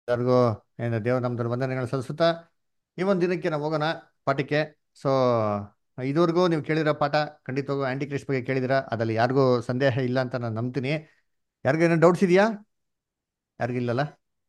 ಎಲ್ಲರಿಗೂ ಏನು ದೇವ್ರ ನಮ್ದಲ್ಲಿ ವಂದನೆಗಳು ಸಲ್ಲಿಸುತ್ತಾ ಈ ಒಂದು ದಿನಕ್ಕೆ ನಾವು ಹೋಗೋಣ ಪಾಠಕ್ಕೆ ಸೊ ಇದುವರೆಗೂ ನೀವು ಕೇಳಿರೋ ಪಾಠ ಖಂಡಿತವಾಗೂ ಆಂಟಿ ಕ್ರಿಸ್ಟ್ ಬಗ್ಗೆ ಕೇಳಿದಿರಾ ಅದ್ರಲ್ಲಿ ಯಾರಿಗೂ ಸಂದೇಹ ಇಲ್ಲ ಅಂತ ನಾನು ನಂಬ್ತೀನಿ ಯಾರಿಗೇನೋ ಡೌಟ್ಸ್ ಇದೆಯಾ ಯಾರಿಗಿಲ್ಲಲ್ಲ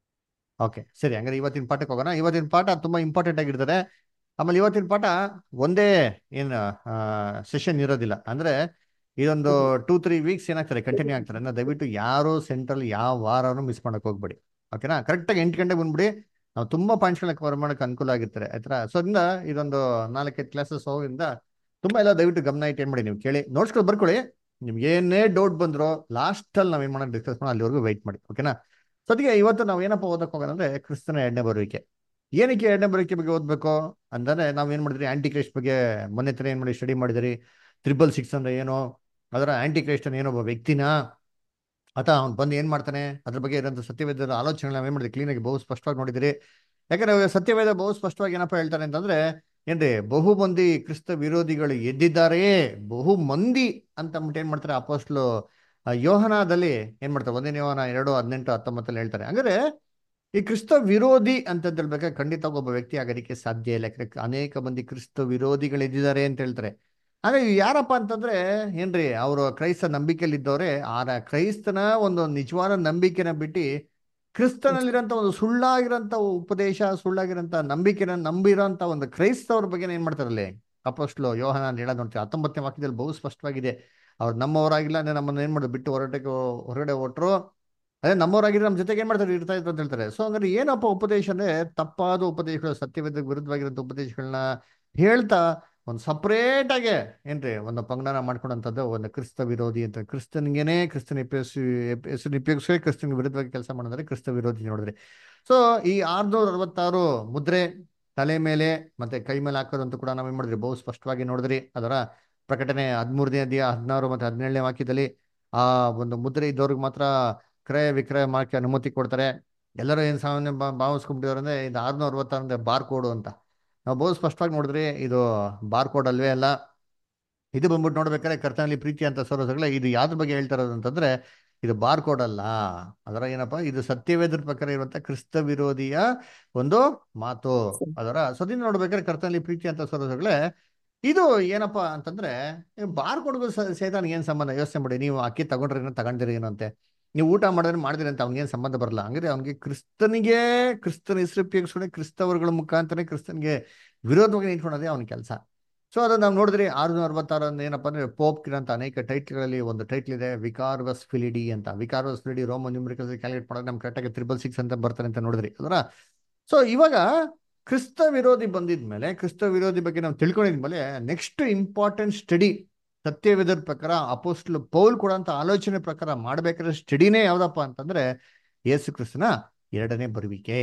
ಓಕೆ ಸರಿ ಹಂಗಾರೆ ಇವತ್ತಿನ ಪಾಠಕ್ಕೆ ಹೋಗೋಣ ಇವತ್ತಿನ ಪಾಠ ತುಂಬ ಇಂಪಾರ್ಟೆಂಟ್ ಆಗಿರ್ತದೆ ಆಮೇಲೆ ಇವತ್ತಿನ ಪಾಠ ಒಂದೇ ಏನು ಸೆಷನ್ ಇರೋದಿಲ್ಲ ಅಂದರೆ ಇದೊಂದು ಟೂ ತ್ರೀ ವೀಕ್ಸ್ ಏನಾಗ್ತಾರೆ ಕಂಟಿನ್ಯೂ ಆಗ್ತಾರೆ ಅಂದ್ರೆ ದಯವಿಟ್ಟು ಯಾರು ಸೆಂಟ್ರಲ್ ಯಾವ ವಾರನೂ ಮಿಸ್ ಮಾಡಕ್ಕೆ ಹೋಗ್ಬೇಡಿ ಓಕೆನಾ ಕರೆಕ್ಟಾಗಿ ಎಂಟು ಗಂಟೆಗೆ ಬಂದ್ಬಿಡಿ ನಾವು ತುಂಬ ಪಾಯಿಂಟ್ಸ್ಗಳನ್ನ ಕವರ್ ಮಾಡೋಕೆ ಅನುಕೂಲ ಆಗಿರ್ತಾರೆ ಆಯ್ತಾ ಸೊ ಅದರಿಂದ ಇದೊಂದು ನಾಲ್ಕೈದು ಕ್ಲಾಸಸ್ ಹೋಗೋದ್ರಿಂದ ತುಂಬ ಎಲ್ಲ ದಯವಿಟ್ಟು ಗಮನ ಇಟ್ಟು ಏನು ಮಾಡಿ ನೀವು ಕೇಳಿ ನೋಟ್ಸ್ಗಳು ಬರ್ಕೊಳ್ಳಿ ನಿಮ್ಗೆ ಏನೇ ಡೌಟ್ ಬಂದ್ರು ಲಾಸ್ಟಲ್ಲಿ ನಾವು ಏನು ಮಾಡೋಣ ಡಿಸ್ಕಸ್ ಮಾಡೋಣ ಅಲ್ಲಿವರೆಗೂ ವೆಯ್ಟ್ ಮಾಡಿ ಓಕೆನಾ ಸೊ ಅದಕ್ಕೆ ಇವತ್ತು ನಾವು ಏನಪ್ಪ ಓದಕ್ಕೆ ಹೋಗೋಣ ಅಂದರೆ ಕ್ರಿಸ್ತನ ಎರಡನೇ ಬರುವಿಕೆ ಏನಕ್ಕೆ ಎರಡನೇ ಬರುವಿಕೆ ಬಗ್ಗೆ ಓದಬೇಕು ಅಂದರೆ ನಾವು ಏನು ಮಾಡಿದ್ರಿ ಆಂಟಿ ಕ್ರೈಸ್ಟ್ ಬಗ್ಗೆ ಮೊನ್ನೆ ತರ ಏನು ಮಾಡಿ ಸ್ಟಡಿ ಮಾಡಿದಿರಿ ತ್ರಿಬಲ್ ಸಿಕ್ಸ್ ಅಂದ್ರೆ ಏನು ಅದರ ಆಂಟಿ ಕ್ರೈಸ್ಟ್ ಅನ್ನ ಏನೊಬ್ಬ ವ್ಯಕ್ತಿನ ಅಥವಾ ಅವ್ನು ಬಂದು ಏನು ಮಾಡ್ತಾನೆ ಅದ್ರ ಬಗ್ಗೆ ಇರೋಂಥ ಸತ್ಯವೇದದ ಆಲೋಚನೆಗಳು ನಾವೇನು ಮಾಡಿದ್ರಿ ಕ್ಲೀನಾಗಿ ಬಹು ಸ್ಪಷ್ಟವಾಗಿ ನೋಡಿದಿರಿ ಯಾಕಂದ್ರೆ ಸತ್ಯವೇದ ಬಹು ಸ್ಪಷ್ಟವಾಗಿ ಏನಪ್ಪ ಹೇಳ್ತಾರೆ ಅಂತಂದ್ರೆ ಏನ್ರಿ ಬಹು ಮಂದಿ ಕ್ರಿಸ್ತ ವಿರೋಧಿಗಳು ಎದ್ದಿದ್ದಾರೆಯೇ ಬಹು ಮಂದಿ ಅಂತ ಅಂದ್ಬಿಟ್ಟು ಏನ್ ಮಾಡ್ತಾರೆ ಅಪೋಸ್ಟ್ಲು ಯೋಹನದಲ್ಲಿ ಏನ್ ಮಾಡ್ತಾರೆ ಒಂದನೇ ಯೋಹನ ಎರಡು ಹದಿನೆಂಟು ಹತ್ತೊಂಬತ್ತಲ್ಲಿ ಹೇಳ್ತಾರೆ ಹಂಗಾರೆ ಈ ಕ್ರಿಸ್ತ ವಿರೋಧಿ ಅಂತ ಹೇಳ್ಬೇಕಾದ್ರೆ ಖಂಡಿತ ಒಬ್ಬ ವ್ಯಕ್ತಿ ಆಗೋದಕ್ಕೆ ಸಾಧ್ಯ ಇಲ್ಲ ಯಾಕಂದ್ರೆ ಅನೇಕ ಮಂದಿ ಕ್ರಿಸ್ತ ವಿರೋಧಿಗಳು ಎದ್ದಿದ್ದಾರೆ ಅಂತ ಹೇಳ್ತಾರೆ ಆದ್ರೆ ಯಾರಪ್ಪ ಅಂತಂದ್ರೆ ಏನ್ರಿ ಅವರು ಕ್ರೈಸ್ತ ನಂಬಿಕೆಯಲ್ಲಿ ಇದ್ದವ್ರೆ ಆ ಕ್ರೈಸ್ತನ ಒಂದು ನಿಜವಾದ ನಂಬಿಕೆನ ಬಿಟ್ಟು ಕ್ರಿಸ್ತನಲ್ಲಿರೋಂಥ ಒಂದು ಸುಳ್ಳಾಗಿರೋಂಥ ಉಪದೇಶ ಸುಳ್ಳಾಗಿರೋಂಥ ನಂಬಿಕೆನ ನಂಬಿರೋಂಥ ಒಂದು ಕ್ರೈಸ್ತವ್ರ ಬಗ್ಗೆ ಏನ್ ಮಾಡ್ತಾರಲ್ಲಿ ಅಪೋಸ್ಟ್ಲು ಯೋಹನ ಅಂತ ಹೇಳೋದು ನೋಡ್ತೀವಿ ಹತ್ತೊಂಬತ್ತನೇ ವಾಕ್ಯದಲ್ಲಿ ಬಹು ಸ್ಪಷ್ಟವಾಗಿದೆ ಅವ್ರು ನಮ್ಮವರಾಗಿಲ್ಲ ಅಂದ್ರೆ ನಮ್ಮನ್ನ ಏನ್ ಮಾಡೋದು ಬಿಟ್ಟು ಹೊರಟಕ್ಕೆ ಹೊರಗಡೆ ಹೊಟ್ರು ಅದೇ ನಮ್ಮವರಾಗಿದ್ರೆ ನಮ್ಮ ಜೊತೆಗೆ ಏನ್ ಮಾಡ್ತಾರೆ ಇರ್ತಾ ಇದ್ರು ಅಂತ ಹೇಳ್ತಾರೆ ಸೊ ಹಂಗಾರೆ ಏನಪ್ಪ ಉಪದೇಶ ಅಂದ್ರೆ ತಪ್ಪಾದ ಉಪದೇಶಗಳು ಸತ್ಯವೇದ ವಿರುದ್ಧವಾಗಿರೋಂಥ ಉಪದೇಶಗಳನ್ನ ಹೇಳ್ತಾ ಒಂದು ಸಪ್ರೇಟ್ ಆಗಿ ಏನ್ರಿ ಒಂದು ಪಂಗಡನ ಮಾಡ್ಕೊಂಡಂಥದ್ದು ಒಂದು ಕ್ರಿಸ್ತ ವಿರೋಧಿ ಅಂತ ಕ್ರಿಸ್ತನಿಗೇನೆ ಕ್ರಿಸ್ತನ ಉಪಯೋಗಿಸಿ ಹೆಸರು ಉಪಯೋಗಿಸಿ ಕ್ರಿಸ್ತನಿಗೆ ವಿರುದ್ಧವಾಗಿ ಕೆಲಸ ಮಾಡಿದ್ರೆ ಕ್ರಿಸ್ತ ವಿರೋಧಿ ನೋಡಿದ್ರಿ ಸೊ ಈ ಆರ್ನೂರ ಅರವತ್ತಾರು ಮುದ್ರೆ ತಲೆ ಮೇಲೆ ಮತ್ತೆ ಕೈ ಮೇಲೆ ಹಾಕೋದಂತೂ ಕೂಡ ನಾವೇನ್ ಮಾಡಿದ್ರಿ ಬಹು ಸ್ಪಷ್ಟವಾಗಿ ನೋಡಿದ್ರಿ ಅದರ ಪ್ರಕಟಣೆ ಹದಿಮೂರನೇ ಅಧ್ಯಾಯ ಹದಿನಾರು ಮತ್ತೆ ಹದಿನೇಳನೇ ವಾಕ್ಯದಲ್ಲಿ ಆ ಒಂದು ಮುದ್ರೆ ಇದ್ದವ್ರಿಗೆ ಮಾತ್ರ ಕ್ರಯ ವಿಕ್ರಯ ಮಾಡಕ್ಕೆ ಅನುಮತಿ ಕೊಡ್ತಾರೆ ಎಲ್ಲರೂ ಏನು ಸಾಮಾನ್ಯ ಭಾವಿಸ್ಕೊಂಡ್ಬಿಟ್ಟಿದ್ದಾರೆ ಅಂದ್ರೆ ಇದು ಆರ್ನೂರ ಅರವತ್ತಾರು ಅಂದ್ರೆ ಬಾರ್ ಕೋಡು ಅಂತ ನಾವು ಬಹು ಸ್ಪಷ್ಟವಾಗಿ ನೋಡಿದ್ರಿ ಇದು ಬಾರ್ ಕೋಡ್ ಅಲ್ವೇ ಅಲ್ಲ ಇದು ಬಂದ್ಬಿಟ್ಟು ನೋಡ್ಬೇಕಾದ್ರೆ ಕರ್ತನಲ್ಲಿ ಪ್ರೀತಿ ಅಂತ ಸರೋಸಗಳ ಇದು ಯಾವ್ದ್ರ ಬಗ್ಗೆ ಹೇಳ್ತಾ ಇರೋದು ಅಂತಂದ್ರೆ ಇದು ಬಾರ್ ಕೋಡ್ ಅಲ್ಲ ಅದರ ಏನಪ್ಪಾ ಇದು ಸತ್ಯವೇದ್ರ ಪ್ರಕಾರ ಇರುವಂತ ಕ್ರಿಸ್ತ ವಿರೋಧಿಯ ಒಂದು ಮಾತು ಅದರ ಸದಿನ ನೋಡ್ಬೇಕಾದ್ರೆ ಕರ್ತನಲ್ಲಿ ಪ್ರೀತಿ ಅಂತ ಸರೋಸಗಳೇ ಇದು ಏನಪ್ಪಾ ಅಂತಂದ್ರೆ ಬಾರ್ ಕೋಡ್ಗೂ ಸೇತಾನ್ ಏನ್ ಸಂಬಂಧ ಯೋಚನೆ ಮಾಡಿ ನೀವು ಅಕ್ಕಿ ತಗೊಂಡ್ರೆ ಏನೋ ತಗೊಂಡಿರಿ ಏನೋ ಅಂತೆ ನೀವು ಊಟ ಮಾಡಿದ್ರೆ ಮಾಡಿದ್ರಿ ಅಂತ ಅವ್ನಿಗೇನು ಸಂಬಂಧ ಬರಲ್ಲ ಹಂಗಾರೆ ಅವ್ನಿಗೆ ಕ್ರಿಸ್ತನಿಗೆ ಕ್ರಿಸ್ತನ ಹೆಸರು ಉಪಯೋಗಿಸ್ಕೊಂಡೆ ಕ್ರಿಸ್ತವರ್ಗಳ ಮುಖಾಂತರ ಕ್ರಿಸ್ತನಿಗೆ ವಿರೋಧವಾಗಿ ನಿಂತ್ಕೊಳ್ಳೋದೇ ಅವನ ಕೆಲಸ ಸೊ ಅದು ನಾವು ನೋಡಿದ್ರಿ ಆರುನೂರ ಅರವತ್ತಾರು ಏನಪ್ಪ ಅಂದ್ರೆ ಪೋಪ್ಕಿರಂತ ಅನೇಕ ಟೈಟ್ಲ್ಗಳಲ್ಲಿ ಒಂದು ಟೈಟ್ಲ್ ಇದೆ ವಿಕಾರ್ವಸ್ ಫಿಲಿಡಿ ಅಂತ ವಿಕಾರ್ವಸ್ ಫಿಲಿಡಿ ರೋಮನ್ ನ್ಯೂಮರಿಕಲ್ಸ್ ಕ್ಯಾಲ್ಕುಲೇಟ್ ಮಾಡೋದು ನಮ್ಗೆ ಕರೆಕ್ಟಾಗಿ ತ್ರಿಬಲ್ ಸಿಕ್ಸ್ ಅಂತ ಬರ್ತಾರೆ ಅಂತ ನೋಡಿದ್ರಿ ಅದರ ಸೊ ಇವಾಗ ಕ್ರಿಸ್ತ ವಿರೋಧಿ ಬಂದಿದ್ಮೇಲೆ ಕ್ರಿಸ್ತ ವಿರೋಧಿ ಬಗ್ಗೆ ನಾವು ತಿಳ್ಕೊಂಡಿದ್ಮೇಲೆ ನೆಕ್ಸ್ಟ್ ಇಂಪಾರ್ಟೆಂಟ್ ಸ್ಟಡಿ ಸತ್ಯವೇದರ ಪ್ರಕಾರ ಅಪೋಸ್ಟ್ಲು ಪೌಲ್ ಕೊಡೋಂಥ ಆಲೋಚನೆ ಪ್ರಕಾರ ಮಾಡ್ಬೇಕಾದ್ರೆ ಸ್ಟಡಿನೇ ಯಾವ್ದಪ್ಪ ಅಂತಂದ್ರೆ ಯೇಸು ಕ್ರಿಸ್ತನ ಎರಡನೇ ಬರುವಿಕೆ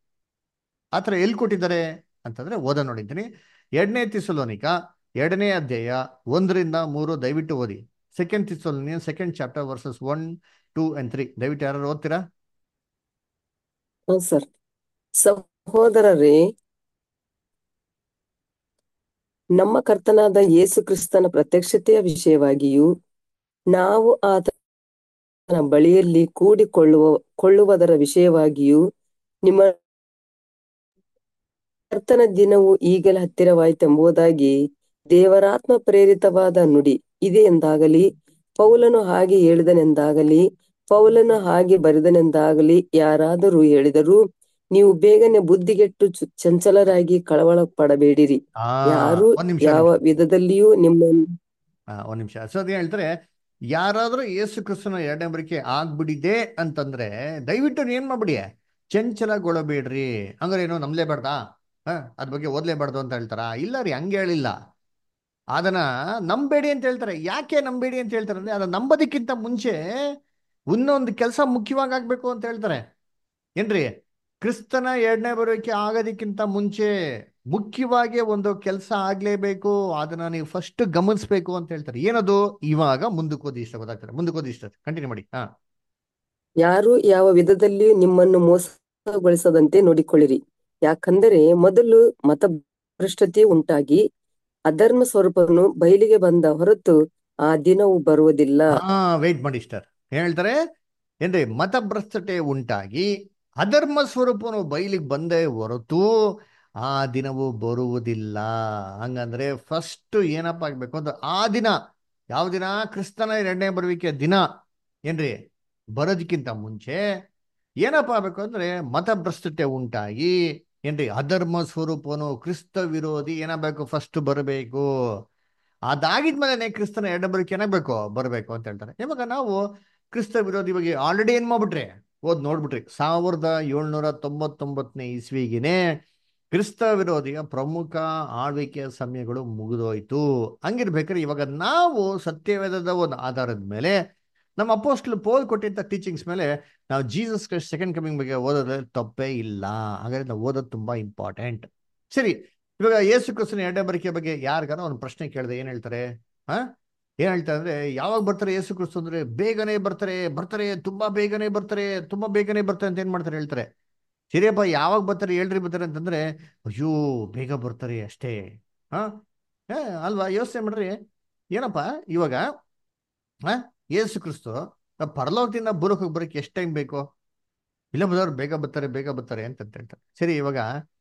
ಆತರ ಎಲ್ಲಿ ಕೊಟ್ಟಿದ್ದಾರೆ ಅಂತಂದ್ರೆ ಓದ ನೋಡಿದ್ದೀನಿ ಎರಡನೇ ತಿಸಲೋನಿಕ ಎರಡನೇ ಅಧ್ಯಾಯ ಒಂದರಿಂದ ಮೂರು ದಯವಿಟ್ಟು ಓದಿ second Thessalonian second chapter verses one two and three ದಯವಿಟ್ಟು ಯಾರು ಓದ್ತೀರಾ ಸರ್ ಸಹೋದರರೇ ನಮ್ಮ ಕರ್ತನಾದ ಯೇಸು ಕ್ರಿಸ್ತನ ಪ್ರತ್ಯಕ್ಷತೆಯ ವಿಷಯವಾಗಿಯೂ ನಾವು ಆತನ ಬಳಿಯಲ್ಲಿ ಕೂಡಿಕೊಳ್ಳುವ ಕೊಳ್ಳುವುದರ ವಿಷಯವಾಗಿಯೂ ನಿಮ್ಮ ಕರ್ತನ ದಿನವು ಈಗಲೇ ಹತ್ತಿರವಾಯಿತೆಂಬುದಾಗಿ ದೇವರಾತ್ಮ ಪ್ರೇರಿತವಾದ ನುಡಿ ಇದೆ ಎಂದಾಗಲಿ ಪೌಲನು ಹಾಗೆ ಹೇಳಿದನೆಂದಾಗಲಿ ಪೌಲನು ಹಾಗೆ ಬರೆದನೆಂದಾಗಲಿ ಯಾರಾದರೂ ಹೇಳಿದರೂ ನೀವು ಬೇಗನೆ ಬುದ್ಧಿಗೆಟ್ಟು ಚಂಚಲರಾಗಿ ಕಳವಳ ಪಡಬೇಡಿರಿ ಯಾರು ಒಂದ್ ನಿಮಿಷ ಯಾವ ವಿಧದಲ್ಲಿಯೂ ನಿಮ್ಮನ್ನು ಒಂದ್ ನಿಮಿಷ ಸೊ ಅದೇ ಹೇಳ್ತಾರೆ ಯಾರಾದ್ರೂ ಯೇಸು ಕ್ರಿಸ್ತನ ಎರಡನೇ ಬರಿಕೆ ಆಗ್ಬಿಡಿದೆ ಅಂತಂದ್ರೆ ದಯವಿಟ್ಟು ಏನ್ ಮಾಡ್ಬಿಡಿ ಚಂಚಲಗೊಳ್ಳಬೇಡ್ರಿ ಹಂಗಾರೆ ಏನು ನಂಬಲೇಬಾರ್ದಾ ಹ ಅದ್ರ ಬಗ್ಗೆ ಓದ್ಲೇಬಾರ್ದು ಅಂತ ಹೇಳ್ತಾರ ಇಲ್ಲ ರೀ ಹಂಗೆ ಹೇಳಿಲ್ಲ ಅದನ್ನ ನಂಬೇಡಿ ಅಂತ ಹೇಳ್ತಾರೆ ಯಾಕೆ ನಂಬೇಡಿ ಅಂತ ಹೇಳ್ತಾರೆ ಅಂದ್ರೆ ಅದನ್ನ ನಂಬೋದಕ್ಕಿಂತ ಮುಂಚೆ ಇನ್ನೊಂದು ಕೆಲಸ ಮುಖ್ಯವಾಗಿ ಆಗ್ಬೇಕು ಅಂತ ಹೇಳ್ತಾರೆ ಏನ್ರಿ ಕ್ರಿಸ್ತನ ಎರಡನೇ ಬರೋಕೆ ಆಗೋದಕ್ಕಿಂತ ಮುಂಚೆ ಮುಖ್ಯವಾಗಿ ಒಂದು ಕೆಲಸ ಆಗ್ಲೇಬೇಕು ಅದನ್ನ ನೀವು ಫಸ್ಟ್ ಗಮನಿಸ್ಬೇಕು ಅಂತ ಹೇಳ್ತಾರೆ ಏನದು ಇವಾಗ ಮುಂದಕ್ಕೆ ಓದಿ ಇಷ್ಟ ಗೊತ್ತಾಗ್ತಾರೆ ಮುಂದಕ್ಕೆ ಓದಿ ಇಷ್ಟ ಕಂಟಿನ್ಯೂ ಮಾಡಿ ಹಾ ಯಾರು ಯಾವ ವಿಧದಲ್ಲಿಯೂ ನಿಮ್ಮನ್ನು ಮೋಸಗೊಳಿಸದಂತೆ ನೋಡಿಕೊಳ್ಳಿರಿ ಯಾಕಂದರೆ ಮೊದಲು ಮತಭ್ರಷ್ಟತೆ ಉಂಟಾಗಿ ಅಧರ್ಮ ಸ್ವರೂಪವನ್ನು ಬಯಲಿಗೆ ಬಂದ ಹೊರತು ಆ ದಿನವು ಬರುವುದಿಲ್ಲ ಹಾ ವೇಟ್ ಮಾಡಿ ಸ್ಟಾರ್ ಹೇಳ್ತಾರೆ ಏನ್ರಿ ಮತಭ್ರಷ್ಟತೆ ಉಂಟಾಗಿ ಅಧರ್ಮ ಸ್ವರೂಪನು ಬಯಲಿಗೆ ಬಂದೇ ಹೊರತು ಆ ದಿನವು ಬರುವುದಿಲ್ಲ ಹಂಗಂದ್ರೆ ಫಸ್ಟ್ ಏನಪ್ಪ ಆಗ್ಬೇಕು ಅಂದ್ರೆ ಆ ದಿನ ಯಾವ ದಿನ ಕ್ರಿಸ್ತನ ಎರಡನೇ ಬರುವಿಕೆ ದಿನ ಏನ್ರಿ ಬರೋದಕ್ಕಿಂತ ಮುಂಚೆ ಏನಪ್ಪ ಆಗ್ಬೇಕು ಅಂದ್ರೆ ಮತಭ್ರಷ್ಟತೆ ಉಂಟಾಗಿ ಏನ್ರಿ ಅಧರ್ಮ ಸ್ವರೂಪನು ಕ್ರಿಸ್ತ ವಿರೋಧಿ ಏನಾಗಬೇಕು ಫಸ್ಟ್ ಬರಬೇಕು ಅದಾಗಿದ್ಮೇಲೆ ಕ್ರಿಸ್ತನ ಎರಡನೇ ಬರುವಿಕೆ ಏನಾಗಬೇಕು ಬರಬೇಕು ಅಂತ ಹೇಳ್ತಾರೆ ಇವಾಗ ನಾವು ಕ್ರಿಸ್ತ ವಿರೋಧಿ ಬಗ್ಗೆ ಆಲ್ರೆಡಿ ಏನ್ ಮಾಡ್ಬಿಟ್ರಿ ಓದ್ ನೋಡ್ಬಿಟ್ರಿ ಸಾವಿರದ ಏಳ್ನೂರ ತೊಂಬತ್ತೊಂಬತ್ತನೇ ಇಸ್ವಿಗೆನೆ ಕ್ರಿಸ್ತ ವಿರೋಧಿಯ ಪ್ರಮುಖ ಆಳ್ವಿಕೆಯ ಸಮಯಗಳು ಮುಗಿದೋಯ್ತು ಹಂಗಿರ್ಬೇಕಾದ್ರೆ ಇವಾಗ ನಾವು ಸತ್ಯವೇದದ ಒಂದು ಆಧಾರದ ಮೇಲೆ ನಮ್ಮ ಅಪೋಸ್ಟ್ಲು ಪೋಲ್ ಕೊಟ್ಟಿದ್ದ ಟೀಚಿಂಗ್ಸ್ ಮೇಲೆ ನಾವು ಜೀಸಸ್ ಕ್ರೈಸ್ಟ್ ಸೆಕೆಂಡ್ ಕಮಿಂಗ್ ಬಗ್ಗೆ ಓದೋದ್ರಲ್ಲಿ ತಪ್ಪೇ ಇಲ್ಲ ಹಾಗಾದ್ರೆ ನಾವು ಓದೋದು ತುಂಬಾ ಇಂಪಾರ್ಟೆಂಟ್ ಸರಿ ಇವಾಗ ಯೇಸು ಕ್ರಿಸ್ತನ ಎರಡನೇ ಬರಿಕೆ ಬಗ್ಗೆ ಯಾರಿಗಾರ ಒಂದು ಪ್ರಶ್ನೆ ಕೇಳಿದೆ ಏನ್ ಹೇಳ್ತಾರೆ ಹಾ ಏನ್ ಹೇಳ್ತಾರೆ ಅಂದ್ರೆ ಯಾವಾಗ ಬರ್ತಾರೆ ಯೇಸು ಕ್ರಿಸ್ತು ಅಂದ್ರೆ ಬೇಗನೆ ಬರ್ತಾರೆ ಬರ್ತಾರೆ ತುಂಬಾ ಬೇಗನೆ ಬರ್ತಾರೆ ತುಂಬಾ ಬೇಗನೆ ಬರ್ತಾರೆ ಅಂತ ಏನ್ ಮಾಡ್ತಾರೆ ಹೇಳ್ತಾರೆ ಸರಿಯಪ್ಪ ಯಾವಾಗ ಬರ್ತಾರೆ ಹೇಳ್ರಿ ಬರ್ತಾರೆ ಅಂತಂದ್ರೆ ಅಯ್ಯೋ ಬೇಗ ಬರ್ತಾರೆ ಅಷ್ಟೇ ಹಾ ಏ, ಅಲ್ವಾ ಯೋಚನೆ ಮಾಡ್ರಿ ಏನಪ್ಪ ಇವಾಗ ಹಾ ಯೇಸು ಕ್ರಿಸ್ತು ಪರಲೋಕದಿಂದ ಭೂಲೋಕಕ್ಕೆ ಬರೋಕೆ ಎಷ್ಟು ಟೈಮ್ ಬೇಕು ಇಲ್ಲ ಬದವ್ರು ಬೇಗ ಬರ್ತಾರೆ ಬೇಗ ಬರ್ತಾರೆ ಅಂತ ಹೇಳ್ತಾರೆ ಸರಿ ಇವಾಗ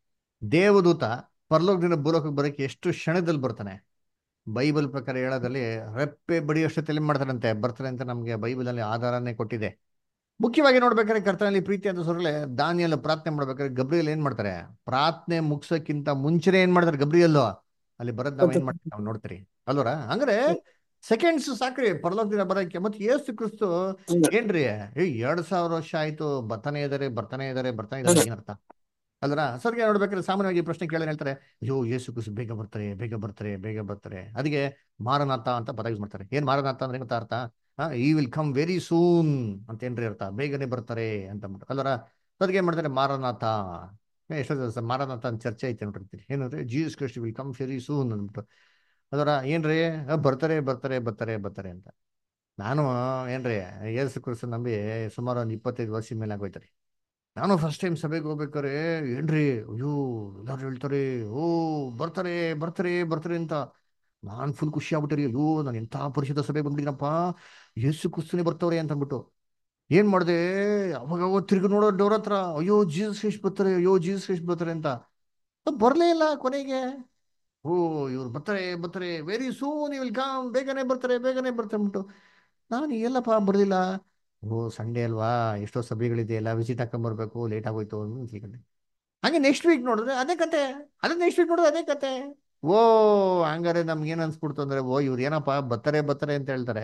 ದೇವದೂತ ಪರಲೋಕದಿಂದ ಭೂಲೋಕಕ್ಕೆ ಬರೋಕೆ ಎಷ್ಟು ಕ್ಷಣದಲ್ಲಿ ಬರ್ತಾನೆ ಬೈಬಲ್ ಪ್ರಕಾರ ಹೇಳೋದಲ್ಲಿ ರೆಪ್ಪೆ ಬಡಿಯೋಷ್ಟೊತ್ತಲ್ಲಿ ಮಾಡ್ತಾರಂತೆ ಬರ್ತಾರೆ ಅಂತ ನಮಗೆ ಬೈಬಲಲ್ಲಿ ಆಧಾರನೇ ಕೊಟ್ಟಿದೆ ಮುಖ್ಯವಾಗಿ ನೋಡ್ಬೇಕಾದ್ರೆ ಕರ್ತನಲ್ಲಿ ಪ್ರೀತಿ ಅಂತ ಸೊರಲೆ ದಾನಿಯಲ್ಲ ಪ್ರಾರ್ಥನೆ ಮಾಡ್ಬೇಕಾದ್ರೆ ಗಬ್ರಿಯಲ್ ಏನ್ ಮಾಡ್ತಾರೆ ಪ್ರಾರ್ಥನೆ ಮುಗ್ಸೋಕ್ಕಿಂತ ಮುಂಚೆನೆ ಏನ್ ಮಾಡ್ತಾರೆ ಗಬ್ರಿಯಲ್ಲು ಅಲ್ಲಿ ಬರೋದ್ ನಾವ್ ಏನ್ ಮಾಡ್ತೀವಿ ನಾವು ನೋಡ್ತೀರಿ ಅಲ್ವರ ಹಂಗ್ರೆ ಸೆಕೆಂಡ್ಸ್ ಸಾಕ್ರಿ ಪರಲೋಕದಿಂದ ಬರೋಕೆ ಮತ್ತೆ ಏಸು ಕ್ರಿಸ್ತು ಏನ್ರಿ ಏ ಎರಡ್ ಸಾವಿರ ವರ್ಷ ಆಯ್ತು ಬರ್ತಾನೆ ಇದಾರೆ ಬರ್ತಾನೆ ಇದಾರೆ ಬರ್ತಾನೆ ಇದಾರೆ ಏನರ್ಥ ಅಲ್ರ ಸರ್ಗೆ ನೋಡ್ಬೇಕಾದ್ರೆ ಸಾಮಾನ್ಯವಾಗಿ ಈ ಪ್ರಶ್ನೆ ಕೇಳಿ ಹೇಳ್ತಾರೆ ಅಯ್ಯೋ ಯೇಸು ಕ್ರಿಸ್ತು ಬೇಗ ಬರ್ತಾರೆ ಬೇಗ ಬರ್ತಾರೆ ಬೇಗ ಬರ್ತಾರೆ ಅದಕ್ಕೆ ಮಾರನಾಥ ಅಂತ ಪದ ಯೂಸ್ ಮಾಡ್ತಾರೆ ಏನ್ ಮಾರನಾಥ ಅಂದ್ರೆ ಗೊತ್ತಾ ಅರ್ಥ ಈ ವಿಲ್ ಕಮ್ ವೆರಿ ಸೂನ್ ಅಂತ ಏನ್ರಿ ಅರ್ಥ ಬೇಗನೆ ಬರ್ತಾರೆ ಅಂತ ಅಂದ್ಬಿಟ್ಟು ಅಲ್ವರ ಅದಕ್ಕೆ ಏನ್ ಮಾಡ್ತಾರೆ ಮಾರನಾಥ ಏ, ಎಷ್ಟೋ ದಿವಸ ಮಾರನಾಥ ಅಂತ ಚರ್ಚೆ ಐತೆ ನೋಡಿರ್ತೀರಿ ಏನಂದ್ರೆ Jesus Christ will come very soon ಅಂದ್ಬಿಟ್ಟು ಅದರ ಏನ್ರಿ ಆ, ಬರ್ತಾರೆ ಬರ್ತಾರೆ ಬರ್ತಾರೆ ಬರ್ತಾರೆ ಅಂತ ನಾನು ಏನ್ರಿ ಯೇಸು ಕ್ರಿಸ್ತು ನಂಬಿ ಸುಮಾರು ಒಂದು ಇಪ್ಪತ್ತೈದು ವರ್ಷ ಮೇಲೆ ಆಗೋಯ್ತಾರೆ ನಾನು ಫಸ್ಟ್ ಟೈಮ್ ಸಭೆಗೆ ಹೋಗ್ಬೇಕಾರೆ ಏನ್ರಿ ಅಯ್ಯೋ ಎಲ್ಲಾರು ಹೇಳ್ತಾರೆ ಓ ಬರ್ತಾರೆ ಬರ್ತಾರೆ ಬರ್ತಾರೆ ಅಂತ ನಾನ್ ಫುಲ್ ಖುಷಿ ಆಗ್ಬಿಟ್ಟರಿ ಅಯ್ಯೋ ನಾನು ಎಂಥ ಪರಿಶುದ್ಧ ಸಭೆಗೆ ಬಂದ್ಬಿಟ್ಟಿನಪ್ಪ ಯೇಸು ಕ್ರಿಸ್ತನೇ ಬರ್ತವ್ರೆ ಅಂತ ಅಂದ್ಬಿಟ್ಟು ಏನ್ ಮಾಡಿದೆ ಅವಾಗ ಅವಾಗ ತಿರ್ಗಿ ನೋಡೋ ಡೋರ್ ಹತ್ರ ಅಯ್ಯೋ ಜೀಸಸ್ ಕ್ರಿಸ್ಟ್ ಬರ್ತಾರೆ ಅಯ್ಯೋ ಜೀಸಸ್ ಕ್ರಿಸ್ಟ್ ಬರ್ತಾರೆ ಅಂತ ಬರ್ಲೇ ಇಲ್ಲ ಕೊನೆಗೆ ಓ ಇವ್ರು ಬರ್ತಾರೆ ಬರ್ತಾರೆ ವೆರಿ ಸೂನ್ ವಿಲ್ ಕಮ್ ಬೇಗನೆ ಬರ್ತಾರೆ ಬೇಗನೆ ಬರ್ತಾರೆ ಅಂದ್ಬಿಟ್ಟು ನಾನು ಎಲ್ಲಪ್ಪ ಬರ್ಲಿಲ್ಲ ಓ ಸಂಡೇ ಅಲ್ವಾ ಎಷ್ಟೋ ಸಭೆಗಳಿದೆ ಎಲ್ಲ ವಿಸಿಟ್ ಹಾಕೊಂಬರ್ಬೇಕು ಲೇಟ್ ಆಗೋಯ್ತು ಅಂತ ತಿಳ್ಕೊಂಡೆ ಹಂಗೆ ನೆಕ್ಸ್ಟ್ ವೀಕ್ ನೋಡಿದ್ರೆ ಅದೇ ಕತೆ ಅದೇ ನೆಕ್ಸ್ಟ್ ವೀಕ್ ನೋಡಿದ್ರೆ ಅದೇ ಕತೆ ಓ ಹಂಗಾರೆ ನಮ್ಗೆ ಏನ್ ಅನ್ಸ್ಬಿಡ್ತು ಅಂದ್ರೆ ಓ ಇವ್ರು ಏನಪ್ಪ ಬರ್ತಾರೆ ಬರ್ತಾರೆ ಅಂತ ಹೇಳ್ತಾರೆ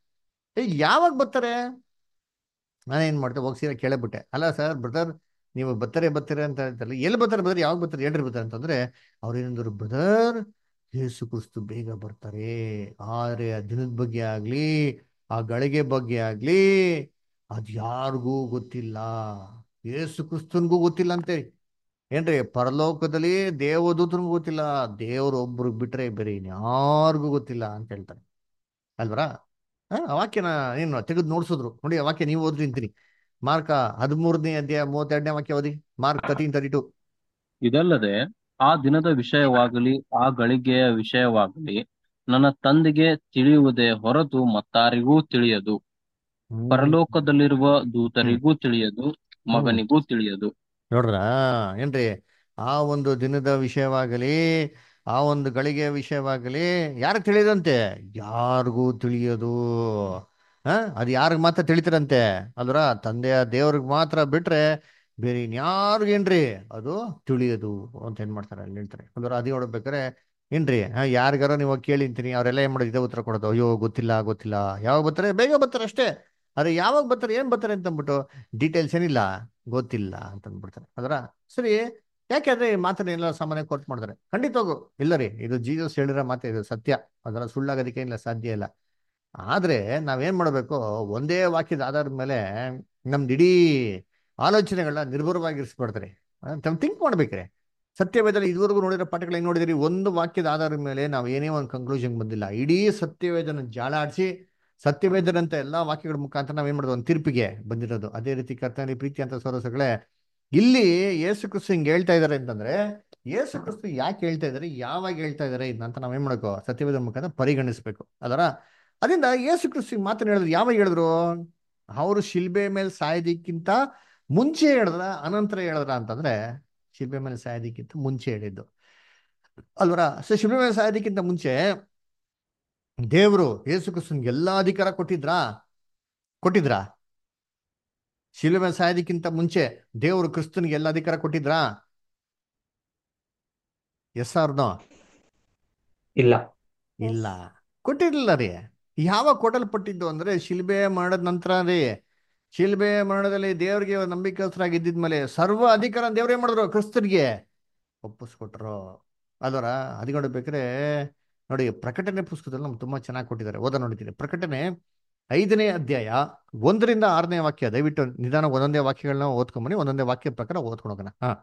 ಏ ಯಾವಾಗ ಬರ್ತಾರೆ ನಾನೇನ್ ಮಾಡ್ದೆ ಹೋಗಿ ಸೀದಾ ಕೇಳಬಿಟ್ಟೆ ಅಲ್ಲ ಸರ್ ಬ್ರದರ್ ನೀವು ಬರ್ತಾರೆ ಬರ್ತಾರೆ ಅಂತ ಹೇಳ್ತಾರೆ ಎಲ್ಲಿ ಬರ್ತಾರೆ ಬ್ರದರ್ ಯಾವಾಗ ಬರ್ತಾರೆ ಹೇಳ್ರಿ ಬರ್ತಾರೆ ಅಂತಂದ್ರೆ ಅವ್ರು ಏನಂದ್ರು ಬ್ರದರ್ ಯೇಸು ಕ್ರಿಸ್ತು ಬೇಗ ಬರ್ತಾರೆ ಆದ್ರೆ ಆ ದಿನದ ಬಗ್ಗೆ ಆಗ್ಲಿ ಆ ಗಳಿಗೆ ಬಗ್ಗೆ ಆಗ್ಲಿ ಅದ್ ಯಾರಿಗೂ ಗೊತ್ತಿಲ್ಲ ಯೇಸು ಕ್ರಿಸ್ತನ್ಗೂ ಗೊತ್ತಿಲ್ಲ ಅಂತೆ ಏನ್ರಿ ಪರಲೋಕದಲ್ಲಿ ದೇವದೂತನಿಗೂ ಗೊತ್ತಿಲ್ಲ ದೇವ್ರು ಒಬ್ರು ಬಿಟ್ರೆ ಬೇರೆ ಯಾರಿಗೂ ಗೊತ್ತಿಲ್ಲ ಅಂತ ಹೇಳ್ತಾರೆ ಅಲ್ವರಾ ಆ ಆ ವಾಕ್ಯನ ಏನು ತೆಗೆದು ನೋಡ್ಸಿದ್ರು ನೋಡಿ ಆ ವಾಕ್ಯ ನೀವು ಓದ್ರಿ ಅಂತೀನಿ ಮಾರ್ಕ ಹದಿಮೂರನೇ ಅಧ್ಯಾಯ ಮೂವತ್ತೆರಡನೇ ವಾಕ್ಯ ಓದಿ ಮಾರ್ಕ್ ತರ್ಟೀನ್ ತರ್ಟಿ ಟು ಇದಲ್ಲದೆ ಆ ದಿನದ ವಿಷಯವಾಗಲಿ ಆ ಗಳಿಗೆಯ ವಿಷಯವಾಗಲಿ ನನ್ನ ತಂದೆಗೆ ತಿಳಿಯುವುದೇ ಹೊರತು ಮತ್ತಾರಿಗೂ ತಿಳಿಯದು ಪರಲೋಕದಲ್ಲಿರುವ ದೂತರಿಗೂ ತಿಳಿಯದು ಮಗನಿಗೂ ತಿಳಿಯದು ನೋಡ್ರ ಏನ್ರಿ ಆ ಒಂದು ದಿನದ ವಿಷಯವಾಗಲಿ ಆ ಒಂದು ಗಳಿಗೆಯ ವಿಷಯವಾಗಲಿ ಯಾರಿಗೆ ತಿಳಿದಂತೆ ಯಾರಿಗೂ ತಿಳಿಯೋದು ಹ ಅದು ಯಾರಿಗ್ ಮಾತ್ರ ತಿಳಿತಿರಂತೆ ಅಲ್ರ ತಂದೆಯ ದೇವ್ರಿಗೆ ಮಾತ್ರ ಬಿಟ್ರೆ ಬೇರೆ ಇನ್ಯಾರಿಗೇನ್ರಿ ಅದು ತಿಳಿಯೋದು ಅಂತ ಏನ್ ಮಾಡ್ತಾರೆ ಅಲ್ಲಿ ಹೇಳ್ತಾರೆ ಅಂದ್ರೆ ಅದೇ ನೋಡ್ಬೇಕಾರೆ ಏನ್ರಿ ಹಾ ಯಾರಿಗಾರ ನೀವು ಕೇಳಿ ಅಂತೀನಿ ಅವರೆಲ್ಲ ಏನ್ ಮಾಡೋದು ಇದೇ ಉತ್ತರ ಕೊಡೋದು ಅಯ್ಯೋ ಗೊತ್ತಿಲ್ಲ ಗೊತ್ತಿಲ್ಲ ಯಾವಾಗ ಬರ್ತಾರೆ ಬೇಗ ಬರ್ತಾರೆ ಅಷ್ಟೇ ಆದ್ರೆ ಯಾವಾಗ ಬರ್ತಾರೆ ಏನ್ ಬರ್ತಾರೆ ಅಂತ ಅಂದ್ಬಿಟ್ಟು ಡೀಟೇಲ್ಸ್ ಏನಿಲ್ಲ ಗೊತ್ತಿಲ್ಲ ಅಂತ ಅಂದ್ಬಿಡ್ತಾರೆ ಅದರ ಸರಿ ಯಾಕೆಂದ್ರೆ ಈ ಮಾತನ್ನ ಎಲ್ಲ ಸಾಮಾನ್ಯ ಕೋಟ್ ಮಾಡ್ತಾರೆ ಖಂಡಿತವಾಗೂ ಇಲ್ಲ ರೀ ಇದು ಜೀಸಸ್ ಹೇಳಿರೋ ಮಾತೆ ಇದು ಸತ್ಯ ಅದರ ಸುಳ್ಳಾಗೋದಕ್ಕೆ ಇಲ್ಲ ಸಾಧ್ಯ ಇಲ್ಲ ಆದ್ರೆ ನಾವೇನ್ ಮಾಡ್ಬೇಕು ಒಂದೇ ವಾಕ್ಯದ ಆಧಾರದ ಮೇಲೆ ನಮ್ದು ಇಡೀ ಆಲೋಚನೆಗಳನ್ನ ನಿರ್ಭರವಾಗಿರಿಸ್ಬಿಡ್ತಾರೆ ನಾವು ಥಿಂಕ್ ಮಾಡ್ಬೇಕ್ರೆ ಸತ್ಯವೇದಲ್ಲಿ ಇದುವರೆಗೂ ನೋಡಿರೋ ಪಾಠಗಳು ಹೆಂಗ್ ನೋಡಿದಿರಿ ಒಂದು ವಾಕ್ಯದ ಆಧಾರದ ಮೇಲೆ ನಾವು ಏನೇ ಒಂದು ಕನ್ಕ್ಲೂಷನ್ ಬಂದಿಲ್ಲ ಇಡೀ ಸತ್ಯವೇದನ ಜಾಲಾಡಿಸಿ ಸತ್ಯವೇದನಂತ ಎಲ್ಲಾ ವಾಕ್ಯಗಳ ಮುಖಾಂತರ ನಾವೇನ್ ಮಾಡೋದು ಒಂದು ತೀರ್ಪಿಗೆ ಬಂದಿರೋದು ಅದೇ ರೀತಿ ಕರ್ತನಲ್ಲಿ ಪ್ರೀತಿ ಅಂತ ಸೋರಸಗಳೇ ಇಲ್ಲಿ ಯೇಸು ಕ್ರಿಸ್ತು ಹಿಂಗ್ ಹೇಳ್ತಾ ಇದಾರೆ ಅಂತಂದ್ರೆ ಯೇಸು ಕ್ರಿಸ್ತು ಯಾಕೆ ಹೇಳ್ತಾ ಇದಾರೆ ಯಾವಾಗ ಹೇಳ್ತಾ ಇದಾರೆ ಅಂತ ನಾವೇನ್ ಮಾಡ್ಕೋ ಸತ್ಯವೇದ ಮುಖಾಂತರ ಪರಿಗಣಿಸ್ಬೇಕು ಅದರ ಅದರಿಂದ ಯೇಸು ಕ್ರಿಸ್ತು ಮಾತನ್ನ ಹೇಳಿದ್ರು ಯಾವಾಗ ಹೇಳಿದ್ರು ಅವರು ಶಿಲ್ಬೆ ಮೇಲೆ ಸಾಯೋದಕ್ಕಿಂತ ಮುಂಚೆ ಹೇಳಿದ್ರ ಅನಂತರ ಹೇಳಿದ್ರ ಅಂತಂದ್ರೆ ಶಿಲ್ಪೆ ಮೇಲೆ ಸಾಯೋದಕ್ಕಿಂತ ಮುಂಚೆ ಹೇಳಿದ್ದು ಅಲ್ವರ ಸೊ ಶಿಲ್ಪೆ ಮೇಲೆ ಸಾಯೋದಕ್ಕಿಂತ ಮುಂಚೆ ದೇವರು ಯೇಸು ಕ್ರಿಸ್ತನ್ಗೆ ಎಲ್ಲಾ ಅಧಿಕಾರ ಕೊಟ್ಟಿದ್ರಾ ಕೊಟ್ಟಿದ್ರಾ ಶಿಲ್ಪೆ ಮೇಲೆ ಸಾಯೋದಕ್ಕಿಂತ ಮುಂಚೆ ದೇವರು ಕ್ರಿಸ್ತನ್ಗೆ ಎಲ್ಲ ಅಧಿಕಾರ ಕೊಟ್ಟಿದ್ರಾ ಎಸ್ ಆರ್ನೋ ಇಲ್ಲ ಇಲ್ಲ ಕೊಟ್ಟಿರ್ಲಿಲ್ಲ ರೀ ಯಾವಾಗ ಕೊಡಲ್ಪಟ್ಟಿದ್ದು ಅಂದ್ರೆ ಶಿಲ್ಬೆ ಮಾಡಿದ ನಂತರ ರೀ ಶಿಲ್ಬೆ ಮರಣದಲ್ಲಿ ದೇವರಿಗೆ ನಂಬಿಕಸ್ಥರಾಗಿ ಇದ್ದಿದ್ಮೇಲೆ ಸರ್ವ ಅಧಿಕಾರ ದೇವರೇ ಮಾಡಿದ್ರು ಕ್ರಿಸ್ತರಿಗೆ ಒಪ್ಪಿಸ್ಕೊಟ್ರು ಅದರ ಅದಿಗೊಂಡು ಬೇಕಾದ್ರೆ ನೋಡಿ ಪ್ರಕಟಣೆ ಪುಸ್ತಕದಲ್ಲಿ ನಮ್ಗೆ ತುಂಬಾ ಚೆನ್ನಾಗಿ ಕೊಟ್ಟಿದ್ದಾರೆ ಓದ ನೋಡಿದ್ದೀನಿ ಪ್ರಕಟಣೆ ಐದನೇ ಅಧ್ಯಾಯ ಒಂದರಿಂದ ಆರನೇ ವಾಕ್ಯ ದಯವಿಟ್ಟು ನಿಧಾನ ಒಂದೊಂದೇ ವಾಕ್ಯಗಳನ್ನ ಓದ್ಕೊಂಬನಿ ಒಂದೊಂದೇ ವಾಕ್ಯ ಪ್ರಕಾರ ಓದ್ಕೊಂಡು ಹೋಗೋಣ ಹಾ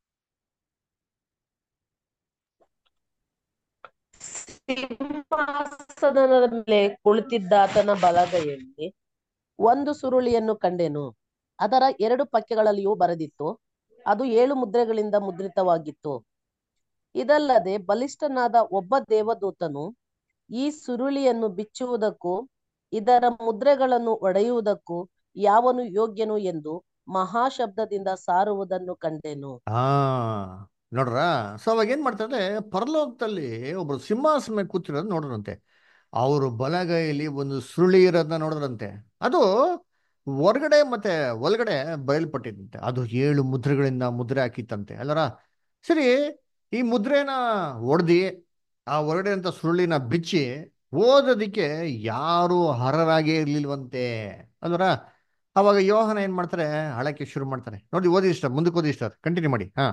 ಸಿಂಹಾಸನದ ಮೇಲೆ ಕುಳಿತಿದ್ದಾತನ ಬಲಗೈಯಲ್ಲಿ ಒಂದು ಸುರುಳಿಯನ್ನು ಕಂಡೆನು ಅದರ ಎರಡು ಪಕ್ಕೆಗಳಲ್ಲಿಯೂ ಬರೆದಿತ್ತು ಅದು ಏಳು ಮುದ್ರೆಗಳಿಂದ ಮುದ್ರಿತವಾಗಿತ್ತು ಇದಲ್ಲದೆ ಬಲಿಷ್ಠನಾದ ಒಬ್ಬ ದೇವದೂತನು ಈ ಸುರುಳಿಯನ್ನು ಬಿಚ್ಚುವುದಕ್ಕೂ ಇದರ ಮುದ್ರೆಗಳನ್ನು ಒಡೆಯುವುದಕ್ಕೂ ಯಾವನು ಯೋಗ್ಯನು ಎಂದು ಮಹಾಶಬ್ದದಿಂದ ಸಾರುವುದನ್ನು ಕಂಡೆನು ಆ ನೋಡ್ರ ಸೊ ಅವಾಗ ಏನ್ ಮಾಡ್ತಾರೆ ಪರಲೋಕದಲ್ಲಿ ಒಬ್ರು ಸಿಂಹಾಸನ ಮೇಲೆ ಕೂತಿರೋದು ನೋಡ್ರಂತೆ ಅವರು ಬಲಗೈಯಲ್ಲಿ ಒಂದು ಸುರುಳಿ ಇರೋದನ್ನ ನೋಡಿದ್ರಂತೆ ಅದು ಹೊರಗಡೆ ಮತ್ತೆ ಒಳಗಡೆ ಬಯಲ್ಪಟ್ಟಿದಂತೆ ಅದು ಏಳು ಮುದ್ರೆಗಳಿಂದ ಮುದ್ರೆ ಹಾಕಿತ್ತಂತೆ ಅಲ್ಲರ ಸರಿ ಈ ಮುದ್ರೆನ ಹೊಡೆದಿ ಆ ಹೊರಗಡೆ ಅಂತ ಸುರುಳಿನ ಬಿಚ್ಚಿ ಓದೋದಿಕ್ಕೆ ಯಾರು ಹರರಾಗೇ ಇರ್ಲಿಲ್ವಂತೆ ಅಲ್ವರ ಅವಾಗ ಯೋಹನ ಏನ್ ಮಾಡ್ತಾರೆ ಅಳಕ್ಕೆ ಶುರು ಮಾಡ್ತಾರೆ ನೋಡಿ ಓದಿ ಇಷ್ಟ ಮುಂದಕ್ಕೆ ಓದಿ ಇಷ್ಟ ಕಂಟಿನ್ಯೂ ಮಾಡಿ ಹಾ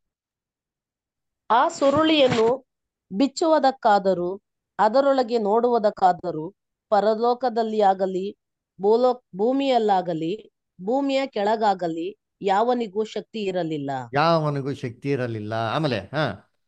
ಆ ಸುರುಳಿಯನ್ನು ಬಿಚ್ಚುವುದಕ್ಕಾದರೂ ಅದರೊಳಗೆ ನೋಡುವುದಕ್ಕಾದರೂ ಪರಲೋಕದಲ್ಲಿ ಆಗಲಿ ಭೂಲೋ ಭೂಮಿಯಲ್ಲಾಗಲಿ ಭೂಮಿಯ ಕೆಳಗಾಗಲಿ ಯಾವನಿಗೂ ಶಕ್ತಿ ಇರಲಿಲ್ಲ ಯಾವನಿಗೂ ಶಕ್ತಿ ಇರಲಿಲ್ಲ ಆಮೇಲೆ ಹಾ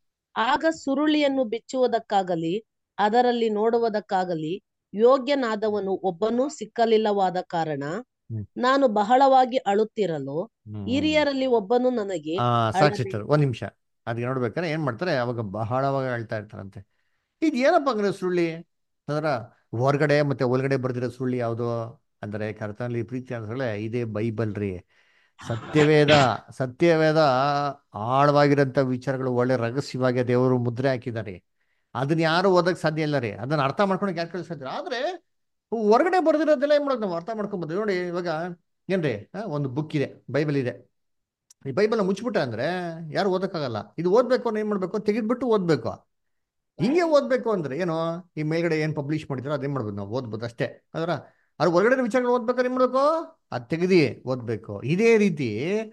ಆಗ ಸುರುಳಿಯನ್ನು ಬಿಚ್ಚುವುದಕ್ಕಾಗಲಿ ಅದರಲ್ಲಿ ನೋಡುವುದಕ್ಕಾಗಲಿ ಯೋಗ್ಯನಾದವನು ಒಬ್ಬನೂ ಸಿಕ್ಕಲಿಲ್ಲವಾದ ಕಾರಣ ಹ್ಮ್. ನಾನು ಬಹಳವಾಗಿ ಅಳುತ್ತಿರಲು ಹ್ಮ್. ಹಿರಿಯರಲ್ಲಿ ಒಬ್ಬನು ನನಗೆ ಆ ಅಳಬೇಡ. ಸಾಕ್ಷಿಸ್ತರು ಒಂದ್ ನಿಮಿಷ ಅದಕ್ಕೆ ನೋಡ್ಬೇಕಾದ್ರೆ ಏನ್ ಮಾಡ್ತಾರೆ ಅವಾಗ ಬಹಳವಾಗಿ ಹೇಳ್ತಾ ಇರ್ತಾರಂತೆ ಇದು ಏನಪ್ಪ ಅಂದ್ರೆ ಸುಳ್ಳಿ ಅದರ ಹೊರಗಡೆ ಮತ್ತೆ ಒಳಗಡೆ ಬರ್ದಿರೋ ಸುಳ್ಳಿ ಯಾವುದು ಅಂದ್ರೆ ಕರ್ತನಲ್ಲಿ ಪ್ರೀತಿ ಅಂದ್ರೆ ಇದೇ ಬೈಬಲ್ ರೀ ಸತ್ಯವೇದ ಸತ್ಯವೇದ ಆಳವಾಗಿರೋಂಥ ವಿಚಾರಗಳು ಒಳ್ಳೆ ರಹಸ್ಯವಾಗಿ ದೇವರು ಮುದ್ರೆ ಹಾಕಿದ್ದಾರೆ ಅದನ್ನ ಯಾರು ಓದಕ್ ಸಾಧ್ಯ ಇಲ್ಲ ರೀ ಅದನ್ನ ಅರ್ಥ ಮಾಡ್ಕೊಳಕ್ ಯಾರು ಕಳಿಸ್ ಸಾಧ್ಯ ಆದ್ರೆ ಹೊರಗಡೆ ಬರ್ದಿರೋದೆಲ್ಲ ಏನ್ ಮಾಡೋದು ನಾವು ಅರ್ಥ ಮಾಡ್ಕೊಬೋದು ನೋಡಿ ಇವಾಗ ಏನ್ರಿ ಆ, ಒಂದು ಬುಕ್ ಇದೆ ಬೈಬಲ್ ಇದೆ ಈ ಬೈಬಲ್ನ ಮುಚ್ಚಿಬಿಟ್ಟ ಅಂದ್ರೆ ಯಾರು ಓದಕ್ಕಾಗಲ್ಲ ಇದು ಓದ್ಬೇಕು ಅಂದ್ರೆ ಏನ್ ಮಾಡ್ಬೇಕು ತೆಗೆದ್ಬಿಟ್ಟು ಓದ್ಬೇಕು ಹಿಂಗೆ ಓದ್ಬೇಕು ಅಂದ್ರೆ ಏನು ಈ ಮೇಲ್ಗಡೆ ಏನ್ ಪಬ್ಲಿಷ್ ಮಾಡಿದ್ರು ಅದೇನ್ ಮಾಡ್ಬೋದು ನಾವು ಓದ್ಬೋದು ಅಷ್ಟೇ ಅದರ ಅದ್ರ ಹೊರಗಡೆ ವಿಚಾರಗಳು ಓದ್ಬೇಕಾದ್ರೆ ಏನ್ ಮಾಡ್ಬೇಕು ಅದ್ ತೆಗ್ದಿ ಓದ್ಬೇಕು ಇದೇ ರೀತಿ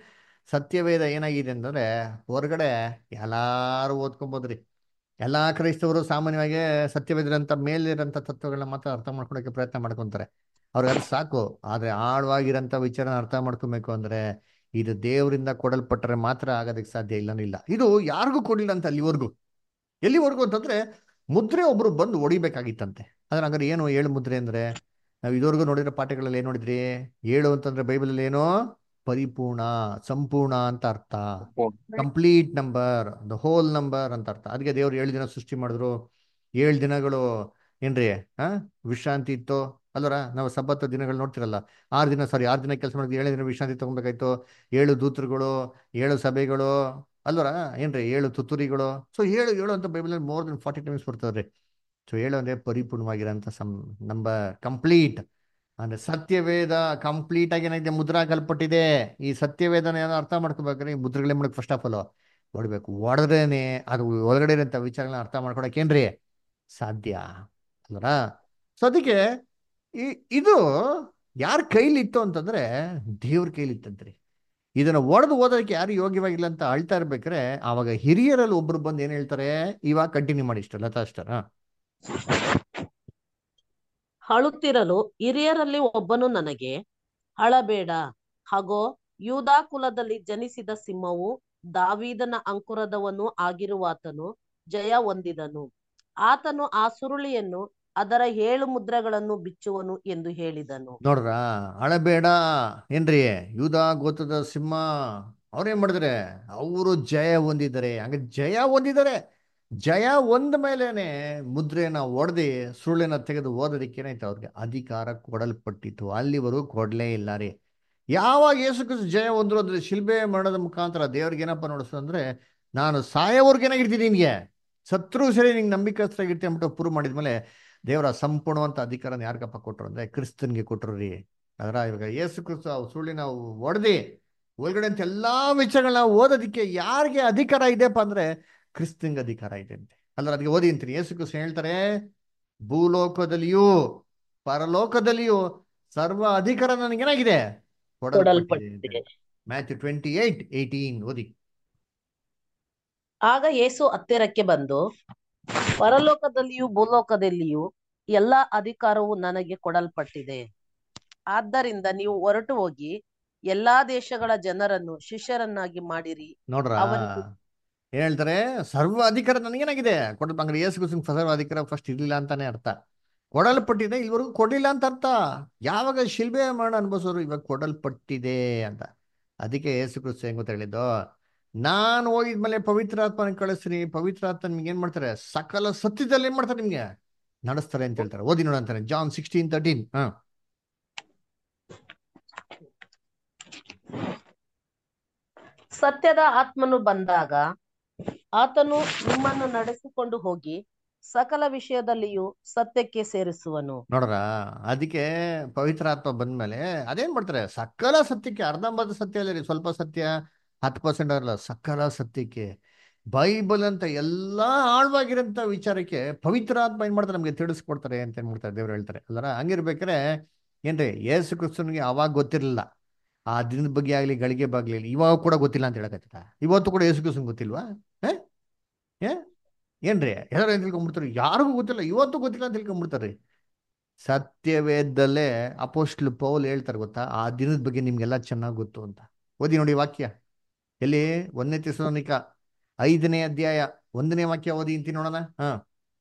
ಸತ್ಯವೇದ ಏನಾಗಿದೆ ಅಂತಂದ್ರೆ ಹೊರಗಡೆ ಎಲ್ಲಾರು ಓದ್ಕೊಬೋದ್ರಿ ಎಲ್ಲಾ ಕ್ರೈಸ್ತವರು ಸಾಮಾನ್ಯವಾಗಿ ಸತ್ಯವೇದರಂತ ಮೇಲಿರಂತ ತತ್ವಗಳನ್ನ ಮಾತ್ರ ಅರ್ಥ ಮಾಡ್ಕೊಳಕ್ಕೆ ಪ್ರಯತ್ನ ಮಾಡ್ಕೊಂತಾರೆ ಅವ್ರಿಗೆ ಅದು ಸಾಕು ಆದ್ರೆ ಆಳವಾಗಿರಂತ ವಿಚಾರನ ಅರ್ಥ ಮಾಡ್ಕೊಬೇಕು ಅಂದ್ರೆ ಇದು ದೇವರಿಂದ ಕೊಡಲ್ಪಟ್ಟರೆ ಮಾತ್ರ ಆಗೋದಕ್ಕೆ ಸಾಧ್ಯ ಇಲ್ಲ ಇಲ್ಲ ಇದು ಯಾರಿಗೂ ಕೊಡ್ಲಿಲ್ಲ ಅಂತ ಅಲ್ಲಿವರೆಗೂ ಎಲ್ಲಿವರೆಗೂ ಅಂತಂದ್ರೆ ಮುದ್ರೆ ಒಬ್ರು ಬಂದು ಹೊಡಿಬೇಕಾಗಿತ್ತಂತೆ ಅದ್ರ ಹಂಗಾರೆ ಏನು ಏಳು ಮುದ್ರೆ ಅಂದ್ರೆ ನಾವು ಇದುವರೆಗೂ ನೋಡಿರೋ ಪಾಠಗಳಲ್ಲಿ ಏನ್ ನೋಡಿದ್ರಿ ಏಳು ಅಂತಂದ್ರೆ ಬೈಬಲಲ್ಲಿ ಏನೋ ಪರಿಪೂರ್ಣ ಸಂಪೂರ್ಣ ಅಂತ ಅರ್ಥ complete number the whole number ಅಂತ ಅರ್ಥ ಅದಕ್ಕೆ ದೇವ್ರು ಏಳು ದಿನ ಸೃಷ್ಟಿ ಮಾಡಿದ್ರು ಏಳು ದಿನಗಳು ಏನ್ರಿ ಆ ವಿಶ್ರಾಂತಿ ಇತ್ತು ಅಲ್ವರ ನಾವು ಸಬ್ಬತ್ತು ದಿನಗಳು ನೋಡ್ತಿರಲ್ಲ ಆರು ದಿನ ಸಾರಿ ಆರು ದಿನ ಕೆಲಸ ಮಾಡಿದ್ವಿ ಏಳು ದಿನ ವಿಶ್ರಾಂತಿ ತಗೊಬೇಕಾಯ್ತು ಏಳು ದೂತರುಗಳು ಏಳು ಸಭೆಗಳು ಅಲ್ವರ ಏನ್ರಿ ಏಳು ತುತ್ತೂರಿಗಳು ಸೊ ಏಳು ಏಳು ಅಂತ ಬೈಬಲಲ್ಲಿ ಮೋರ್ ದೆನ್ ಫಾರ್ಟಿ ಟೈಮ್ಸ್ ಬರ್ತದ್ರಿ ಸೊ ಏಳು ಅಂದ್ರೆ ಪರಿಪೂರ್ಣವಾಗಿರೋಂಥ ಸಂ ನಂಬರ್ ಕಂಪ್ಲೀಟ್ ಅಂದ್ರೆ ಸತ್ಯವೇದ ಕಂಪ್ಲೀಟ್ ಆಗಿ ಏನಾಗಿದೆ ಮುದ್ರಾ ಹಾಕಲ್ಪಟ್ಟಿದೆ ಈ ಸತ್ಯವೇದನ ಏನೋ ಅರ್ಥ ಮಾಡ್ಕೋಬೇಕಾದ್ರೆ ಈ ಮುದ್ರೆಗಳೇ ಮಾಡಕ್ ಫಸ್ಟ್ ಆಫ್ ಆಲ್ ಹೊಡ್ಬೇಕು ಹೊಡೆದ್ರೇನೆ ಅದು ಒಳಗಡೆ ಇರೋಂಥ ವಿಚಾರಗಳನ್ನ ಅರ್ಥ ಮಾಡ್ಕೊಳಕೇನ್ರಿ ಸಾಧ್ಯ ಅಲ್ವರ ಸೊ ಅದಕ್ಕೆ ಈ ಇದು ಯಾರ ಕೈಲಿತ್ತು ಅಂತಂದ್ರೆ ದೇವ್ರ ಕೈಲಿತ್ತಂತ್ರಿ ಇದನ್ನ ಒಡೆದು ಓದೋದಕ್ಕೆ ಯಾರು ಯೋಗ್ಯವಾಗಿಲ್ಲ ಅಂತ ಅಳ್ತಾ ಇರ್ಬೇಕಾರೆ ಆವಾಗ ಹಿರಿಯರಲ್ಲಿ ಒಬ್ರು ಬಂದು ಏನ್ ಹೇಳ್ತಾರೆ ಇವಾಗ ಕಂಟಿನ್ಯೂ ಮಾಡಿ ಇಷ್ಟ ಲತಾ ಅಷ್ಟರ ಅಳುತ್ತಿರಲು ಹಿರಿಯರಲ್ಲಿ ಒಬ್ಬನು ನನಗೆ ಅಳಬೇಡ ಹಾಗೋ ಯೂದಾ ಕುಲದಲ್ಲಿ ಜನಿಸಿದ ಸಿಂಹವು ದಾವೀದನ ಅಂಕುರದವನು ಆಗಿರುವಾತನು ಜಯ ಹೊಂದಿದನು ಆತನು ಆ ಸುರುಳಿಯನ್ನು ಅದರ ಏಳು ಮುದ್ರೆಗಳನ್ನು ಬಿಚ್ಚುವನು ಎಂದು ಹೇಳಿದನು ನೋಡ್ರ ಅಳಬೇಡ ಏನ್ರಿ ಯೂದಾ ಗೋತ್ರದ ಸಿಂಹ ಅವ್ರೇನ್ ಮಾಡಿದ್ರೆ ಅವರು ಜಯ ಹೊಂದಿದ್ದಾರೆ ಹಂಗ ಜಯ ಹೊಂದಿದ್ದಾರೆ ಜಯ ಒಂದ ಮೇಲೇನೆ ಮುದ್ರೆನ ಒಡೆದಿ ಸುಳ್ಳಿನ ತೆಗೆದು ಓದೋದಕ್ಕೆ ಏನಾಯ್ತು ಅವ್ರಿಗೆ ಅಧಿಕಾರ ಕೊಡಲ್ಪಟ್ಟಿತ್ತು ಅಲ್ಲಿವರೆಗೂ ಕೊಡ್ಲೇ ಇಲ್ಲ ರೀ ಯಾವಾಗ ಯೇಸು ಕ್ರಿಸ್ತ ಜಯ ಹೊಂದ್ರು ಅಂದ್ರೆ ಶಿಲ್ಬೆ ಮರಣದ ಮುಖಾಂತರ ದೇವ್ರಿಗೆ ಏನಪ್ಪ ನೋಡಿಸ್ ಅಂದ್ರೆ ನಾನು ಸಾಯೋವರ್ಗೆ ಏನಾಗಿರ್ತೀನಿ ನಿನ್ಗೆ ಸತ್ರು ಸರಿ ನಿಂಗೆ ನಂಬಿಕಸ್ಥರಾಗಿರ್ತೀನಿ ಅಂದ್ಬಿಟ್ಟು ಪ್ರೂವ್ ಮಾಡಿದ್ಮೇಲೆ ದೇವರ ಸಂಪೂರ್ಣವಂತ ಅಧಿಕಾರನ ಯಾರಿಗಪ್ಪ ಕೊಟ್ರು ಅಂದ್ರೆ ಕ್ರಿಸ್ತನ್ಗೆ ಕೊಟ್ರು ರೀ ಅದರ ಇವಾಗ ಯೇಸು ಕ್ರಿಸ್ತ ಸುಳ್ಳಿನ ಹೊಡೆದಿ ಒಳಗಡೆ ಅಂತ ಎಲ್ಲಾ ವಿಷಯಗಳನ್ನ ಓದೋದಕ್ಕೆ ಯಾರಿಗೆ ಅಧಿಕಾರ ಇದೆಯಪ್ಪ ಅಂದ್ರೆ ಕ್ರಿಸ್ತನ್ಗೆ ಅಧಿಕಾರ ಇದೆ ಅಂತೆ ಅಲ್ಲ ಅದಕ್ಕೆ ಓದಿ ಅಂತೀನಿ ಯೇಸು ಕ್ರಿಸ್ತ ಹೇಳ್ತಾರೆ ಭೂಲೋಕದಲ್ಲಿಯೂ ಪರಲೋಕದಲ್ಲಿಯೂ ಸರ್ವ ಅಧಿಕಾರ ನನಗೇನಾಗಿದೆ ಕೊಡಲ್ಪಟ್ಟಿದೆ ಕೊಡಲ್ಪಟ್ಟಿದೆ ಮ್ಯಾಥ್ಯೂ ಟ್ವೆಂಟಿ ಏಟ್ ಏಯ್ಟೀನ್ ಓದಿ ಆಗ ಯೇಸು ಹತ್ತಿರಕ್ಕೆ ಬಂದು ಪರಲೋಕದಲ್ಲಿಯೂ ಭೂಲೋಕದಲ್ಲಿಯೂ ಎಲ್ಲ ಅಧಿಕಾರವು ನನಗೆ ಕೊಡಲ್ಪಟ್ಟಿದೆ ಆದ್ದರಿಂದ ನೀವು ಹೊರಟು ಹೋಗಿ ಎಲ್ಲಾ ದೇಶಗಳ ಜನರನ್ನು ಶಿಷ್ಯರನ್ನಾಗಿ ಮಾಡಿರಿ ನೋಡ್ರ ಅವನಿಗೆ ಏನ್ ಹೇಳ್ತಾರೆ ಸರ್ವ ಅಧಿಕಾರ ನನಗೇನಾಗಿದೆ ಕೊಡ ಅಂದ್ರೆ ಯೇಸು ಕ್ರಿಸ್ತನ್ ಸರ್ವ ಅಧಿಕಾರ ಫಸ್ಟ್ ಇರ್ಲಿಲ್ಲ ಅಂತಾನೆ ಅರ್ಥ ಕೊಡಲ್ಪಟ್ಟಿದೆ ಇಲ್ಲಿವರೆಗೂ ಕೊಡ್ಲಿಲ್ಲ ಅಂತ ಅರ್ಥ ಯಾವಾಗ ಶಿಲ್ಬೆ ಮರಣ ಅನ್ಭವಿಸೋರು ಇವಾಗ ಕೊಡಲ್ಪಟ್ಟಿದೆ ಅಂತ ಅದಕ್ಕೆ ಯೇಸು ಕ್ರಿಸ್ತ ಹೆಂಗ್ ಗೊತ್ತಾ ಹೇಳಿದ್ದು ನಾನು ಹೋಗಿದ್ಮೇಲೆ ಪವಿತ್ರಾತ್ಮನ ಕಳಿಸ್ತೀನಿ ಪವಿತ್ರಾತ್ಮ ನಿಮ್ಗೆ ಏನ್ ಮಾಡ್ತಾರೆ ಸಕಲ ಸತ್ಯದಲ್ಲಿ ಏನ್ ಮಾಡ್ತಾರೆ ನಿಮ್ಗೆ ನಡೆಸ್ತಾರೆ ಅಂತ ಹೇಳ್ತಾರೆ ಓದಿ ನೋಡ ಅಂತಾರೆ ಜಾನ್ ಸಿಕ್ಸ್ಟೀನ್ ತರ್ಟೀನ್ ಹಾ ಸತ್ಯದ ಆತ್ಮನು ಬಂದಾಗ ಆತನು ನಿಮ್ಮನ್ನು ನಡೆಸಿಕೊಂಡು ಹೋಗಿ ಸಕಲ ವಿಷಯದಲ್ಲಿಯೂ ಸತ್ಯಕ್ಕೆ ಸೇರಿಸುವನು ನೋಡ್ರ ಅದಕ್ಕೆ ಪವಿತ್ರಾತ್ಮ ಬಂದ್ಮೇಲೆ ಅದೇನ್ ಮಾಡ್ತಾರೆ ಸಕಲ ಸತ್ಯಕ್ಕೆ ಅರ್ಧಂಬರ್ಧ ಸತ್ಯ ಅಲ್ಲ ರೀ ಸ್ವಲ್ಪ ಸತ್ಯ ಹತ್ತು ಪರ್ಸೆಂಟ್ ಅಲ್ಲ ಸಕಲ ಸತ್ಯಕ್ಕೆ ಬೈಬಲ್ ಅಂತ ಎಲ್ಲಾ ಆಳ್ವಾಗಿರೋಂಥ ವಿಚಾರಕ್ಕೆ ಪವಿತ್ರಾತ್ಮ ಏನ್ ಮಾಡ್ತಾರೆ ನಮ್ಗೆ ತಿಳಿಸ್ಕೊಡ್ತಾರೆ ಅಂತ ಏನ್ ಮಾಡ್ತಾರೆ ದೇವ್ರು ಹೇಳ್ತಾರೆ ಅಲ್ಲರ ಹಂಗಿರ್ಬೇಕಾರೆ ಏನ್ರಿ ಯೇಸು ಕ್ರಿಸ್ತನಿಗೆ ಅವಾಗ ಗೊತ್ತಿರಲಿಲ್ಲ ಆ ದಿನದ ಬಗ್ಗೆ ಆಗ್ಲಿ ಗಳಿಗೆ ಬಗ್ಗೆ ಆಗ್ಲಿ ಇವಾಗ ಕೂಡ ಗೊತ್ತಿಲ್ಲ ಅಂತ ಹೇಳಕತ್ತ ಇವತ್ತು ಕೂಡ ಯೇಸು ಕ್ರಿಸ್ತನ್ ಗೊತ್ತಿಲ್ವಾ ಏ ಏ ಏನ್ರಿ ಎಲ್ಲರೂ ಏನ್ ತಿಳ್ಕೊಂಡ್ಬಿಡ್ತಾರೆ ಯಾರಿಗೂ ಗೊತ್ತಿಲ್ಲ ಇವತ್ತು ಗೊತ್ತಿಲ್ಲ ಅಂತ ತಿಳ್ಕೊಂಡ್ಬಿಡ್ತಾರೆ ಸತ್ಯವೇದಲ್ಲೇ ಅಪೋಸ್ಟ್ಲ್ ಪೌಲ್ ಹೇಳ್ತಾರೆ ಗೊತ್ತಾ ಆ ದಿನದ ಬಗ್ಗೆ ನಿಮ್ಗೆಲ್ಲ ಚೆನ್ನಾಗಿ ಗೊತ್ತು ಅಂತ ಓದಿ ನೋಡಿ ವಾಕ್ಯ ಎಲ್ಲಿ ಒಂದನೇ ತಿಸೋನಿಕ ಐದನೇ ಅಧ್ಯಾಯ ಒಂದನೇ ವಾಕ್ಯ ಓದಿ ಅಂತೀನಿ ನೋಡೋಣ ಹಾ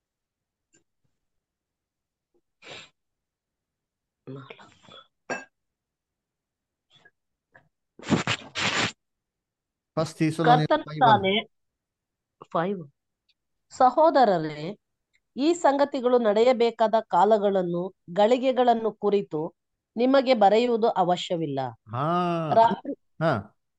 ಫಸ್ಟ್ ಕರ್ತನು ತಾನೇ ಫೈವ್ ಸಹೋದರರೇ ಈ ಸಂಗತಿಗಳು ನಡೆಯಬೇಕಾದ ಕಾಲಗಳನ್ನು ಗಳಿಗೆಗಳನ್ನು ಕುರಿತು ನಿಮಗೆ ಬರೆಯುವುದು ಅವಶ್ಯವಿಲ್ಲ ಹಾ ರಾತ್ರಿ ಹಾ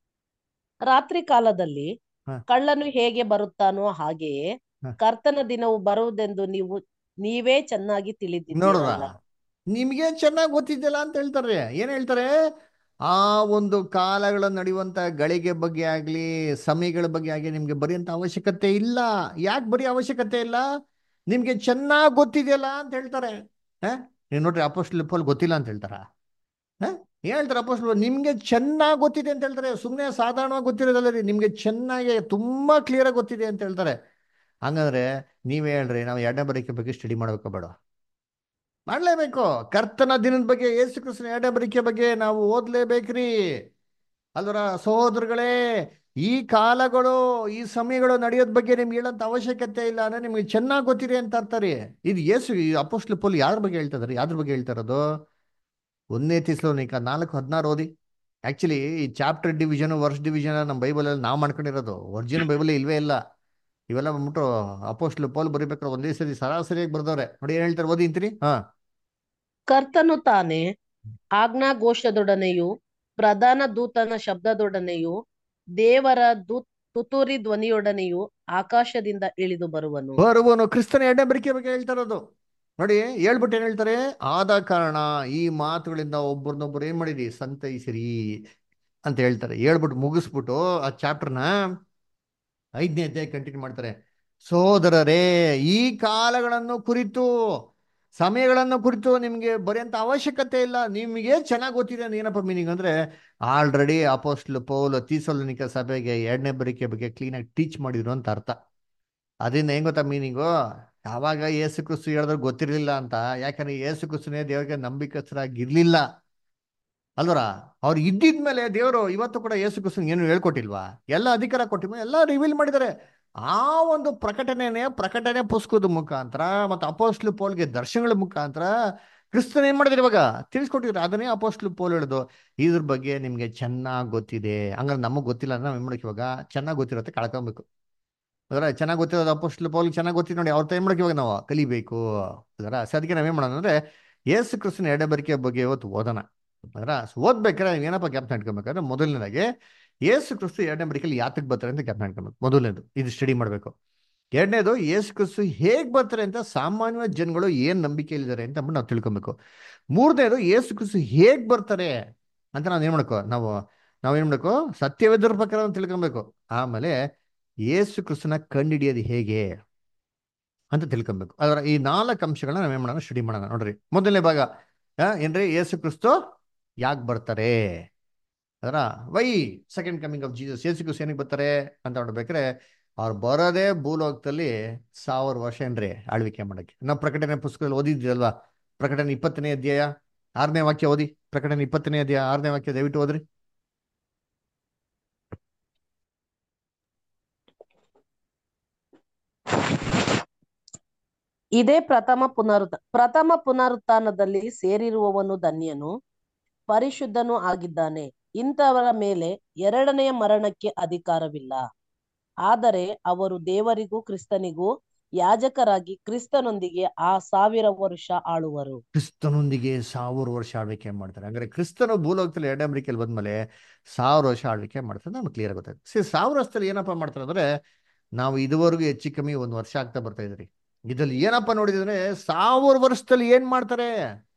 ರಾತ್ರಿ ಕಾಲದಲ್ಲಿ ಹ. ಕಳ್ಳನು ಹೇಗೆ ಬರುತ್ತಾನೋ ಹಾಗೆಯೇ ಹ. ಕರ್ತನ ದಿನವು ಬರುವುದೆಂದು ನೀವು ನೀವೇ ಚೆನ್ನಾಗಿ ನೋಡ್ರ ತಿಳಿದಿದ್ದೀರಲ್ಲ ನಿಮ್ಗೆ ಚೆನ್ನಾಗಿ ಗೊತ್ತಿದ್ದಿಲ್ಲ ಅಂತ ಹೇಳ್ತಾರೆ ಏನ್ ಹೇಳ್ತಾರೆ ಆ ಒಂದು ಕಾಲಗಳ ನಡೆಯುವಂತ ಗಳಿಗೆ ಬಗ್ಗೆ ಆಗ್ಲಿ ಸಮಯಗಳ ಬಗ್ಗೆ ಆಗ್ಲಿ ನಿಮ್ಗೆ ಬರೆಯುವಂತ ಅವಶ್ಯಕತೆ ಇಲ್ಲ ಯಾಕೆ ಬರೀ ಅವಶ್ಯಕತೆ ಇಲ್ಲ ನಿಮ್ಗೆ ಚೆನ್ನಾಗಿ ಗೊತ್ತಿದೆಯಲ್ಲ ಅಂತ ಹೇಳ್ತಾರೆ ಹ ನೀವು ನೋಡ್ರಿ ಅಪೋಸ್ಟಲ್ ಪೌಲ್ ಗೊತ್ತಿಲ್ಲ ಅಂತ ಹೇಳ್ತಾರ ಹ ಏನ್ ಹೇಳ್ತಾರೆ ಅಪೋಸ್ಟಲ್ ನಿಮ್ಗೆ ಚೆನ್ನಾಗಿ ಗೊತ್ತಿದೆ ಅಂತ ಹೇಳ್ತಾರೆ ಸುಮ್ಮನೆ ಸಾಧಾರಣವಾಗಿ ಗೊತ್ತಿರೋದಲ್ಲ ರೀ ನಿಮ್ಗೆ ಚೆನ್ನಾಗಿ ತುಂಬಾ ಕ್ಲಿಯರ್ ಆಗಿ ಗೊತ್ತಿದೆ ಅಂತ ಹೇಳ್ತಾರೆ ಹಂಗಂದ್ರೆ ನೀವೇ ಹೇಳ್ರಿ ನಾವು ಎರಡನೇ ಬರೀಕೆ ಬಗ್ಗೆ ಸ್ಟಡಿ ಮಾಡ್ಬೇಕೋ ಬೇಡ ಮಾಡ್ಲೇಬೇಕು ಕರ್ತನ ದಿನದ ಬಗ್ಗೆ ಯೇಸು ಕ್ರಿಸ್ತನ ಎರಡನೇ ಬರಿಕೆ ಬಗ್ಗೆ ನಾವು ಓದ್ಲೇಬೇಕ್ರಿ ಅಲ್ವರ ಸಹೋದರಗಳೇ ಈ ಕಾಲಗಳು ಈ ಸಮಯಗಳು ನಡೆಯೋದ್ ಬಗ್ಗೆ ನಿಮ್ಗೆ ಹೇಳೋಂತ ಅವಶ್ಯಕತೆ ಇಲ್ಲ ಅಂದ್ರೆ ನಿಮ್ಗೆ ಚೆನ್ನಾಗಿ ಗೊತ್ತಿದೆ ಅಂತ ಅರ್ಥ ರೀ ಇದು ಯೇಸು ಈ ಅಪೋಸ್ಟ್ಲ್ ಪೋಲ್ ಯಾರ ಬಗ್ಗೆ ಹೇಳ್ತಾ ಇದಾರೆ ಯಾವ್ದ್ರ ಬಗ್ಗೆ ಹೇಳ್ತಾ ಇರೋದು ಒಂದನೇ ತಿಸ್ಲೋನಿಕ ನಾಲ್ಕು ಹದಿನಾರು ಓದಿ ಆಕ್ಚುಲಿ ಈ ಚಾಪ್ಟರ್ ಡಿವಿಷನ್ ವರ್ಷ ಡಿವಿಷನ್ ನಮ್ಮ ಬೈಬಲಲ್ಲಿ ನಾವು ಮಾಡ್ಕೊಂಡಿರೋದು ಒರಿಜಿನಲ್ ಬೈಬಲ್ ಇಲ್ವೇ ಇಲ್ಲ ಇವೆಲ್ಲ ಬಂದ್ಬಿಟ್ಟು ಅಪೋಸ್ಟ್ಲ್ ಪೋಲ್ ಬರಿಬೇಕಾದ್ರೆ ಒಂದೇ ಸರಿ ಸರಾಸರಿಯಾಗಿ ಬರ್ದವ್ರೆ ನೋಡಿ ಏನ್ ಹೇಳ್ತಾರೆ ಓದಿ ಅಂತೀರಿ ಹಾ ಕರ್ತನು ತಾನೇ ಆಜ್ಞಾಘೋಷದೊಡನೆಯೂ ಪ್ರಧಾನ ದೂತನ ಶಬ್ದದೊಡನೆಯೂ ದೇವರ ದೂ ತುತೂರಿ ಧ್ವನಿಯೊಡನೆಯೂ ಆಕಾಶದಿಂದ ಇಳಿದು ಬರುವನು ಬರುವನು ಕ್ರಿಸ್ತನ ಎರಡನೇ ಬರಿಕೆ ಬಗ್ಗೆ ಹೇಳ್ತಾ ಇರೋದು ನೋಡಿ ಹೇಳ್ಬಿಟ್ಟು ಏನ್ ಹೇಳ್ತಾರೆ ಆದ ಕಾರಣ ಈ ಮಾತುಗಳಿಂದ ಒಬ್ಬರನ್ನೊಬ್ರು ಏನ್ ಮಾಡಿರಿ ಸಂತೈಸಿರಿ ಅಂತ ಹೇಳ್ತಾರೆ ಹೇಳ್ಬಿಟ್ಟು ಮುಗಿಸ್ಬಿಟ್ಟು ಆ ಚಾಪ್ಟರ್ನ ಐದನೇ ಅಧ್ಯಾಯ ಕಂಟಿನ್ಯೂ ಮಾಡ್ತಾರೆ ಸೋದರರೇ ಈ ಕಾಲಗಳನ್ನು ಕುರಿತು ಸಮಯಗಳನ್ನು ಕುರಿತು ನಿಮ್ಗೆ ಬರೆಯಂತ ಅವಶ್ಯಕತೆ ಇಲ್ಲ ನಿಮಗೆ ಚೆನ್ನಾಗಿ ಗೊತ್ತಿದೆ ಅಂದ್ರೆ ಏನಪ್ಪ ಮೀನಿಂಗ್ ಅಂದ್ರೆ ಆಲ್ರೆಡಿ ಅಪೋಸ್ಟ್ಲ್ ಪೌಲ್ ತೀಸೋಲನಿಕ ಸಭೆಗೆ ಎರಡನೇ ಬರಿಕೆ ಬಗ್ಗೆ ಕ್ಲೀನಾಗಿ ಟೀಚ್ ಮಾಡಿದ್ರು ಅಂತ ಅರ್ಥ ಅದರಿಂದ ಹೆಂಗ್ ಗೊತ್ತಾ ಮೀನಿಂಗು ಯಾವಾಗ ಏಸು ಕ್ರಿಸ್ತು ಹೇಳಿದ್ರೆ ಗೊತ್ತಿರಲಿಲ್ಲ ಅಂತ ಯಾಕಂದ್ರೆ ಏಸು ಕ್ರಿಸ್ತನೇ ದೇವರಿಗೆ ನಂಬಿಕಸ್ಥರಾಗಿರ್ಲಿಲ್ಲ ಅಲ್ವರ ಅವ್ರು ಇದ್ದಿದ್ಮೇಲೆ ದೇವರು ಇವತ್ತು ಕೂಡ ಏಸು ಕ್ರಿಸ್ತನ್ ಏನು ಹೇಳ್ಕೊಟ್ಟಿಲ್ವಾ ಎಲ್ಲ ಅಧಿಕಾರ ಕೊಟ್ಟಿದ್ಮೇಲೆ ಎಲ್ಲ ರಿವೀಲ್ ಮಾಡಿದ್ದಾರೆ ಆ ಒಂದು ಪ್ರಕಟಣೆನೇ ಪ್ರಕಟಣೆ ಪುಸ್ತಕದ ಮುಖಾಂತರ ಮತ್ತು ಅಪೋಸ್ಟ್ಲು ಪೋಲ್ಗೆ ದರ್ಶನಗಳ ಮುಖಾಂತರ ಕ್ರಿಸ್ತನ್ ಏನ್ ಮಾಡಿದ್ರೆ ಇವಾಗ ತಿಳಿಸ್ಕೊಟ್ಟಿದ್ರು ಅದನ್ನೇ ಅಪೋಸ್ಟ್ಲು ಪೋಲ್ ಹೇಳುದು ಇದ್ರ ಬಗ್ಗೆ ನಿಮ್ಗೆ ಚೆನ್ನಾಗಿ ಗೊತ್ತಿದೆ ಹಂಗಾರೆ ನಮಗ್ ಗೊತ್ತಿಲ್ಲ ಅಂದ್ರೆ ನಾವ್ ಏನ್ ಮಾಡಕ್ ಇವಾಗ ಚೆನ್ನಾಗಿ ಗೊತ್ತಿರತ್ತೆ ಕಳ್ಕೊಬೇಕು ಅದರ ಚೆನ್ನಾಗಿ ಗೊತ್ತಿರೋದು ಅಪೋಸ್ಟ್ಲು ಪೌಲ್ ಚೆನ್ನಾಗಿ ಗೊತ್ತಿದೆ ನೋಡಿ ಅವ್ರ ಏನ್ ಮಾಡಕ್ ಇವಾಗ ನಾವು ಕಲಿಬೇಕು ಅದರ ಸೊ ಅದಕ್ಕೆ ನಾವೇನ್ ಮಾಡೋಣ ಅಂದ್ರೆ ಯೇಸು ಕ್ರಿಸ್ತನ ಎಡೆ ಬರಿಕೆ ಬಗ್ಗೆ ಇವತ್ತು ಓದೋಣ ಅದರ ಓದ್ಬೇಕಾದ್ರೆ ನೀವು ಏನಪ್ಪ ಜ್ಞಾಪನ ಇಟ್ಕೊಬೇಕಾದ್ರೆ ಮೊದಲನೇದಾಗಿ ಯೇಸು ಕ್ರಿಸ್ತು ಎರಡನೇ ಬರಿಕಲ್ಲಿ ಯಾತಕ್ಕೆ ಬರ್ತಾರೆ ಅಂತ ಜ್ಞಾಪನ ಇಟ್ಕೊಬೇಕು ಮೊದಲನೇದು ಇದು ಸ್ಟಡಿ ಮಾಡಬೇಕು ಎರಡನೇದು ಯೇಸು ಕ್ರಿಸ್ತು ಹೇಗೆ ಬರ್ತಾರೆ ಅಂತ ಸಾಮಾನ್ಯವಾದ ಜನಗಳು ಏನು ನಂಬಿಕೆಯಲ್ಲಿದ್ದಾರೆ ಅಂತ ಅಂದ್ಬಿಟ್ಟು ನಾವು ತಿಳ್ಕೊಬೇಕು ಮೂರನೇದು ಯೇಸು ಕ್ರಿಸ್ತು ಹೇಗೆ ಬರ್ತಾರೆ ಅಂತ ನಾವು ಏನು ಮಾಡ್ಕೋ ನಾವು ನಾವು ಏನು ಮಾಡಬೇಕು ಸತ್ಯವೇದರ ಪ್ರಕಾರ ನಾವು ತಿಳ್ಕೊಬೇಕು ಆಮೇಲೆ ಯೇಸು ಕ್ರಿಸ್ತನ ಕಂಡುಹಿಡಿಯೋದು ಹೇಗೆ ಅಂತ ತಿಳ್ಕೊಬೇಕು ಅದರ ಈ ನಾಲ್ಕು ಅಂಶಗಳನ್ನ ನಾವೇನು ಮಾಡೋಣ ಸ್ಟಡಿ ಮಾಡೋಣ ನೋಡ್ರಿ ಮೊದಲನೇ ಭಾಗ ಆ, ಏನ್ರಿ ಯೇಸು ಕ್ರಿಸ್ತು ಯಾಕೆ ಬರ್ತಾರೆ ಅದರ why second coming of Jesus ಯೇಸು ಕ್ರಿಸ್ತು ಏನಕ್ಕೆ ಬರ್ತಾರೆ ಅಂತ ನೋಡ್ಬೇಕಾದ್ರೆ ಅವ್ರು ಬರೋದೇ ಭೂಲೋಕದಲ್ಲಿ ಸಾವಿರ ವರ್ಷ ಏನ್ರಿ ಆಳ್ವಿಕೆ ಮಾಡಕ್ಕೆ ನಾವು ಪ್ರಕಟಣೆ ಪುಸ್ತಕದಲ್ಲಿ ಓದಿದ್ರಲ್ವಾ ಪ್ರಕಟಣೆ ಇಪ್ಪತ್ತನೇ ಅಧ್ಯಾಯ ಆರನೇ ವಾಕ್ಯ ಓದಿ ಪ್ರಕಟಣೆ ಇಪ್ಪತ್ತನೇ ಅಧ್ಯಾಯ ಆರನೇ ವಾಕ್ಯ ದಯವಿಟ್ಟು ಓದ್ರಿ ಇದೇ ಪ್ರಥಮ ಪುನರುತ್ ಪ್ರಥಮ ಪುನರುತ್ಥಾನದಲ್ಲಿ ಸೇರಿರುವವನು ಧನ್ಯನು ಪರಿಶುದ್ಧನೂ ಆಗಿದ್ದಾನೆ ಇಂಥವರ ಮೇಲೆ ಎರಡನೆಯ ಮರಣಕ್ಕೆ ಅಧಿಕಾರವಿಲ್ಲ ಆದರೆ ಅವರು ದೇವರಿಗೂ ಕ್ರಿಸ್ತನಿಗೂ ಯಾಜಕರಾಗಿ ಕ್ರಿಸ್ತನೊಂದಿಗೆ ಆ ಸಾವಿರ ವರ್ಷ ಆಳುವರು ಕ್ರಿಸ್ತನೊಂದಿಗೆ ಸಾವಿರ ವರ್ಷ ಆಳ್ವಿಕೆ ಮಾಡ್ತಾರೆ ಅಂದ್ರೆ ಕ್ರಿಸ್ತನು ಭೂಲೋಕದಲ್ಲಿ ಎರಡನೇ ಅಮೆರಿಕೆಯಲ್ಲಿ ಬಂದ್ಮೇಲೆ ಸಾವಿರ ವರ್ಷ ಆಳ್ವಿಕೆ ಮಾಡ್ತಾರೆ ನಮ್ಗೆ ಕ್ಲಿಯರ್ ಗೊತ್ತಾಯ್ತು ಸಿ ಸಾವಿರ ವರ್ಷದಲ್ಲಿ ಏನಪ್ಪ ಮಾಡ್ತಾರೆ ಅಂದ್ರೆ ನಾವು ಇದುವರೆಗೂ ಹೆಚ್ಚು ಕಮ್ಮಿ ಒಂದು ವರ್ಷ ಆಗ್ತಾ ಬರ್ತಾ ಇದ್ರಿ ಇದ್ರಲ್ಲಿ ಏನಪ್ಪ ನೋಡಿದ್ರೆ ಸಾವಿರ ವರ್ಷದಲ್ಲಿ ಏನ್ ಮಾಡ್ತಾರೆ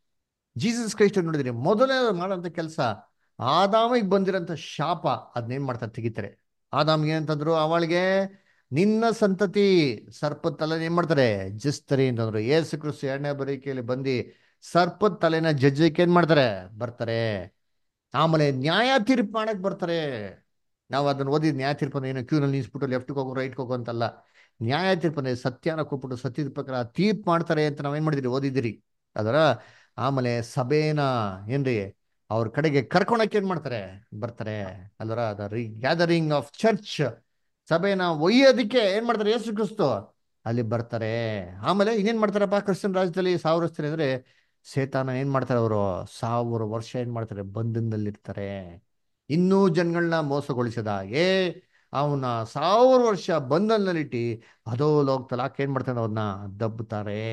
ಜೀಸಸ್ ಕ್ರೈಸ್ಟ್ ನೋಡಿದ್ರಿ ಮೊದಲನೇ ಮಾಡೋಂಥ ಕೆಲಸ ಆದಾಮಿಗೆ ಬಂದಿರೋಂಥ ಶಾಪ ಅದನ್ನೇನ್ ಮಾಡ್ತಾರೆ ತೆಗಿತಾರೆ ಆದಾಮ್ಗೆ ಏನಂತಂದ್ರು ಅವಳಿಗೆ ನಿನ್ನ ಸಂತತಿ ಸರ್ಪದ ತಲೆ ಏನ್ ಮಾಡ್ತಾರೆ ಜಸ್ತಾರೆ ಅಂತಂದ್ರು ಏಸು ಕ್ರಿಸ್ತು ಎರಡನೇ ಬರೀಕೆಯಲ್ಲಿ ಬಂದು ಸರ್ಪದ ತಲೆನ ಜಜ್ಜಕ್ಕೆ ಏನ್ ಮಾಡ್ತಾರೆ ಬರ್ತಾರೆ ಆಮೇಲೆ ನ್ಯಾಯ ತೀರ್ಪು ಮಾಡಕ್ ಬರ್ತಾರೆ ನಾವು ಅದನ್ನ ಓದಿದ್ ನ್ಯಾಯ ತೀರ್ಪನ್ನು ಏನು ಕ್ಯೂನಲ್ಲಿ ನಿಲ್ಸ್ಬಿಟ್ಟು ಲೆಫ್ಟ್ಗೆ ಹೋಗೋ ರೈಟ್ಗೆ ಹೋಗೋ ಅಂತಲ್ಲ ನ್ಯಾಯ ತೀರ್ಪನ್ನೇ ಸತ್ಯನ ಕೊಟ್ಬಿಟ್ಟು ಸತ್ಯದ ಪ್ರಕಾರ ತೀರ್ಪು ಮಾಡ್ತಾರೆ ಅಂತ ನಾವೇನ್ ಮಾಡಿದಿರಿ ಓದಿದಿರಿ ಅದರ ಆಮೇಲೆ ಸಭೆನ ಏನ್ರಿ ಅವ್ರ ಕಡೆಗೆ ಕರ್ಕೊಳಕ್ಕೆ ಏನ್ ಮಾಡ್ತಾರೆ ಬರ್ತಾರೆ ಅಲ್ವರ ದ ಗ್ಯಾದರಿಂಗ್ ಆಫ್ ಚರ್ಚ್ ಸಭೆನ ಒಯ್ಯೋದಿಕ್ಕೆ ಏನ್ ಮಾಡ್ತಾರೆ ಯೇಸು ಕ್ರಿಸ್ತು ಅಲ್ಲಿ ಬರ್ತಾರೆ ಆಮೇಲೆ ಇನ್ನೇನ್ ಮಾಡ್ತಾರಪ್ಪ ಕ್ರಿಶ್ಚಿಯನ್ ರಾಜ್ಯದಲ್ಲಿ ಸಾವಿರ ವರ್ಷದಲ್ಲಿ ಅಂದ್ರೆ ಸೇತಾನ ಏನ್ ಮಾಡ್ತಾರೆ ಅವರು ಸಾವಿರ ವರ್ಷ ಏನ್ ಮಾಡ್ತಾರೆ ಬಂಧನದಲ್ಲಿರ್ತಾರೆ ಇನ್ನೂ ಜನಗಳನ್ನ ಮೋಸಗೊಳಿಸಿದ ಹಾಗೆ ಅವನ ಸಾವಿರ ವರ್ಷ ಬಂಧನದಲ್ಲಿಟ್ಟು ಅದೋ ಲೋಕದಲ್ಲಿ ಹಾಕಿ ಏನ್ ಮಾಡ್ತಾರೆ ಅವ್ರನ್ನ ದಬ್ಬುತ್ತಾರೆ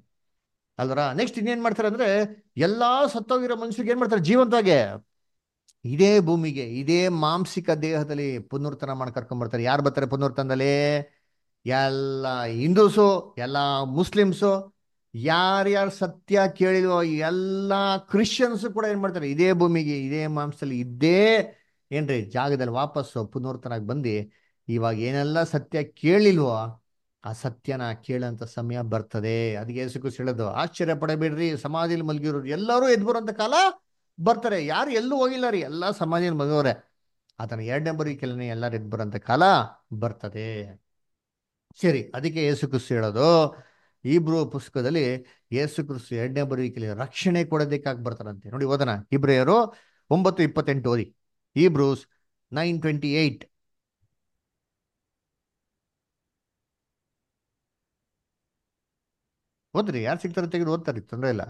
ಅಲ್ವರ ನೆಕ್ಸ್ಟ್ ಇನ್ನೇನ್ ಮಾಡ್ತಾರೆ ಅಂದ್ರೆ ಎಲ್ಲಾ ಸತ್ತೋಗಿರೋ ಮನುಷ್ಯರಿಗೆ ಏನ್ ಮಾಡ್ತಾರೆ ಜೀವಂತವಾಗಿ ಇದೇ ಭೂಮಿಗೆ ಇದೇ ಮಾಂಸಿಕ ದೇಹದಲ್ಲಿ ಪುನರ್ತನ ಮಾಡಿ ಕರ್ಕೊಂಡ್ ಬರ್ತಾರೆ ಯಾರು ಬರ್ತಾರೆ ಪುನರ್ತನದಲ್ಲಿ ಎಲ್ಲ ಹಿಂದೂಸು ಎಲ್ಲ ಮುಸ್ಲಿಮ್ಸು ಯಾರ್ಯಾರು ಸತ್ಯ ಕೇಳಿಲ್ವೋ ಎಲ್ಲ ಕ್ರಿಶ್ಚಿಯನ್ಸು ಕೂಡ ಏನ್ ಮಾಡ್ತಾರೆ ಇದೇ ಭೂಮಿಗೆ ಇದೇ ಮಾಂಸದಲ್ಲಿ ಇದೇ ಏನ್ರಿ ಜಾಗದಲ್ಲಿ ವಾಪಸ್ಸು ಪುನರ್ತನಾಗಿ ಬಂದು ಇವಾಗ ಏನೆಲ್ಲ ಸತ್ಯ ಕೇಳಿಲ್ವೋ ಆ ಸತ್ಯನ ಕೇಳಂತ ಸಮಯ ಬರ್ತದೆ ಅದಕ್ಕೆ ಯೇಸು ಹೇಳೋದು ಆಶ್ಚರ್ಯ ಪಡಬೇಡ್ರಿ ಸಮಾಧಿಯಲ್ಲಿ ಮಲಗಿರೋರು ಎಲ್ಲರೂ ಎದ್ದು ಬರೋಂಥ ಕಾಲ ಬರ್ತಾರೆ ಯಾರು ಎಲ್ಲೂ ಹೋಗಿಲ್ಲ ರೀ ಎಲ್ಲ ಸಮಾಧಿಯಲ್ಲಿ ಮಗವರೆ ಆತನ ಎರಡನೇ ಬರೀ ಕೆಲನೇ ಎಲ್ಲರೂ ಎದ್ದು ಬರೋಂಥ ಕಾಲ ಬರ್ತದೆ ಸರಿ ಅದಕ್ಕೆ ಯೇಸು ಕ್ರಿಸ್ತು ಹೇಳೋದು ಇಬ್ರು ಪುಸ್ತಕದಲ್ಲಿ ಯೇಸು ಕ್ರಿಸ್ತು ಎರಡನೇ ಬರುವಿಕೆಯಲ್ಲಿ ರಕ್ಷಣೆ ಕೊಡೋದಕ್ಕಾಗಿ ಬರ್ತಾರಂತೆ ನೋಡಿ ಓದನ ಇಬ್ರಿಯರು ಒಂಬತ್ತು ಇಪ್ಪತ್ತೆಂಟು ಓದಿ ಇಬ್ರೂಸ್ ನೈನ್ ಟ್ವೆಂಟಿ ಏಯ್ಟ್ ಓದ್ರಿ ಯಾರು ಸಿಗ್ತಾರೆ ತೆಗೆದು ಓದ್ತಾರೆ ತೊಂದರೆ ಇಲ್ಲ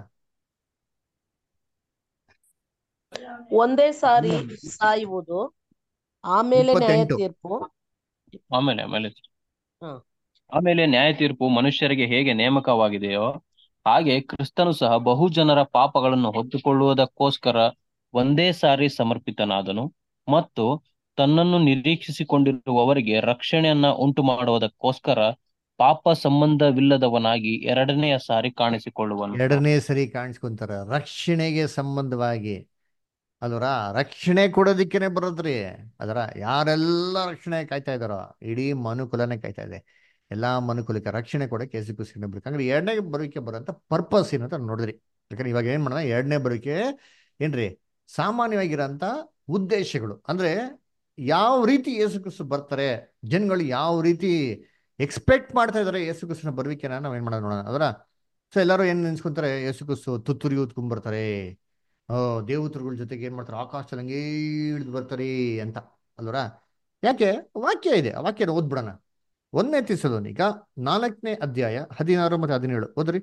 ಒಂದೇ ಸಾರಿ ಸಾಯುವುದು ಆಮೇಲೆ ನ್ಯಾಯ ಇಪ್ಪತ್ತೆಂಟು. ತೀರ್ಪು ಆಮೇಲೆ ಆಮೇಲೆ ಹ. ಆಮೇಲೆ ನ್ಯಾಯ ತೀರ್ಪು ಮನುಷ್ಯರಿಗೆ ಹೇಗೆ ನೇಮಕವಾಗಿದೆಯೋ ಹಾಗೆ ಕ್ರಿಸ್ತನು ಸಹ ಬಹು ಜನರ ಪಾಪಗಳನ್ನು ಹೊತ್ತುಕೊಳ್ಳುವುದಕ್ಕೋಸ್ಕರ ಒಂದೇ ಸಾರಿ ಸಮರ್ಪಿತನಾದನು ಮತ್ತು ತನ್ನನ್ನು ನಿರೀಕ್ಷಿಸಿಕೊಂಡಿರುವವರಿಗೆ ರಕ್ಷಣೆಯನ್ನ ಉಂಟು ಮಾಡುವುದಕ್ಕೋಸ್ಕರ ಪಾಪ ಸಂಬಂಧವಿಲ್ಲದವನಾಗಿ ಎರಡನೆಯ ಸಾರಿ ಕಾಣಿಸಿಕೊಳ್ಳುವನು ಎರಡನೇ ಸರಿ ಕಾಣಿಸ್ಕೊಂತಾರ ರಕ್ಷಣೆಗೆ ಸಂಬಂಧವಾಗಿ ಅಲ್ವರ ರಕ್ಷಣೆ ಕೊಡೋದಿಕ್ಕೇನೆ ಬರೋದ್ರಿ ಅದರ ಯಾರೆಲ್ಲ ರಕ್ಷಣೆ ಕಾಯ್ತಾ ಇದಾರೋ ಇಡೀ ಮನುಕುಲನೇ ಕಾಯ್ತಾ ಇದೆ ಎಲ್ಲಾ ಮನುಕುಲಕ್ಕೆ ರಕ್ಷಣೆ ಕೊಡಕ್ಕೆ ಯೇಸು ಕ್ರಿಸ್ತನ ಬರ್ಬೇಕು ಅಂದ್ರೆ ಎರಡನೇ ಬರುವಿಕೆ ಬರೋಂಥ ಪರ್ಪಸ್ ಏನು ಅಂತ ನೋಡಿದ್ರಿ ಯಾಕಂದ್ರೆ ಇವಾಗ ಏನ್ ಮಾಡೋಣ ಎರಡನೇ ಬರುವಿಕೆ ಏನ್ರಿ ಸಾಮಾನ್ಯವಾಗಿರೋಂಥ ಉದ್ದೇಶಗಳು ಅಂದ್ರೆ ಯಾವ ರೀತಿ ಯೇಸು ಕ್ರಿಸ್ತು ಬರ್ತಾರೆ ಜನಗಳು ಯಾವ ರೀತಿ ಎಕ್ಸ್ಪೆಕ್ಟ್ ಮಾಡ್ತಾ ಇದಾರೆ ಯೇಸು ಕ್ರಿಸ್ತನ ಬರುವಿಕೆನ ನಾವ್ ಏನ್ ಮಾಡೋಣ ನೋಡೋಣ ಅದರ ಸೊ ಎಲ್ಲರೂ ಏನ್ ನೆನ್ಸ್ಕೊಂತಾರೆ ಯೇಸು ಕ್ರಿಸ್ತು ತುತ್ತೂರಿ ಊದ್ಕೊಂಡ್ ಬರ್ತಾರೆ ಓ ದೇವತರುಗಳ ಜೊತೆಗೆ ಏನ್ ಮಾಡ್ತಾರೆ ಆಕಾಶದಲ್ಲಿ ಹಂಗೇ ಇಳಿದು ಬರ್ತಾರೆ ಅಂತ ಅಲ್ವರ ಯಾಕೆ ವಾಕ್ಯ ಇದೆ ಆ ವಾಕ್ಯನ ಓದ್ಬಿಡೋಣ ಒಂದನೇ ತಿಸಲೋನಿಗ ನಾಲ್ಕನೇ ಅಧ್ಯಾಯ ಹದಿನಾರು ಮತ್ತೆ ಹದಿನೇಳು ಓದ್ರಿ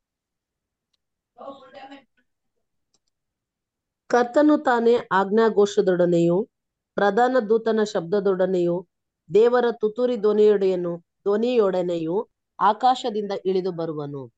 ಕರ್ತನು ತಾನೇ ಆಜ್ಞಾಘೋಷದೊಡನೆಯೂ ಪ್ರಧಾನ ದೂತನ ಶಬ್ದದೊಡನೆಯೂ ದೇವರ ತುತ್ತೂರಿ ಧ್ವನಿಯೊಡೆಯನು ಧ್ವನಿಯೊಡನೆಯೂ ಆಕಾಶದಿಂದ ಇಳಿದು ಬರುವನು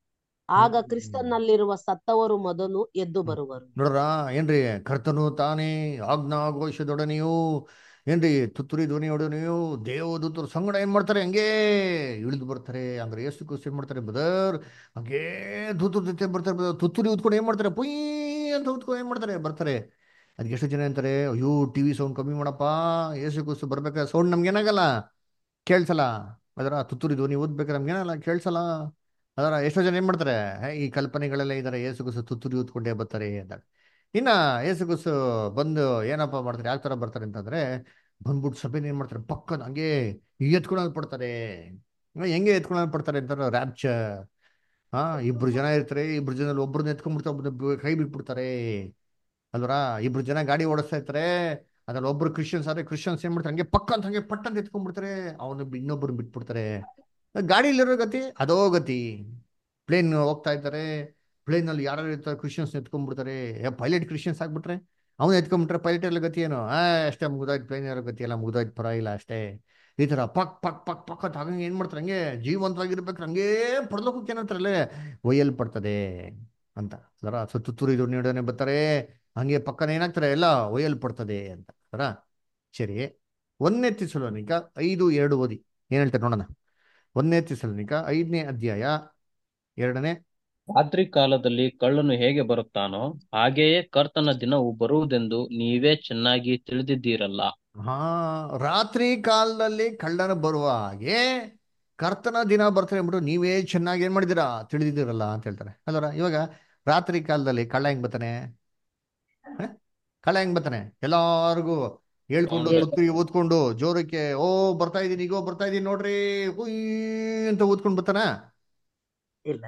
ಆಗ ಕ್ರಿಸ್ತನಲ್ಲಿರುವ ಸತ್ತವರು ಮೊದಲು ಎದ್ದು ಬರುವರು ನೋಡ್ರ ಏನ್ರಿ ಕರ್ತನು ತಾನೇ ಆಜ್ಞಾಘೋಷದೊಡನೆಯೂ ಏನ್ರಿ ತುತ್ತೂರಿ ಧ್ವನಿಯೊಡನೆಯೂ ದೇವದೂತರು ಸಂಗಡ ಏನ್ ಮಾಡ್ತಾರೆ ಹಂಗೇ ಇಳಿದು ಬರ್ತಾರೆ ಹಂಗಾರೆ ಎಷ್ಟು ಖುಷಿ ಏನ್ ಮಾಡ್ತಾರೆ ಬದರ್ ಹಂಗೇ ದೂತರ ಜೊತೆ ಬರ್ತಾರೆ brother. ತುತ್ತೂರಿ ಉತ್ಕೊಂಡು ಏನ್ ಮಾಡ್ತಾರೆ ಪುಯ್ ಅಂತ ಉತ್ಕೊಂಡು ಏನ್ ಮಾಡ್ತಾರೆ ಬರ್ತಾರೆ ಅದಕ್ಕೆ ಎಷ್ಟು ಜನ ಅಂತಾರೆ ಅಯ್ಯೋ ಟಿವಿ ಸೌಂಡ್ ಕಮ್ಮಿ ಮಾಡಪ್ಪ ಏಸು ಕುಸು ಬರ್ಬೇಕಾದ್ರೆ ಸೌಂಡ್ ನಮ್ಗೆ ಏನಾಗಲ್ಲ ಕೇಳ್ಸಲ್ಲ ಅದರ ತುತ್ತೂರಿ ಧ್ವನಿ ಓದ್ಬೇಕಾದ್ರೆ ನಮ್ಗೆ ಏನಲ್ಲ ಕೇಳ್ಸಲ್ಲ ಅದರ ಎಷ್ಟೋ ಜನ ಏನ್ ಮಾಡ್ತಾರೆ ಹೇ, ಈ ಕಲ್ಪನೆಗಳೆಲ್ಲ ಇದಾರೆ ಏಸು ಕುಸು ತುತ್ತೂರಿ ಊದ್ಕೊಂಡೇ ಬರ್ತಾರೆ ಅಂತ ಇನ್ನ ಏಸು ಕುಸು ಬಂದು ಏನಪ್ಪ ಮಾಡ್ತಾರೆ ಯಾವ ತರ ಬರ್ತಾರೆ ಅಂತಂದ್ರೆ ಬಂದ್ಬಿಟ್ಟು ಸಭೆನ ಏನ್ ಮಾಡ್ತಾರೆ ಪಕ್ಕದ ಹಂಗೆ ಎತ್ಕೊಳ್ಳೋದು ಪಡ್ತಾರೆ ಇವಾಗ ಹೆಂಗೆ ಎತ್ಕೊಳ್ಳೋದು ಪಡ್ತಾರೆ ಅಂತಾರೆ ರ್ಯಾಪ್ಚರ್ ಹಾ ಇಬ್ರು ಜನ ಇರ್ತಾರೆ ಇಬ್ರು ಜನ ಒಬ್ರನ್ನ ಎತ್ಕೊಂಡ್ಬಿಡ್ತಾರೆ ಒಬ್ರನ್ನ ಬಿ- ಕೈ ಬಿಟ್ಬಿಡ್ತಾರೆ ಅಲ್ವರ ಇಬ್ರು ಜನ ಗಾಡಿ ಓಡಿಸ್ತಾ ಇರ್ತಾರೆ ಅದ್ರಲ್ಲಿ ಒಬ್ರು ಕ್ರಿಶ್ಚಿಯನ್ಸ್ ಆದ್ರೆ ಕ್ರಿಶ್ಚಿಯನ್ಸ್ ಏನ್ ಮಾಡ್ತಾರೆ ಹಂಗೆ ಪಕ್ಕ ಅಂತ ಹಂಗೆ ಪಟ್ಟ ಅಂತ ಎತ್ಕೊಂಡ್ಬಿಡ್ತಾರೆ ಅವನು ಇನ್ನೊಬ್ರು ಬಿಟ್ಬಿಡ್ತಾರೆ ಗಾಡಿಲಿರೋ ಗತಿ ಅದೋ ಗತಿ ಪ್ಲೇನ್ ಹೋಗ್ತಾ ಇರ್ತಾರೆ ಪ್ಲೇನ್ ಅಲ್ಲಿ ಯಾರು ಇರ್ತಾರೆ ಕ್ರಿಶ್ಚಿಯನ್ಸ್ ಎತ್ಕೊಂಡ್ಬಿಡ್ತಾರೆ ಪೈಲಟ್ ಕ್ರಿಶ್ಚಿಯನ್ಸ್ ಆಗ್ಬಿಟ್ರೆ ಅವ್ನು ಎತ್ಕೊಂಡ್ಬಿಟ್ರೆ ಪೈಲಟ್ ಎಲ್ಲ ಗತಿ ಏನು ಆ ಅಷ್ಟೇ ಮುಗ್ದೋಯ್ತು ಪ್ಲೇನ್ ಇರೋ ಗತಿ ಎಲ್ಲ ಮುಗ್ದೋಯ್ತು ಪರವಾಗಿಲ್ಲ ಅಷ್ಟೇ ಈ ತರ ಪಕ್ ಪಕ್ ಪಕ್ ಪಕ್ ಅಂತ ಹಂಗೆ ಏನ್ ಮಾಡ್ತಾರೆ ಹಂಗೆ ಜೀವಂತವಾಗಿರ್ಬೇಕು ಹಂಗೆ ಪಡ್ಲೋಕಕ್ಕೆ ಏನಂತಾರಲ್ಲೇ ಒಯ್ಯಲ್ಪಡ್ತದೆ ಅಂತ ಅದರ ಸುತ್ತೂರಿ ನೀಡೋನೆ ಬರ್ತಾರೆ ಹಂಗೆ ಪಕ್ಕನ ಏನಾಗ್ತಾರೆ ಎಲ್ಲ ಒಯ್ಯಲ್ಪಡ್ತದೆ ಅಂತ ಅದರ ಸರಿ ಒಂದನೇ ತಿಸಲೋನಿಕ ಐದು ಎರಡು ಓದಿ ಏನ್ ಹೇಳ್ತಾರೆ ನೋಡೋಣ ಒಂದನೇ ತಿಸಲೋನಿಕ ಐದನೇ ಅಧ್ಯಾಯ ಎರಡನೇ ರಾತ್ರಿ ಕಾಲದಲ್ಲಿ ಕಳ್ಳನು ಹೇಗೆ ಬರುತ್ತಾನೋ ಹಾಗೆಯೇ ಕರ್ತನ ದಿನವು ಬರುವುದೆಂದು ನೀವೇ ಚೆನ್ನಾಗಿ ತಿಳಿದಿದ್ದೀರಲ್ಲ ಹಾ ರಾತ್ರಿ ಕಾಲದಲ್ಲಿ ಕಳ್ಳನ ಬರುವ ಹಾಗೆ ಕರ್ತನ ದಿನ ಬರ್ತಾರೆ ಅಂದ್ಬಿಟ್ಟು ನೀವೇ ಚೆನ್ನಾಗಿ ಏನ್ ಮಾಡಿದ್ದೀರಾ ತಿಳಿದಿದ್ದೀರಲ್ಲ ಅಂತ ಹೇಳ್ತಾರೆ ಅಲ್ವರ ಇವಾಗ ರಾತ್ರಿ ಕಾಲದಲ್ಲಿ ಕಳ್ಳ ಹೆಂಗ್ ಬರ್ತಾನೆ ಹ? ಕಳ್ಳ ಹೆಂಗ್ ಬರ್ತಾನೆ ಎಲ್ಲಾರ್ಗು ಹೇಳ್ಕೊಂಡು ಹೌದು. ತುತ್ತಿಗೆ ಊದ್ಕೊಂಡು ಜೋರಕ್ಕೆ ಓ ಬರ್ತಾ ಇದೀನಿ ಈಗೋ ಬರ್ತಾ ಇದೀನಿ ನೋಡ್ರಿ ಹುಯ್ ಅಂತ ಊದ್ಕೊಂಡು ಬರ್ತಾನ ಇಲ್ಲ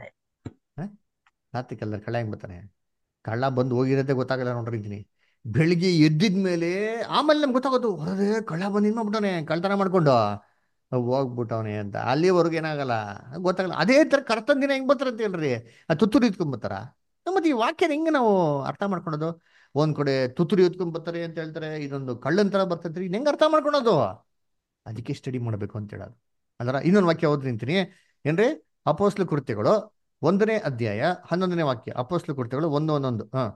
ರಾತ್ರಿ ಕಾಲದಲ್ಲಿ ಕಳ್ಳ ಹೆಂಗ್ ಬರ್ತಾನೆ ಕಳ್ಳ ಬಂದು ಹೋಗಿರೋದೇ ಗೊತ್ತಾಗಲ್ಲ ನೋಡ್ರಿ ಇದೀನಿ ಬೆಳಿಗ್ಗೆ ಎದ್ದಿದ ಮೇಲೆ ಆಮೇಲೆ ನಮ್ಗೆ ಗೊತ್ತಾಗೋದು ಹೊರದೆ ಕಳ್ಳ ಬಂದು ಏನ್ ಮಾಡ್ಬಿಟ್ಟವನೆ ಕಳ್ತನ ಮಾಡ್ಕೊಂಡು ಹೋಗ್ಬಿಟ್ಟವನೆ ಅಂತ ಅಲ್ಲಿವರೆಗೂ ಏನಾಗಲ್ಲ ಗೊತ್ತಾಗಲ್ಲ ಅದೇ ತರ ಕರ್ತನ ದಿನ ಹೆಂಗ್ ಬರ್ತಾರ ಅಂತ ಹೇಳ್ರಿ ಆ ತುತ್ತೂರಿ ಇಟ್ಕೊಂಡ್ ಬರ್ತಾರ ಮತ್ತೆ ಈ ವಾಕ್ಯನ ಹೆಂಗೆ ನಾವು ಅರ್ಥ ಮಾಡ್ಕೊಳೋದು ಒಂದ್ ಕಡೆ ತುತ್ತೂರಿ ಎತ್ಕೊಂಡ್ ಬರ್ತಾರೆ ಅಂತ ಹೇಳ್ತಾರೆ ಇದೊಂದು ಕಳ್ಳನ್ ತರ ಬರ್ತೈತ್ರಿ ಇದ್ ಹೆಂಗ್ ಅರ್ಥ ಮಾಡ್ಕೊಳೋದು ಅದಕ್ಕೆ ಸ್ಟಡಿ ಮಾಡ್ಬೇಕು ಅಂತ ಹೇಳೋದು ಅದರ ಇನ್ನೊಂದು ವಾಕ್ಯ ಓದ್ ನಿಂತೀನಿ ಏನ್ರಿ ಅಪೋಸ್ಲು ಕೃತ್ಯಗಳು ಒಂದನೇ ಅಧ್ಯಾಯ ಹನ್ನೊಂದನೇ ವಾಕ್ಯ ಅಪೋಸ್ಲು ಕೃತ್ಯಗಳು ಒಂದು ಒಂದೊಂದು ಹಾ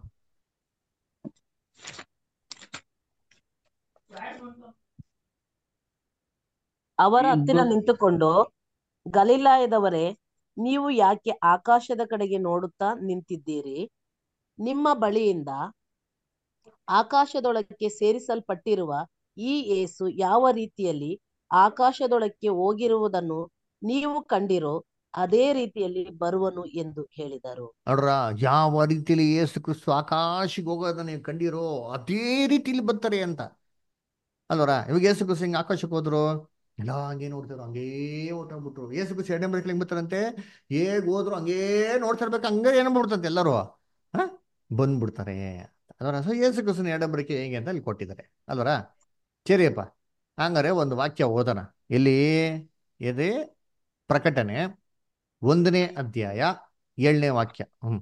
ಅವರ ಹತ್ತಿರ ನಿಂತುಕೊಂಡು ಗಲಿಲಾಯದವರೇ ನೀವು ಯಾಕೆ ಆಕಾಶದ ಕಡೆಗೆ ನೋಡುತ್ತಾ ನಿಂತಿದ್ದೀರಿ ನಿಮ್ಮ ಬಳಿಯಿಂದ ಆಕಾಶದೊಳಕ್ಕೆ ಸೇರಿಸಲ್ಪಟ್ಟಿರುವ ಈ ಏಸು ಯಾವ ರೀತಿಯಲ್ಲಿ ಆಕಾಶದೊಳಕ್ಕೆ ಹೋಗಿರುವುದನ್ನು ನೀವು ಕಂಡಿರೋ ಅದೇ ರೀತಿಯಲ್ಲಿ ಬರುವನು ಎಂದು ಹೇಳಿದರು ನೋಡ್ರ ಯಾವ ರೀತಿಯಲ್ಲಿ ಯೇಸು ಕ್ರಿಸ್ತು ಆಕಾಶಕ್ಕೆ ಹೋಗೋದನ್ನ ನೀವು ಕಂಡಿರೋ ಅದೇ ರೀತಿಲಿ ಬರ್ತಾರೆ ಅಂತ ಅಲ್ವರ ಇವಾಗ ಯೇಸು ಕ್ರಿಸ್ತು ಹಿಂಗೆ ಆಕಾಶಕ್ಕೆ ಹೋದ್ರು ಎಲ್ಲ ಹಂಗೆ ನೋಡ್ತಾರೆ ಹಂಗೇ ಹೊರ್ಟೋಗ್ಬಿಟ್ರು ಯೇಸು ಕ್ರಿಸ್ತು ಎರಡನೇ ಬರಕ್ಕೆ ಹೆಂಗ್ ಬರ್ತಾರಂತೆ ಹೇಗ್ ಹೋದ್ರು ಹಂಗೇ ನೋಡ್ತಾ ಇರ್ಬೇಕು ಹಂಗೆ ಏನೋ ಮಾಡ್ಬಿಡ್ತಂತೆ ಎಲ್ಲರೂ ಹಾ ಬಂದ್ಬಿಡ್ತಾರೆ ಅಲ್ವರ ಸೊ ಯೇಸು ಕ್ರಿಸ್ತನ ಎರಡನೇ ಬರಕೆ ಹೇಗೆ ಅಂತ ಅಲ್ಲಿ ಕೊಟ್ಟಿದ್ದಾರೆ ಅಲ್ವರ ಸರಿಯಪ್ಪ ಹಂಗಾರೆ ಒಂದು ವಾಕ್ಯ ಓದೋಣ ಇಲ್ಲಿ ಎದೆ ಪ್ರಕಟಣೆ ಒಂದನೇ ಅಧ್ಯಾಯ ಏಳನೇ ವಾಕ್ಯ ಹ್ಮ್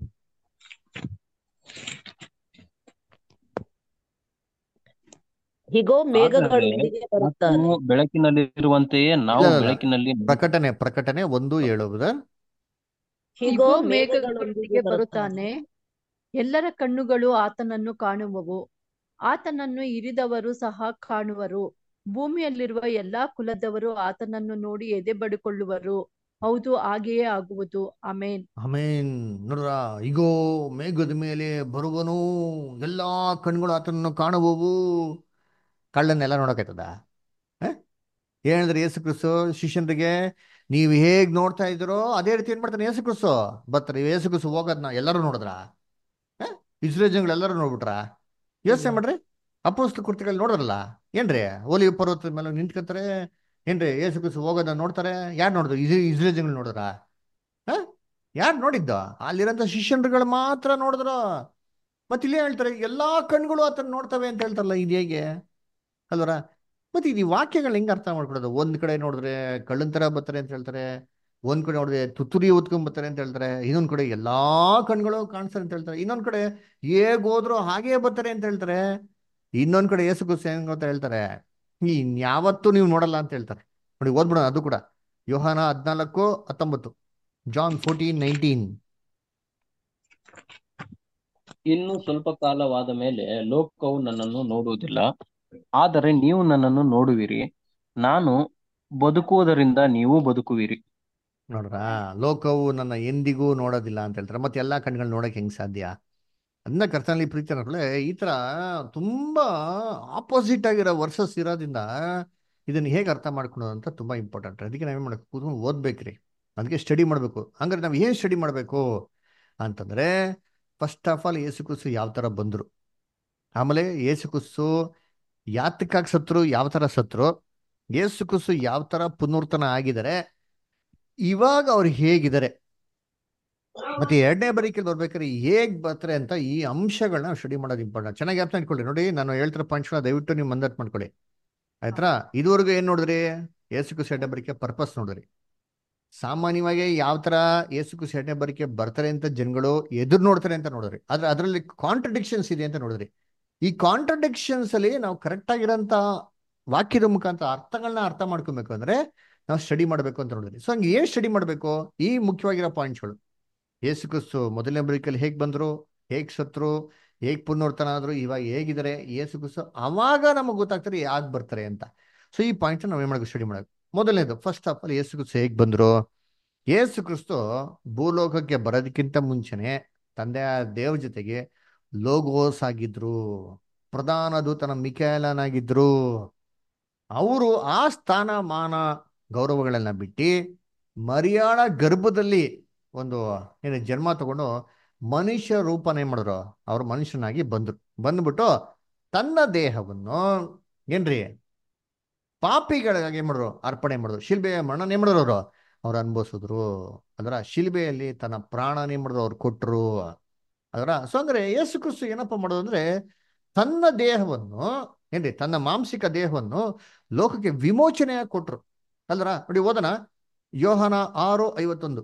ಹೀಗೋ ಮೇಘಗಳೊಂದಿಗೆ ಬರುತ್ತಾನೆ ಮತ್ತು ಬೆಳಕಿನಲ್ಲಿರುವಂತೆಯೇ ನಾವು ಇಲ್ಲ, ಇಲ್ಲ. ಬೆಳಕಿನಲ್ಲಿ ಪ್ರಕಟಣೆ ಪ್ರಕಟಣೆ ಒಂದು ಏಳು ಬ್ರದರ್ ಹೀಗೋ ಇಗೋ ಮೇಘಗಳೊಂದಿಗೆ ಮೇಘಗಳೊಂದಿಗೆ ಬರುತ್ತಾನೆ ಎಲ್ಲರ ಕಣ್ಣುಗಳು ಆತನನ್ನು ಕಾಣುವವು ಆತನನ್ನು ಇರಿದವರು ಸಹ ಕಾಣುವರು ಭೂಮಿಯಲ್ಲಿರುವ ಎಲ್ಲಾ ಕುಲದವರು ಆತನನ್ನು ನೋಡಿ ಎದೆ ಬಡಿಕೊಳ್ಳುವರು ಹೌದು ಹಾಗೆಯೇ ಆಗುವುದು ಆಮೇನ್ ಆಮೇನ್ ನೋಡ್ರ ಇಗೋ ಮೇಘದ ಮೇಲೆ ಬರುವನು ಎಲ್ಲಾ ಕಣ್ಗಳು ಆತನನ್ನು ಕಾಣುವವು ಕಳ್ಳನ್ನೆಲ್ಲ ನೋಡಕೈತದ ಹೇಳಿದ್ರೆ ಯೇಸು ಕ್ರಿಸ್ತು ಶಿಷ್ಯನ್ರಿಗೆ ನೀವು ಹೇಗ್ ನೋಡ್ತಾ ಇದ್ದೀರೋ ಅದೇ ರೀತಿ ಏನ್ ಮಾಡ್ತಾನೆ ಯೇಸು ಕ್ರಿಸ್ತು ಬರ್ತಾರೆ ಯೇಸು ಕ್ರಿಸ್ತು ಹೋಗೋದ್ನ ಎಲ್ಲರೂ ನೋಡಿದ್ರ ಇಸ್ರೇಲ್ ಜನಗಳು ಎಲ್ಲರೂ ನೋಡ್ಬಿಟ್ರ ಯೋಚನೆ ಮಾಡ್ರಿ ಅಪೋಸ್ತ ಕೃತಿಗಳು ನೋಡಿದ್ರಲ್ಲ ಏನ್ರಿ ಓಲಿ ಪರ್ವತದ ಮೇಲೆ ನಿಂತ್ಕೊಂತಾರೆ ಏನ್ರಿ ಯೇಸು ಕ್ರಿಸ್ತು ಹೋಗೋದನ್ನ ನೋಡ್ತಾರೆ ಯಾರು ನೋಡಿದ್ರು ಇಸ್ ಇಸ್ರೇಲ್ ಜನಗಳು ನೋಡಿದ್ರ ಯಾರು ನೋಡಿದ್ದ ಅಲ್ಲಿರೋಂಥ ಶಿಷ್ಯನ್ರುಗಳು ಮಾತ್ರ ನೋಡಿದ್ರು ಮತ್ತೆ ಇಲ್ಲೇ ಹೇಳ್ತಾರೆ ಎಲ್ಲಾ ಕಣ್ಗಳು ಆತನ ನೋಡ್ತವೆ ಅಂತ ಹೇಳ್ತಾರಲ್ಲ ಇದು ಹೇಗೆ ಅಲ್ವರ ಮತ್ತೆ ಇದು ಈ ವಾಕ್ಯಗಳು ಹೆಂಗ್ ಅರ್ಥ ಮಾಡ್ಕೊಡೋದು ಒಂದ್ ಕಡೆ ನೋಡಿದ್ರೆ ಕಳ್ಳನ್ ತರ ಬರ್ತಾರೆ ಅಂತ ಹೇಳ್ತಾರೆ ಒಂದ್ ಕಡೆ ನೋಡಿದ್ರೆ ತುತ್ತೂರಿ ಉತ್ಕೊಂಡ್ ಬರ್ತಾರೆ ಅಂತ ಹೇಳ್ತಾರೆ ಇನ್ನೊಂದ್ ಕಡೆ ಎಲ್ಲಾ ಕಣ್ಗಳು ಕಾಣಿಸ್ತಾರೆ ಅಂತ ಹೇಳ್ತಾರೆ ಇನ್ನೊಂದ್ ಕಡೆ ಹೇಗ್ ಹೋದ್ರು ಹಾಗೇ ಬರ್ತಾರೆ ಅಂತ ಹೇಳ್ತಾರೆ ಇನ್ನೊಂದ್ ಕಡೆ ಏಸು ಕುಸ್ ಹೆಂಗ್ ಅಂತ ಹೇಳ್ತಾರೆ ಇನ್ಯಾವತ್ತೂ ನೀವು ನೋಡಲ್ಲ ಅಂತ ಹೇಳ್ತಾರೆ ನೋಡಿ ಓದ್ಬಿಡೋಣ ಅದು ಕೂಡ ಯೋಹಾನ ಹದ್ನಾಲ್ಕು ಹತ್ತೊಂಬತ್ತು ಜಾನ್ ಫೋರ್ಟೀನ್ ನೈನ್ಟೀನ್ ಇನ್ನು ಸ್ವಲ್ಪ ಕಾಲವಾದ ಮೇಲೆ ಲೋಕವು ನನ್ನನ್ನು ನೋಡುವುದಿಲ್ಲ ಆದರೆ ನೀವು ನನ್ನನ್ನು ನೋಡುವಿರಿ ನಾನು ಬದುಕುವುದರಿಂದ ನೀವು ಬದುಕುವಿರಿ ನೋಡ್ರಾ ಲೋಕವು ನನ್ನ ಎಂದಿಗೂ ನೋಡೋದಿಲ್ಲ ಅಂತ ಹೇಳ್ತಾರೆ ಮತ್ತೆ ಎಲ್ಲಾ ಕಣ್ಗಳು ನೋಡಕ್ ಹೆಂಗ್ ಸಾಧ್ಯ ಅದನ್ನ ಕರ್ತನಲ್ಲಿ ಪ್ರೀತಿ ಅನ್ನೋದ್ರಲ್ಲೇ ಈ ತರ ತುಂಬಾ ಆಪೋಸಿಟ್ ಆಗಿರೋ ವರ್ಸಸ್ ಇರೋದ್ರಿಂದ ಇದನ್ನ ಹೇಗೆ ಅರ್ಥ ಮಾಡ್ಕೊಳೋದು ಅಂತ ತುಂಬಾ ಇಂಪಾರ್ಟೆಂಟ್ ಅದಕ್ಕೆ ನಾವೇನ್ ಮಾಡಬೇಕು ಕೂತ್ಕೊಂಡು ಓದ್ಬೇಕ್ರಿ ಅದಕ್ಕೆ ಸ್ಟಡಿ ಮಾಡಬೇಕು ಹಂಗಾರೆ ನಾವು ಏನ್ ಸ್ಟಡಿ ಮಾಡಬೇಕು ಅಂತಂದ್ರೆ ಫಸ್ಟ್ ಆಫ್ ಆಲ್ ಯೇಸು ಕ್ರಿಸ್ತು ಯಾವ ತರ ಬಂದ್ರು ಆಮೇಲೆ ಯೇಸು ಕ್ರಿಸ್ತು ಯಾತಕ್ಕಾಗಿ ಸತ್ರು ಯಾವ ತರ ಸತ್ರು ಯೇಸು ಕ್ರಿಸ್ತು ಯಾವ ತರ ಪುನರ್ತನ ಆಗಿದ್ದಾರೆ ಇವಾಗ ಅವ್ರು ಹೇಗಿದ್ದಾರೆ ಮತ್ತೆ ಎರಡನೇ ಬರೀಕೆಯಲ್ಲಿ ಬರ್ಬೇಕಾದ್ರೆ ಹೇಗ್ ಬರ್ತಾರೆ ಅಂತ ಈ ಅಂಶಗಳನ್ನ ಸ್ಟಡಿ ಮಾಡೋದು ಇಂಪಾರ್ಟೆಂಟ್ ಚೆನ್ನಾಗಿ ಅರ್ಥ ಇಟ್ಕೊಳ್ಳಿ ನೋಡಿ ನಾನು ಹೇಳ್ತಿರೋ ಪಾಯಿಂಟ್ಸ್ನ ದಯವಿಟ್ಟು ನೀವು ಮಂದಟ್ ಮಾಡ್ಕೊಳ್ಳಿ ಆಯ್ತಾ ಇದುವರೆಗೂ ಏನ್ ನೋಡಿದ್ರಿ ಏಸುಕು ಎರಡನೇ ಬರಿಕೆ ಪರ್ಪಸ್ ನೋಡಿದ್ರಿ ಸಾಮಾನ್ಯವಾಗಿ ಯಾವ ತರ ಏಸುಕು ಎರಡನೇ ಬರಿಕೆ ಬರ್ತಾರೆ ಅಂತ ಜನಗಳು ಎದುರು ನೋಡ್ತಾರೆ ಅಂತ ನೋಡಿದ್ರಿ ಆದ್ರೆ ಅದರಲ್ಲಿ ಕಾಂಟ್ರಡಿಕ್ಷನ್ಸ್ ಇದೆ ಅಂತ ನೋಡಿದ್ರಿ ಈ ಕಾಂಟ್ರಡಿಕ್ಷನ್ಸ್ ಅಲ್ಲಿ ನಾವು ಕರೆಕ್ಟ್ ಆಗಿರೋಂಥ ವಾಕ್ಯದ ಮುಖಾಂತರ ಅರ್ಥಗಳನ್ನ ಅರ್ಥ ಮಾಡ್ಕೊಬೇಕು ಅಂದ್ರೆ ನಾವು ಸ್ಟಡಿ ಮಾಡಬೇಕು ಅಂತ ನೋಡಿದ್ರಿ ಸೊ ಹಂಗೆ ಏನ್ ಸ್ಟಡಿ ಮಾಡಬೇಕು ಈ ಮುಖ್ಯವಾಗಿರೋ ಪಾಯಿಂಟ್ಸ್ಗಳು ಯೇಸು ಕ್ರಿಸ್ತು ಮೊದಲನೇ ಬರಿಕಲ್ಲಿ ಹೇಗ್ ಬಂದ್ರು ಹೇಗ್ ಸತ್ರು ಹೇಗ್ ಪುನರ್ತನ ಆದ್ರು ಇವಾಗ ಹೇಗಿದ್ದಾರೆ ಯೇಸು ಕ್ರಿಸ್ತು ಅವಾಗ ನಮಗೆ ಗೊತ್ತಾಗ್ತಾರೆ ಯಾಕೆ ಬರ್ತಾರೆ ಅಂತ ಸೊ ಈ ಪಾಯಿಂಟ್ ನಾವ್ ಏನ್ ಮಾಡಬೇಕು ಸ್ಟಡಿ ಮಾಡಬೇಕು ಮೊದಲನೇದು ಫಸ್ಟ್ ಆಫ್ ಆಲ್ ಯೇಸು ಕ್ರಿಸ್ತು ಹೇಗ್ ಬಂದ್ರು ಯೇಸು ಕ್ರಿಸ್ತು ಭೂಲೋಕಕ್ಕೆ ಬರೋದಕ್ಕಿಂತ ಮುಂಚೆನೆ ತಂದೆ ದೇವ್ರ ಜೊತೆಗೆ ಲೋಗೋಸ್ ಆಗಿದ್ರು ಪ್ರಧಾನ ದೂತನ ಮಿಕೇಲನಾಗಿದ್ರು ಅವರು ಆ ಸ್ಥಾನಮಾನ ಗೌರವಗಳನ್ನ ಬಿಟ್ಟು ಮರಿಯಾಳ ಗರ್ಭದಲ್ಲಿ ಒಂದು ಏನು ಜನ್ಮ ತಗೊಂಡು ಮನುಷ್ಯ ರೂಪನ ಏನ್ ಮಾಡಿದ್ರು ಅವ್ರು ಮನುಷ್ಯನಾಗಿ ಬಂದ್ರು ಬಂದ್ಬಿಟ್ಟು ತನ್ನ ದೇಹವನ್ನು ಏನ್ರಿ ಪಾಪಿಗಳಿಗಾಗಿ ಏನ್ ಮಾಡಿದ್ರು ಅರ್ಪಣೆ ಮಾಡಿದ್ರು ಶಿಲ್ಬೆಯ ಮರಣನ ಏನ್ ಮಾಡಿದ್ರು ಅವರು ಅವ್ರು ಅನ್ಭವಿಸಿದ್ರು ಅದರ ಶಿಲ್ಬೆಯಲ್ಲಿ ತನ್ನ ಪ್ರಾಣನ ಏನ್ ಮಾಡಿದ್ರು ಅವ್ರು ಕೊಟ್ರು ಅದರ ಸೊ ಅಂದ್ರೆ ಯೇಸು ಕ್ರಿಸ್ತು ಏನಪ್ಪ ಮಾಡೋದು ಅಂದ್ರೆ ತನ್ನ ದೇಹವನ್ನು ಏನ್ರಿ ತನ್ನ ಮಾಂಸಿಕ ದೇಹವನ್ನು ಲೋಕಕ್ಕೆ ವಿಮೋಚನೆಯಾಗಿ ಕೊಟ್ರು ಅಲ್ರ ನೋಡಿ ಓದನ ಯೋಹನ ಆರು ಐವತ್ತೊಂದು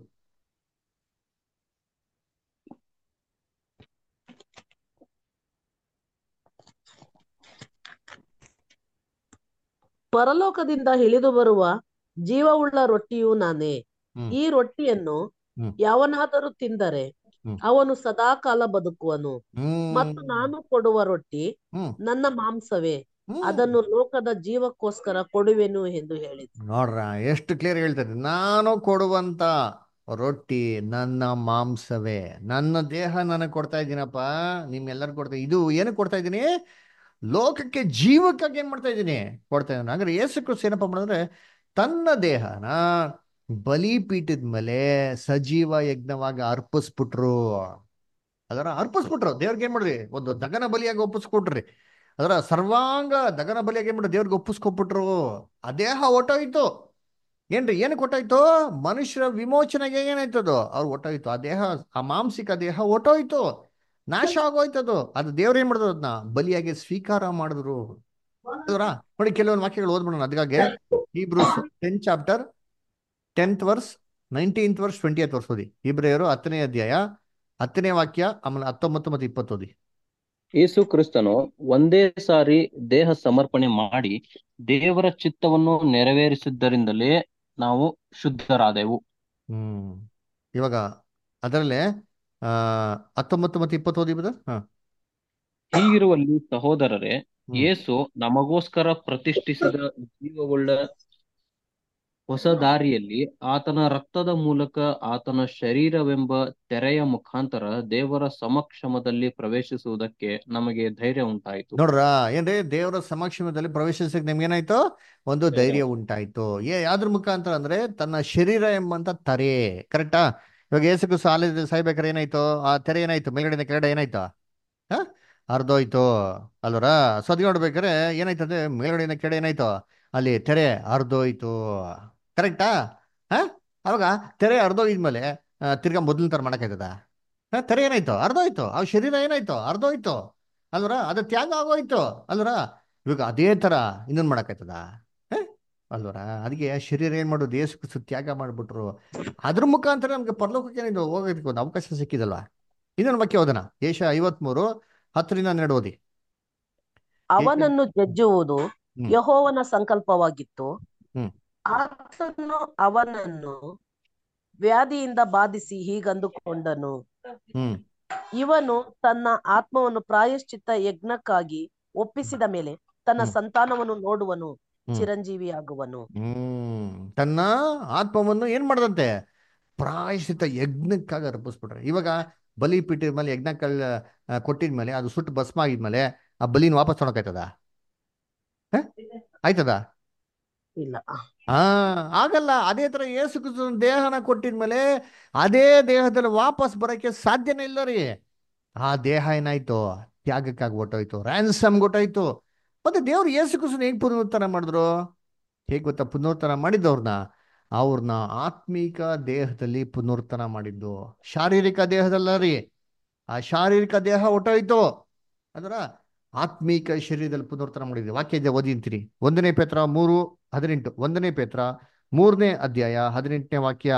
ಪರಲೋಕದಿಂದ ಇಳಿದು ಬರುವ ಜೀವವುಳ್ಳ ರೊಟ್ಟಿಯು ನಾನೇ ಹ್ಮ್ ಈ ರೊಟ್ಟಿಯನ್ನು ಹ್ಮ್ ಯಾವನಾದರೂ ತಿಂದರೆ ಹ್ಮ್ ಅವನು ಸದಾಕಾಲ ಬದುಕುವನು ಮತ್ತು ಹ್ಮ್ ನಾನು ಕೊಡುವ ರೊಟ್ಟಿ ಹ್ಮ್ ನನ್ನ ಮಾಂಸವೇ ಹ್ಮ್ ಅದನ್ನು ಲೋಕದ ಜೀವಕ್ಕೋಸ್ಕರ ಕೊಡುವೆನು ಎಂದು ಹೇಳಿದ್ರು ನೋಡ್ರ ಎಷ್ಟು ಕ್ಲಿಯರ್ ಹೇಳ್ತಾರೆ ನಾನು ಕೊಡುವಂತ ರೊಟ್ಟಿ ನನ್ನ ಮಾಂಸವೇ ನನ್ನ ದೇಹ ನನಗೆ ಕೊಡ್ತಾ ಇದ್ದೀನಪ್ಪ ನಿಮ್ಗೆಲ್ಲರೂ ಕೊಡ್ತಾ ಇದು ಏನಕ್ಕೆ ಕೊಡ್ತಾ ಇದ್ದೀನಿ ಲೋಕಕ್ಕೆ ಜೀವಕ್ಕಾಗಿ ಏನ್ ಮಾಡ್ತಾ ಇದ್ದೀನಿ ಕೊಡ್ತಾ ಇದ್ದೀನಿ ಅಂದ್ರೆ ಯೇಸು ಕ್ರಿಸ್ತು ಏನಪ್ಪ ಮಾಡಿದ್ರೆ ತನ್ನ ದೇಹನ ಬಲಿಪೀಠದ ಮೇಲೆ ಸಜೀವ ಯಜ್ಞವಾಗಿ ಅರ್ಪಿಸ್ಬಿಟ್ರು ಅದರ ಅರ್ಪಿಸ್ಬಿಟ್ರು ದೇವ್ರಿಗೆ ಏನ್ ಮಾಡ್ರಿ ಒಂದು ದಗನ ಬಲಿಯಾಗಿ ಒಪ್ಪಿಸ್ಕೊಟ್ರಿ ಅದರ ಸರ್ವಾಂಗ ದಗನ ಬಲಿಯಾಗಿ ಏನ್ ಮಾಡ್ರಿ ದೇವ್ರಿಗೆ ಒಪ್ಪಿಸ್ಕೊಟ್ಬಿಟ್ರು ಆ ದೇಹ ಹೊಟ್ಟೋಯ್ತು ಏನ್ರಿ ಏನಕ್ಕೆ ಹೊಟ್ಟೋಯ್ತು ಮನುಷ್ಯರ ವಿಮೋಚನೆಗೆ ಏನಾಯ್ತದು ಅವ್ರು ಹೊಟ್ಟೋಯ್ತು ಆ ದೇಹ ಆ ಮಾಂಸಿಕ ದೇಹ ಹೊಟ್ಟೋಯ್ತು ನಾಶ ಆಗೋಯ್ತದು ಅದು ದೇವ್ರು ಏನ್ ಮಾಡಿದ್ರು ಅದನ್ನ ಬಲಿಯಾಗಿ ಸ್ವೀಕಾರ ಮಾಡಿದ್ರು ಅಲ್ವರಾ ನೋಡಿ ಕೆಲವೊಂದು ವಾಕ್ಯಗಳು ಓದ್ಬಿಡೋಣ ಅದಕ್ಕಾಗಿ Hebrews ten chapter tenth verse nineteenth verse twenty verse ಓದಿ ಇಬ್ರಿಯರು ಹತ್ತನೇ ಅಧ್ಯಾಯ ಹತ್ತನೇ ವಾಕ್ಯ ಆಮೇಲೆ ಹತ್ತೊಂಬತ್ತು ಮತ್ತು ಇಪ್ಪತ್ತು ಓದಿ ಯೇಸು ಕ್ರಿಸ್ತನು ಒಂದೇ ಸಾರಿ ದೇಹ ಸಮರ್ಪಣೆ ಮಾಡಿ ದೇವರ ಚಿತ್ತವನ್ನು ನೆರವೇರಿಸಿದ್ದರಿಂದಲೇ ನಾವು ಶುದ್ಧರಾದೆವು ಹ್ಮ್ ಇವಾಗ ಅದರಲ್ಲೇ ಆ ಹತ್ತೊಂಬತ್ತು ಮತ್ತು ಇಪ್ಪತ್ತು ಓದಿ ಬದ ಹಾ ಹೀಗಿರುವಲ್ಲಿ ಸಹೋದರರೇ ಹ್ಮ್ ಯೇಸು ನಮಗೋಸ್ಕರ ಪ್ರತಿಷ್ಠಿಸಿದ ಜೀವವುಳ್ಳ ಹೊಸ ದಾರಿಯಲ್ಲಿ ಆತನ ರಕ್ತದ ಮೂಲಕ ಆತನ ಶರೀರವೆಂಬ ತೆರೆಯ ಮುಖಾಂತರ ದೇವರ ಸಮಕ್ಷಮದಲ್ಲಿ ಪ್ರವೇಶಿಸುವುದಕ್ಕೆ ನಮಗೆ ಧೈರ್ಯ ಉಂಟಾಯಿತು ನೋಡ್ರ ಏನ್ರಿ ದೇವರ ಸಮಕ್ಷಮದಲ್ಲಿ ಪ್ರವೇಶಿಸಕ್ಕೆ ನಿಮ್ಗೇನಾಯ್ತು ಒಂದು ಧೈರ್ಯ ಧೈರ್ಯ ಉಂಟಾಯ್ತು ಏ ಯಾವ್ದ್ರ ಮುಖಾಂತರ ಅಂದ್ರೆ ತನ್ನ ಶರೀರ ಎಂಬಂತ ತರೆ ಕರೆಕ್ಟಾ ಇವಾಗ ಏಸಕು ಸಾಲ ಸಾಯ್ಬೇಕಾದ್ರೆ ಏನಾಯ್ತು ಆ ತೆರೆ ಏನಾಯ್ತು ಮೇಲ್ಗಡೆ ಕೆಳಗಡೆ ಏನಾಯ್ತು ಹ ಅರ್ಧೋಯ್ತು ಅಲ್ವರ ಸೊ ಅದ್ ನೋಡ್ಬೇಕಾದ್ರೆ ಏನಾಯ್ತಂದ್ರೆ ಮೇಲ್ಗಡೆಯಿಂದ ಕೆಳಗಡೆ ಏನಾಯ್ತು ಅಲ್ಲಿ ತೆರೆ ಅರ್ಧೋಯ್ತು ಕರೆಕ್ಟಾ ಹ ಅವಾಗ ತೆರೆ ಅರ್ಧೋಗಿದ್ಮೇಲೆ ಆ, ತಿರ್ಗಾ ಮೊದ್ಲಿನ ತರ ಮಾಡಕ್ಕಾಯ್ತದ ಹ, ತೆರೆ ಏನಾಯ್ತು ಅರ್ಧೋಯ್ತು ಆ ಶರೀರ ಏನಾಯ್ತು ಅರ್ಧೋಯ್ತು ಅಲ್ವರ ಅದು ತ್ಯಾಗ ಆಗೋಯ್ತು ಅಲ್ವರ ಇವಾಗ ಅದೇ ತರ ಇನ್ನೊಂದು ಮಾಡಕ್ಕಾಯ್ತದ ಹ? ಅಲ್ವರ ಅದಕ್ಕೆ ಶರೀರ ಏನ್ ಮಾಡೋದು ಯೇಸು ಕ್ರಿಸ್ತು ತ್ಯಾಗ ಮಾಡ್ಬಿಟ್ರು ಅದ್ರ ಮುಖಾಂತರ ನಮ್ಗೆ ಪರಲೋಕಕ್ಕೆ ಏನಿದು ಹೋಗೋದಕ್ಕೆ ಒಂದು ಅವಕಾಶ ಸಿಕ್ಕಿದಲ್ವಾ ಇನ್ನೊಂದು ವಾಕ್ಯ ಓದೋಣ ಏಷ ಐವತ್ಮೂರು ಹತ್ತರಿಂದ ಹನ್ನೆರಡು ಓದಿ ಏಷ ಅವನನ್ನು ಜಜ್ಜುವುದು ಹ್ಮ್ ಯಹೋವನ ಸಂಕಲ್ಪವಾಗಿತ್ತು ಹ್ಮ್ ಆತನು ಅವನನ್ನು ವ್ಯಾಧಿಯಿಂದ ಬಾಧಿಸಿ ಹೀಗಂದುಕೊಂಡನು ಹ್ಮ್ ಇವನು ತನ್ನ ಆತ್ಮವನ್ನು ಪ್ರಾಯಶ್ಚಿತ್ತ ಯಜ್ಞಕ್ಕಾಗಿ ಒಪ್ಪಿಸಿದ ಮೇಲೆ ತನ್ನ ಹ್ಮ್. ಸಂತಾನವನ್ನು ನೋಡುವನು ಹ್ಮ್. ಚಿರಂಜೀವಿಯಾಗುವನು ಹ್ಮ್ ತನ್ನ ಆತ್ಮವನ್ನು ಏನ್ ಮಾಡದಂತೆ ಪ್ರಾಯಶ್ಚಿತ ಯಜ್ಞಕ್ಕಾಗಿ ಅರ್ಪಿಸ್ಬಿಟ್ರೆ ಇವಾಗ ಬಲಿ ಪೀಠದ ಮೇಲೆ ಯಜ್ಞ ಕಲ್ ಕೊಟ್ಟಿದ್ಮೇಲೆ ಅದು ಸುಟ್ಟು ಭಸ್ಮ ಆಗಿದ್ಮೇಲೆ ಆ ಬಲಿನ ವಾಪಸ್ ತೊಗೊಳಕಾಯ್ತದ ಆಯ್ತದ ಇಲ್ಲ ಆ ಆಗಲ್ಲ ಅದೇ ತರ ಯೇಸು ಕ್ರಿಸ್ತನ ದೇಹನ ಕೊಟ್ಟಿದ್ಮೇಲೆ ಅದೇ ದೇಹದಲ್ಲಿ ವಾಪಸ್ ಬರಕ್ಕೆ ಸಾಧ್ಯನೇ ಇಲ್ಲ ರೀ ಆ ದೇಹ ಏನಾಯ್ತು ತ್ಯಾಗಕ್ಕಾಗಿ ಹೊಟ್ಟೋಯ್ತು ರ್ಯಾನ್ಸಮ್ ಗೊತ್ತಾಯ್ತು ಮತ್ತೆ ದೇವ್ರು ಯೇಸು ಕ್ರಿಸ್ತನ ಹೇಗೆ ಪುನರುತ್ಥಾನ ಮಾಡಿದ್ರು ಹೇಗೆ ಗೊತ್ತಾ ಪುನರುತ್ಥಾನ ಮಾಡಿದ್ದವ್ರನ್ನ ಅವ್ರನ್ನ ಆತ್ಮೀಕ ದೇಹದಲ್ಲಿ ಪುನರುತ್ಥಾನ ಮಾಡಿದ್ದು ಶಾರೀರಿಕ ದೇಹದಲ್ಲ ರೀ ಆ ಶಾರೀರಿಕ ದೇಹ ಹೊಟ್ಟೋಯ್ತು ಅದರ ಆತ್ಮೀಕ ಶರೀರದಲ್ಲಿ ಪುನರುತ್ಥಾನ ಮಾಡಿದ್ವಿ ವಾಕ್ಯ ಇದೆ ಓದಿಂತೀರಿ ಒಂದನೇ ಪೇತ್ರ ಮೂರು ಹದಿನೆಂಟು ಒಂದನೇ ಪೇತ್ರ ಮೂರನೇ ಅಧ್ಯಾಯ ಹದಿನೆಂಟನೇ ವಾಕ್ಯ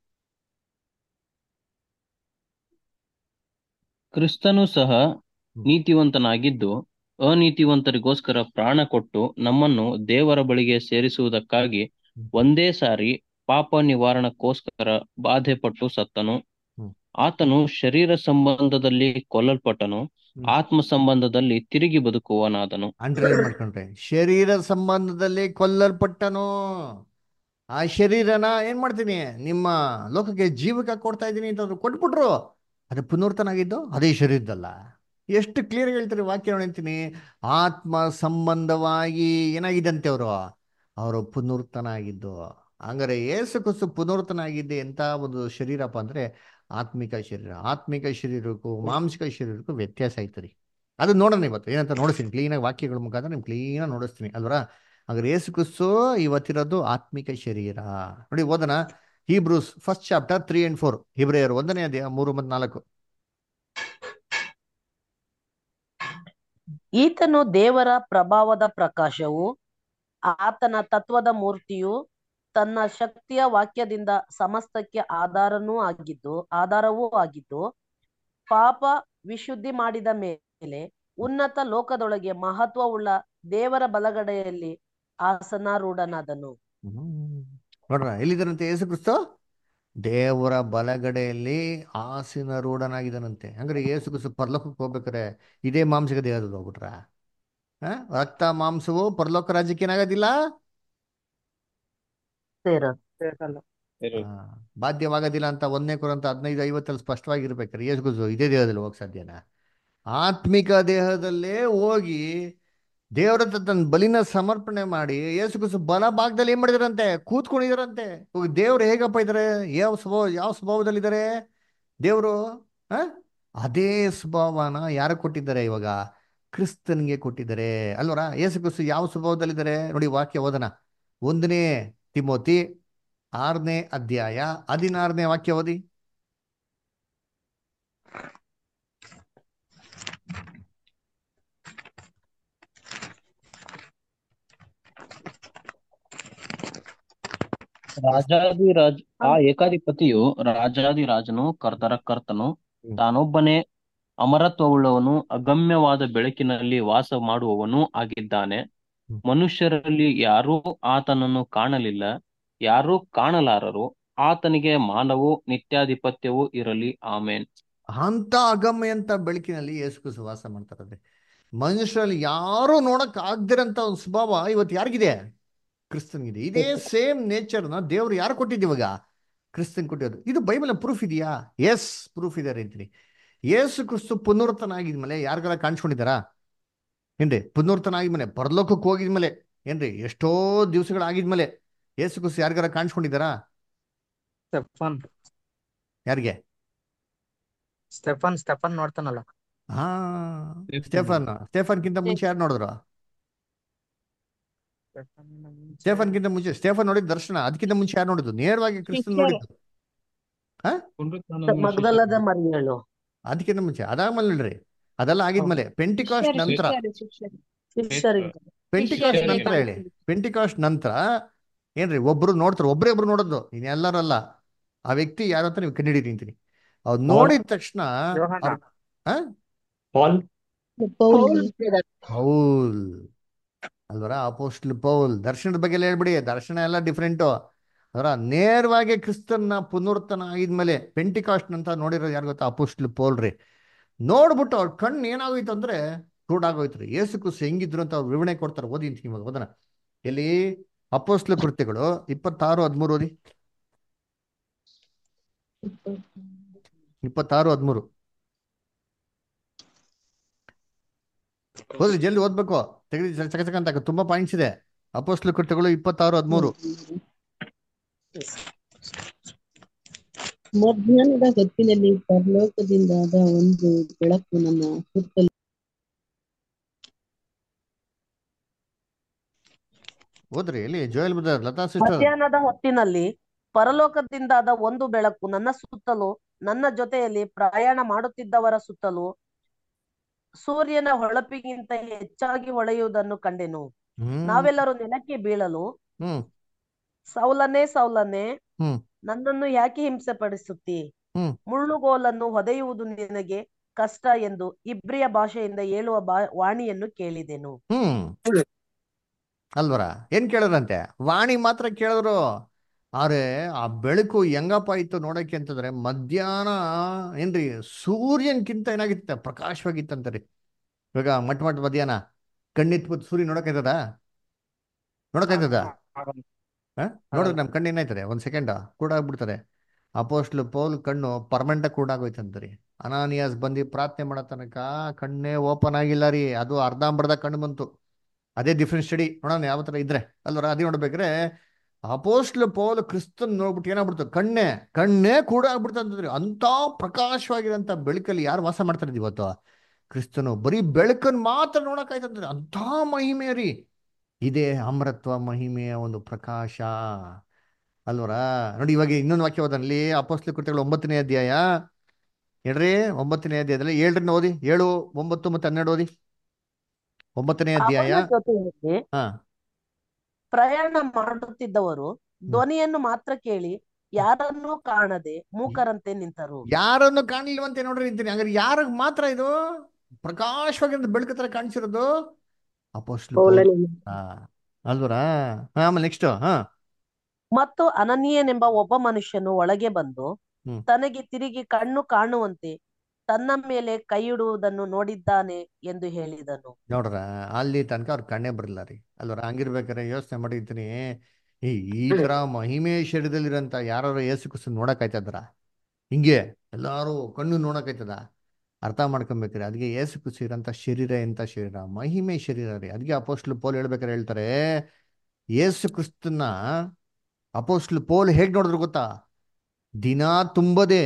ಕ್ರಿಸ್ತನು ಸಹ ಹ್ಮ್. ನೀತಿವಂತನಾಗಿದ್ದು ಅನೀತಿವಂತರಿಗೋಸ್ಕರ ಪ್ರಾಣ ಕೊಟ್ಟು ನಮ್ಮನ್ನು ದೇವರ ಬಳಿಗೆ ಸೇರಿಸುವುದಕ್ಕಾಗಿ ಹ್ಮ್. ಒಂದೇ ಸಾರಿ ಪಾಪ ನಿವಾರಣಕ್ಕೋಸ್ಕರ ಬಾಧೆಪಟ್ಟು ಸತ್ತನು ಹ್ಮ್. ಆತನು ಶರೀರ ಸಂಬಂಧದಲ್ಲಿ ಕೊಲ್ಲಲ್ಪಟ್ಟನು ಹ್ಮ್. ಆತ್ಮ ಸಂಬಂಧದಲ್ಲಿ ತಿರುಗಿ ಬದುಕುವನಾದನು ಅಂಡರ್ಲೈನ್ ಮಾಡ್ಕೊಂಡ್ರೆ ಶರೀರ ಸಂಬಂಧದಲ್ಲಿ ಕೊಲ್ಲಲ್ಪಟ್ಟನು ಆ ಶರೀರನ ಏನ್ ಮಾಡ್ತೀನಿ ನಿಮ್ಮ ಲೋಕಕ್ಕೆ ಜೀವಕ್ಕೆ ಕೊಡ್ತಾ ಇದ್ದೀನಿ ಅಂತ ಕೊಟ್ಬಿಟ್ರು ಅದು ಪುನರ್ತನ ಆಗಿದ್ದು ಅದೇ ಶರೀರದಲ್ಲ ಎಷ್ಟು ಕ್ಲಿಯರ್ ಹೇಳ್ತಾರೆ ವಾಕ್ಯ ಹೇಳ್ತೀನಿ ಆತ್ಮ ಸಂಬಂಧವಾಗಿ ಏನಾಗಿದ್ದಂತೆ ಅವರು ಅವರು ಪುನರ್ತನ ಆಗಿದ್ದು ಹಂಗಾರೆ ಏಸು ಕುಸು ಪುನರ್ತನ ಆಗಿದ್ದೆ ಎಂತ ಒಂದು ಶರೀರಪ್ಪ ಅಂದ್ರೆ ಆತ್ಮಿಕ ಶರೀರ ಆತ್ಮಿಕ ಶರೀರಕ್ಕೂ ಮಾಂಸಿಕ ಶರೀರಕ್ಕೂ ವ್ಯತ್ಯಾಸ ಐತರಿ ಅದು ನೋಡೋಣ ಇವತ್ತು ಏನಂತ ನೋಡಿಸ್ತೀನಿ ಕ್ಲೀನಾಗಿ ವಾಕ್ಯಗಳ ಮುಖಾಂತರ ನಿಮ್ಗೆ ಕ್ಲೀನಾಗಿ ನೋಡಿಸ್ತೀನಿ ಅಲ್ವರ ಹಾಗಾದ್ರೆ ಏಸು ಕ್ರಿಸ್ತು ಇವತ್ತಿರೋದು ಆತ್ಮಿಕ ಶರೀರ ನೋಡಿ ಓದನ Hebrews first chapter three and four ಹಿಬ್ರಿಯರು ಒಂದನೇ ಅಧ್ಯಾಯ ಮೂರು ಮತ್ತು ನಾಲ್ಕು ಈತನು ದೇವರ ಪ್ರಭಾವದ ಪ್ರಕಾಶವು ಆತನ ತತ್ವದ ಮೂರ್ತಿಯು ತನ್ನ ಶಕ್ತಿಯ ವಾಕ್ಯದಿಂದ ಸಮಸ್ತಕ್ಕೆ ಆಧಾರನೂ ಆಗಿದ್ದು ಆಧಾರವೂ ಆಗಿದ್ದು ಪಾಪ ವಿಶುದ್ಧಿ ಮಾಡಿದ ಮೇಲೆ ಉನ್ನತ ಲೋಕದೊಳಗೆ ಮಹತ್ವವುಳ್ಳ ದೇವರ ಬಲಗಡೆಯಲ್ಲಿ ಆಸನಾರೂಢನಾದನು ಹ್ಮ್. ನೋಡ್ರ ಎಲ್ಲಿದ್ದಾರಂತೆ ಯೇಸು ಕ್ರಿಸ್ತು ದೇವರ ಬಲಗಡೆಯಲ್ಲಿ ಆಸಿನ ರೂಢನಾಗಿದ್ದಾನಂತೆ ಹಂಗಾರೆ ಯೇಸು ಕ್ರಿಸ್ತು ಪರಲೋಕಕ್ಕೆ ಹೋಗ್ಬೇಕಾರೆ ಇದೇ ಮಾಂಸಿಕ ದೇಹದಲ್ಲಿ ಹೋಗ್ಬಿಟ್ರ ಆ? ರಕ್ತ ಮಾಂಸವು ಪರಲೋಕ ರಾಜ್ಯಕ್ಕೆ ಏನಾಗೋದಿಲ್ಲ ಸೇರೋದು ಆ, ಬಾಧ್ಯವಾಗೋದಿಲ್ಲ ಅಂತ ಒಂದನೇ ಕುರಂತ ಹದಿನೈದು ಐವತ್ತಲ್ಲಿ ಸ್ಪಷ್ಟವಾಗಿರ್ಬೇಕಾರೆ ಯೇಸು ಕ್ರಿಸ್ತು ಇದೇ ದೇಹದಲ್ಲಿ ಹೋಗಕ್ ಸಾಧ್ಯನಾ ಆತ್ಮಿಕ ದೇಹದಲ್ಲೇ ಹೋಗಿ ದೇವರ ಹತ್ರ ತನ್ನ ಬಲಿನ ಸಮರ್ಪಣೆ ಮಾಡಿ ಯೇಸು ಕ್ರಿಸ್ತು ಬಲ ಭಾಗದಲ್ಲಿ ಏನ್ ಮಾಡಿದಾರಂತೆ ಕೂತ್ಕೊಂಡಿದಾರಂತೆ ಇವಾಗ ದೇವ್ರು ಹೇಗಪ್ಪ ಇದಾರೆ ಯಾವ ಸ್ವಭಾವ ಯಾವ ಸ್ವಭಾವದಲ್ಲಿದ್ದಾರೆ ದೇವರು ಆ ಅದೇ ಸ್ವಭಾವನ ಯಾರು ಕೊಟ್ಟಿದ್ದಾರೆ ಇವಾಗ ಕ್ರಿಸ್ತನ್ಗೆ ಕೊಟ್ಟಿದ್ದಾರೆ ಅಲ್ವರ ಯೇಸು ಕ್ರಿಸ್ತು ಯಾವ ಸ್ವಭಾವದಲ್ಲಿದ್ದಾರೆ ನೋಡಿ ವಾಕ್ಯ ಓದನ ಒಂದನೇ ತಿಮೋತಿ ಆರನೇ ಅಧ್ಯಾಯ ಹದಿನಾರನೇ ವಾಕ್ಯ ಓದಿ ರಾಜಾದಿರಾಜ್ ಆ ಏಕಾಧಿಪತಿಯು ರಾಜಾದಿರಾಜನು ಕರ್ತರ ಕರ್ತನು ಹ್ಮ್. ತಾನೊಬ್ಬನೇ ಅಮರತ್ವವುಳ್ಳವನು ಅಗಮ್ಯವಾದ ಬೆಳಕಿನಲ್ಲಿ ವಾಸ ಮಾಡುವವನೂ ಆಗಿದ್ದಾನೆ ಹ್ಮ್. ಮನುಷ್ಯರಲ್ಲಿ ಯಾರೂ ಆತನನ್ನು ಕಾಣಲಿಲ್ಲ ಯಾರೂ ಕಾಣಲಾರರು ಆತನಿಗೆ ಮಾನವೂ ನಿತ್ಯಾಧಿಪತ್ಯವೂ ಇರಲಿ ಆಮೇನ್ ಅಂತ ಅಗಮ್ಯ ಅಂತ ಬೆಳಕಿನಲ್ಲಿ ಯೇಸು ಕ್ರಿಸ್ತು ವಾಸ ಮಾಡ್ತಾರಂತೆ ಮನುಷ್ಯರಲ್ಲಿ ಯಾರು ನೋಡಕ್ ಆಗದಿರಂತ ಒಂದು ಸ್ವಭಾವ ಇವತ್ತು ಯಾರಿಗಿದೆ ಕ್ರಿಸ್ತನ್ಗಿದೆ ಇದೇ ಸೇಮ್ ನೇಚರ್ನ ದೇವ್ರು ಯಾರು ಕೊಟ್ಟಿದ್ದು ಇವಾಗ ಕ್ರಿಸ್ತನ್ ಕೊಟ್ಟಿರೋದು ಇದು ಬೈಬಲ್ ಪ್ರೂಫ್ ಇದೆಯಾ ಎಸ್ ಪ್ರೂಫ್ ಇದೆ ಅಂತೀನಿ ಯೇಸು ಕ್ರಿಸ್ತು ಪುನರ್ತನ ಆಗಿದ್ಮೇಲೆ ಯಾರಿಗಾರ ಕಾಣಿಸ್ಕೊಂಡಿದ್ದಾರಾ ಏನ್ರಿ ಪುನರ್ತನ ಆಗಿದ್ಮೇಲೆ ಪರಲೋಕಕ್ಕೆ ಹೋಗಿದ್ಮೇಲೆ ಏನ್ರಿ ಎಷ್ಟೋ ದಿವಸಗಳಾಗಿದ್ಮೇಲೆ ಯೇಸು ಕ್ರಿಸ್ತು ಯಾರಿಗಾರ ಕಾಣಿಸ್ಕೊಂಡಿದ್ದಾರಾ ಸ್ಟೆಫನ್ ಯಾರಿಗೆ ಸ್ಟೆಫನ್ ಸ್ಟೆಫನ್ ನೋಡ್ತಾನಲ್ಲ ಹಾ ಸ್ಟೇಫನ್ ಸ್ಟೇಫನ್ಗಿಂತ ಮುಂಚೆ ಯಾರು ನೋಡಿದ್ರು ಸ್ಟೇಫನ್ಗಿಂತ ಮುಂಚೆ ಸ್ಟೇಫನ್ ನೋಡಿದ ದರ್ಶನ ಅದಕ್ಕಿಂತ ಮುಂಚೆ ಯಾರು ನೋಡಿದ್ದು ನೇರವಾಗಿ ಕ್ರಿಸ್ತನ್ ಶಿಷ್ಯರು. ನೋಡಿದ್ದು ಮಗ್ದಲದ ಮರಿಯಳು ಅದಕ್ಕಿಂತ ಮುಂಚೆ ಅದಾದ್ಮೇಲೆ ನೋಡ್ರಿ ಅದೆಲ್ಲ ಆಗಿದ್ಮೇಲೆ ಪೆಂಟಿಕಾಸ್ಟ್ ನಂತರ ಶಿಷ್ಯರಿಗೆ ಪೆಂಟಿಕಾಸ್ಟ್ ಶಿಷ್ಯರಿಗೆ ನಂತರ ಹೇಳಿ ಪೆಂಟಿಕಾಸ್ಟ್ ನಂತರ ಏನ್ರಿ ಒಬ್ರು ನೋಡ್ತಾರೆ ಒಬ್ರೇ ಒಬ್ರು ನೋಡೋದು ಇನ್ನೆಲ್ಲರಲ್ಲ ಆ ವ್ಯಕ್ತಿ ಯಾರು ಅಂತ ನೀವು ಕಂಡಿಡಿ ನಿಂತೀನಿ ಅವ್ರು ನೋಡಿದ ತಕ್ಷಣ ಯೋಹಾನ. ಅವ್ರ್- ಆ? ಪಾಲ್ ಪೌಲ್ ಹೇಳಿದ- ಪೌಲ್ ಅಲ್ವರ ಅಪೋಸ್ಟ್ಲ್ ಪೌಲ್ ದರ್ಶನದ ಬಗ್ಗೆ ಎಲ್ಲ ಹೇಳ್ಬಿಡಿ ದರ್ಶನ ಎಲ್ಲ ಡಿಫ್ರೆಂಟು ಅದರ ನೇರವಾಗಿ ಕ್ರಿಸ್ತನ್ನ ಪುನರ್ತನ ಆಗಿದ್ಮೇಲೆ ಪೆಂಟಿಕಾಸ್ಟ್ ಅಂತ ನೋಡಿರೋ ಯಾರು ಗೊತ್ತಾ ಅಪೋಸ್ಟ್ಲ್ ಪೌಲ್ ರೀ ನೋಡ್ಬಿಟ್ಟು ಅವ್ರ ಕಣ್ಣು ಏನಾಗೋಯ್ತು ಅಂದ್ರೆ ಕುರುಡಾಗೋಯ್ತು ರೀ ಏಸು ಕುಸು ಹೆಂಗಿದ್ರು ಅಂತ ಅವ್ರು ವಿವರಣೆ ಕೊಡ್ತಾರೆ ಓದಿ ಅಂತೀನಿ ಇವಾಗ ಓದನ ಎಲ್ಲಿ ಅಪೋಸ್ಲ ಕೃತ್ಯಗಳು ಇಪ್ಪತ್ತಾರು ಹದಿಮೂರು ಓದಿ ಇಪ್ಪತ್ತಾರು ಹದಿಮೂರು ಹೋದ್ರಿ ಜಲ್ದಿ ಓದ್ಬೇಕು ತೆಗೆದು ಚಕ ಚಕ ಅಂತ ತುಂಬಾ ಪಾಯಿಂಟ್ಸ್ ಇದೆ ಅಪೋಸ್ಲ ಕೃತ್ಯಗಳು ಇಪ್ಪತ್ತಾರು ಹದಿಮೂರು ಮಧ್ಯಾಹ್ನದ ಹೊತ್ತಿನಲ್ಲಿ ಪರಲೋಕದಿಂದಾದ ಒಂದು ಬೆಳಕು ನನ್ನ ಸುತ್ತಲೂ ಓದ್ರಿ ಎಲ್ಲಿ ಜೋಯಲ್ ಬ್ರದರ್ ಲತಾ ಸಿಸ್ಟರ್ ಮಧ್ಯಾಹ್ನದ ಹೊತ್ತಿನಲ್ಲಿ ಪರಲೋಕದಿಂದಾದ ಒಂದು ಬೆಳಕು ನನ್ನ ಸುತ್ತಲೂ ನನ್ನ ಜೊತೆಯಲ್ಲಿ ಪ್ರಯಾಣ ಮಾಡುತ್ತಿದ್ದವರ ಸುತ್ತಲೂ ಸೂರ್ಯನ ಹೊಳಪಿಗಿಂತ ಹೆಚ್ಚಾಗಿ ಹೊಳೆಯುವುದನ್ನು ಕಂಡೆನು ಹ್ಮ್ ನಾವೆಲ್ಲರೂ ನೆಲಕ್ಕೆ ಬೀಳಲು ಹ್ಮ್ ಸೌಲನೇ ಸೌಲನೇ ಹ್ಮ್ ನನ್ನನ್ನು ಯಾಕೆ ಹಿಂಸೆ ಪಡಿಸುತ್ತಿ ಹ್ಮ್ ಮುಳ್ಳುಗೋಲನ್ನು ಹೊದೆಯುವುದು ನಿನಗೆ ಕಷ್ಟ ಎಂದು ಇಬ್ರಿಯ ಭಾಷೆಯಿಂದ ಹೇಳುವ ಬಾ ವಾಣಿಯನ್ನು ಕೇಳಿದೆನು ಹ್ಮ್ ಅಲ್ವರ ಏನ್ ಕೇಳಿದ್ರಂತೆ ವಾಣಿ ಮಾತ್ರ ಕೇಳಿದ್ರು ಆದ್ರೆ ಆ ಬೆಳಕು ಹೆಂಗಪ್ಪ ಇತ್ತು ನೋಡಕ್ಕೆ ಅಂತಂದ್ರೆ ಮಧ್ಯಾಹ್ನ ಏನ್ರಿ ಸೂರ್ಯನ್ಕಿಂತ ಏನಾಗಿತ್ತ ಪ್ರಕಾಶವಾಗಿತ್ತಂತ ರೀ ಇವಾಗ ಮಟ್ ಮಟ್ ಮಧ್ಯಾಹ್ನ ಕಣ್ಣಿಟ್ಬಿಟ್ಟು ಸೂರ್ಯ ನೋಡಕ್ಕಾಯ್ತದ ನೋಡಕ್ಕಾಯ್ತದ ಹ ನೋಡಿದ್ರೆ ನಮ್ ಕಣ್ಣು ಏನಾಯ್ತದೆ ಒಂದ್ ಸೆಕೆಂಡ್ ಕೂಡಾಗ್ಬಿಡ್ತದೆ ಅಪೋಸ್ಟ್ಲು ಪೌಲ್ ಕಣ್ಣು ಪರ್ಮನೆಂಟ್ ಕೂಡಾಗೋಯ್ತಂತ ರೀ ಅನಾನಿಯಾಸ್ ಬಂದು ಪ್ರಾರ್ಥನೆ ಮಾಡೋ ತನಕ ಕಣ್ಣೇ ಓಪನ್ ಆಗಿಲ್ಲ ರೀ ಅದು ಅರ್ಧಂಬರ್ಧ ಕಣ್ಣು ಬಂತು ಅದೇ ಡಿಫ್ರೆಂಟ್ ಸ್ಟಡಿ ನೋಡೋಣ ಯಾವ ತರ ಇದ್ರೆ ಅಲ್ವರ ಅದೇ ನೋಡ್ಬೇಕ್ರೆ ಅಪೋಸ್ಟ್ಲು ಪೌಲ್ ಕ್ರಿಸ್ತನ್ ನೋಡ್ಬಿಟ್ಟು ಏನಾಗ್ಬಿಡ್ತು ಕಣ್ಣೆ ಕಣ್ಣೇ ಕೂಡ ಆಗ್ಬಿಡ್ತಂತಂದ್ರಿ ಅಂತ ಪ್ರಕಾಶವಾಗಿರೋಂಥ ಬೆಳಕಲ್ಲಿ ಯಾರು ವಾಸ ಮಾಡ್ತಾರೆ ಇವತ್ತು ಕ್ರಿಸ್ತನು ಬರೀ ಬೆಳಕನ್ನು ಮಾತ್ರ ನೋಡಕ್ಕಾಯ್ತಂದ್ರೆ ಅಂತ ಮಹಿಮೆ ರೀ ಇದೇ ಅಮರತ್ವ ಮಹಿಮೆಯ ಒಂದು ಪ್ರಕಾಶ ಅಲ್ವರ ನೋಡಿ ಇವಾಗ ಇನ್ನೊಂದು ವಾಕ್ಯ ಓದನಲ್ಲಿ ಅಪೋಸ್ಟ್ಲ ಕೃತ್ಯಗಳು ಒಂಬತ್ತನೇ ಅಧ್ಯಾಯ ಹೇಳ್ರಿ ಒಂಬತ್ತನೇ ಅಧ್ಯಾಯದಲ್ಲಿ ಏಳರಿಂದ ಓದಿ ಏಳು ಒಂಬತ್ತು ಮತ್ತೆ ಹನ್ನೆರಡು ಓದಿ ಒಂಬತ್ತನೇ ಅಧ್ಯಾಯ ಅವನ ಜೊತೆಯಲ್ಲಿ ಹಾ ಪ್ರಯಾಣ ಮಾಡುತ್ತಿದ್ದವರು ಧ್ವನಿಯನ್ನು ಮಾತ್ರ ಕೇಳಿ ಯಾರನ್ನೂ ಕಾಣದೆ ಮೂಕರಂತೆ ನಿಂತರು ಯಾರನ್ನು ಕಾಣಲಿಲ್ವಂತೆ ನೋಡ್ರಿ ಅಂತೀನಿ ಹಂಗಾರೆ ಯಾರಿಗ್ ಮಾತ್ರ ಇದು ಪ್ರಕಾಶವಾಗಿ ಬೆಳಕು ತರ ಕಾಣಿಸಿರೋದು ಅಪೋಸ್ಟ್ಲ ಪೌಲ್ ಪೌಲನಿಗೆ ಹಾ ಅಲ್ವರಾ ಆಮೇಲೆ ನೆಕ್ಸ್ಟ್ ಹಾ ಮತ್ತು ಅನನೀಯನೆಂಬ ಒಬ್ಬ ಮನುಷ್ಯನು ಒಳಗೆ ಬಂದು ಹ್ಮ್. ತನಗೆ ತಿರುಗಿ ಕಣ್ಣು ಕಾಣುವಂತೆ ತನ್ನ ಮೇಲೆ ಕೈಯಿಡುವುದನ್ನು ನೋಡಿದ್ದಾನೆ ಎಂದು ಹೇಳಿದನು ನೋಡ್ರ ಅಲ್ಲಿ ತನಕ ಅವ್ರ ಕಣ್ಣೇ ಬರಲ್ಲ ರೀ ಅಲ್ವರ ಹಂಗಿರ್ಬೇಕಾರೆ ಯೋಚನೆ ಮಾಡಿರ್ತೀನಿ ಈ ಈ ತರ ಮಹಿಮೆ ಶರೀರದಲ್ಲಿರೋಂಥ ಯಾರು ಏಸು ಕುಸು ನೋಡಕ್ಕಾಯ್ತದ್ರ ಹಿಂಗೆ ಎಲ್ಲಾರು ಕಣ್ಣು ನೋಡಕ್ಕಾಯ್ತದ ಅರ್ಥ ಮಾಡ್ಕೊಬೇಕ್ರಿ ಅದಕ್ಕೆ ಏಸು ಕುಸು ಇರೋಂಥ ಶರೀರ ಎಂತ ಶರೀರ ಮಹಿಮೆ ಶರೀರ ರೀ ಅದಕ್ಕೆ ಅಪೋಸ್ಟ್ಲು ಪೋಲ್ ಹೇಳ್ಬೇಕಾರೆ ಹೇಳ್ತಾರೆ ಏಸು ಕ್ರಿಸ್ತನ್ನ ಅಪೋಸ್ಟ್ಲು ಪೋಲ್ ಹೇಗ್ ನೋಡಿದ್ರು ಗೊತ್ತಾ ದಿನ ತುಂಬದೇ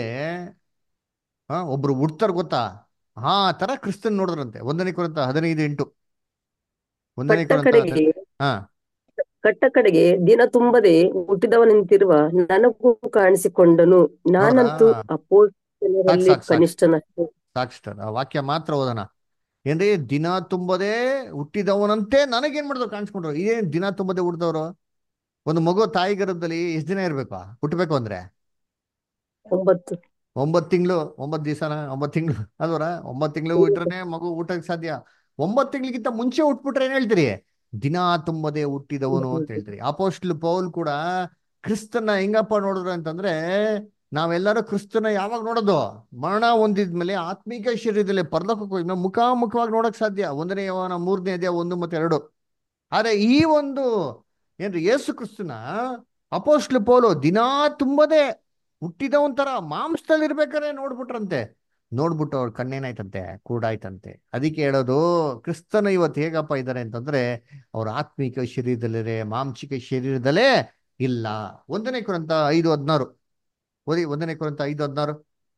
ಹಾ ಒಬ್ರು ಹುಡ್ತಾರ ಗೊತ್ತಾ ಆ ತರ ಕ್ರಿಸ್ತನ್ ನೋಡಿದ್ರಂತೆ ಒಂದನೇ ಕೊರಂತ ಹದಿನೈದು ಎಂಟು ಒಂದನೇ ಕಟ್ಟ ಕೊರಂತ ಕಡೆಗೆ ಹಾ ಕಟ್ಟ ಕಡೆಗೆ ದಿನ ತುಂಬದೆ ಹುಟ್ಟಿದವನಂತಿರುವ ನನಗೂ ಕಾಣಿಸಿಕೊಂಡನು ನಾನಂತೂ ನೋಡ್ರಾ? ಅಪೋಸ್ತಲರಲ್ಲಿ ಸಾಕ್, ಸಾಕ್. ಕನಿಷ್ಠನಷ್ಟೇ ಸಾಕ್ಷಿಸ್ಟರ್ ಆ ವಾಕ್ಯ ಮಾತ್ರ ಓದೋಣ ಏನ್ರಿ ದಿನ ತುಂಬದೇ ಹುಟ್ಟಿದವನಂತೆ ನನಗೇನ್ ಮಾಡಿದ್ರು ಕಾಣಿಸ್ಕೊಂಡ್ರು ಇದೇನ್ ದಿನ ತುಂಬದೇ ಹುಟ್ಟಿದವರು ಒಂದು ಮಗು ತಾಯಿ ಗರ್ಭದಲ್ಲಿ ಎಷ್ಟು ದಿನ ಇರ್ಬೇಕು ಹುಟ್ಟಬೇಕು ಅಂದ್ರೆ ಒಂಬತ್ತು ಒಂಬತ್ತು ತಿಂಗಳು ಒಂಬತ್ತು ದಿವಸನ ಒಂಬತ್ತು ತಿಂಗಳು ಅಲ್ವರ ಒಂಬತ್ತು ತಿಂಗಳು ಹುಟ್ರೆ ಮಗು ಊಟಕ್ಕೆ ಸಾಧ್ಯ ಒಂಬತ್ತು ತಿಂಗಳಿಗಿಂತ ಮುಂಚೆ ಹುಟ್ಬಿಟ್ರೆ ಏನ್ ಹೇಳ್ತೀರಿ ದಿನ ತುಂಬದೆ ಹುಟ್ಟಿದವನು ಅಂತ ಹೇಳ್ತೀರಿ ಅಪೋಸ್ಟ್ಲ್ ಪೌಲ್ ಕೂಡ ಕ್ರಿಸ್ತನ ಹೆಂಗಪ್ಪ ನೋಡಿದ್ರು ಅಂತಂದ್ರೆ ನಾವೆಲ್ಲರೂ ಕ್ರಿಸ್ತನ ಯಾವಾಗ ನೋಡೋದು ಮರಣ ಹೊಂದಿದ್ಮೇಲೆ ಆತ್ಮಿಕ ಶರೀರದಲ್ಲಿ ಪರಲೋಕಕ್ಕೆ ಹೋಗಿ ನಾವು ಮುಖಾಮುಖವಾಗಿ ನೋಡಕ್ ಸಾಧ್ಯ ಒಂದನೇ ಯವನ ಮೂರನೇ ಅಧ್ಯಾಯ ಒಂದು ಮತ್ತೆ ಎರಡು ಆದ್ರೆ ಈ ಒಂದು ಏನ್ರಿ ಯೇಸು ಕ್ರಿಸ್ತನ ಅಪೋಸ್ಟ್ಲ್ ಪೌಲು ದಿನಾ ತುಂಬದೆ ಹುಟ್ಟಿದವನ್ ತರ ಮಾಂಸದಲ್ಲಿ ಇರ್ಬೇಕಾದ್ರೆ ನೋಡ್ಬಿಟ್ರಂತೆ ನೋಡ್ಬಿಟ್ಟು ಅವ್ರ ಕಣ್ಣೇನಾಯ್ತಂತೆ ಕೂಡಾಯ್ತಂತೆ ಅದಕ್ಕೆ ಹೇಳೋದು ಕ್ರಿಸ್ತನ ಇವತ್ತು ಹೇಗಪ್ಪ ಇದ್ದಾರೆ ಅಂತಂದ್ರೆ ಅವ್ರ ಆತ್ಮಿಕ ಶರೀರದಲ್ಲಿದೆ ಮಾಂಸಿಕ ಶರೀರದಲ್ಲೇ ಇಲ್ಲ ಒಂದನೇ ಕುರಂತ ಐದು ಹದಿನಾರು ಓದಿ ಒಂದನೇ ಕುರಂತ ಐದು ಹದಿನಾರು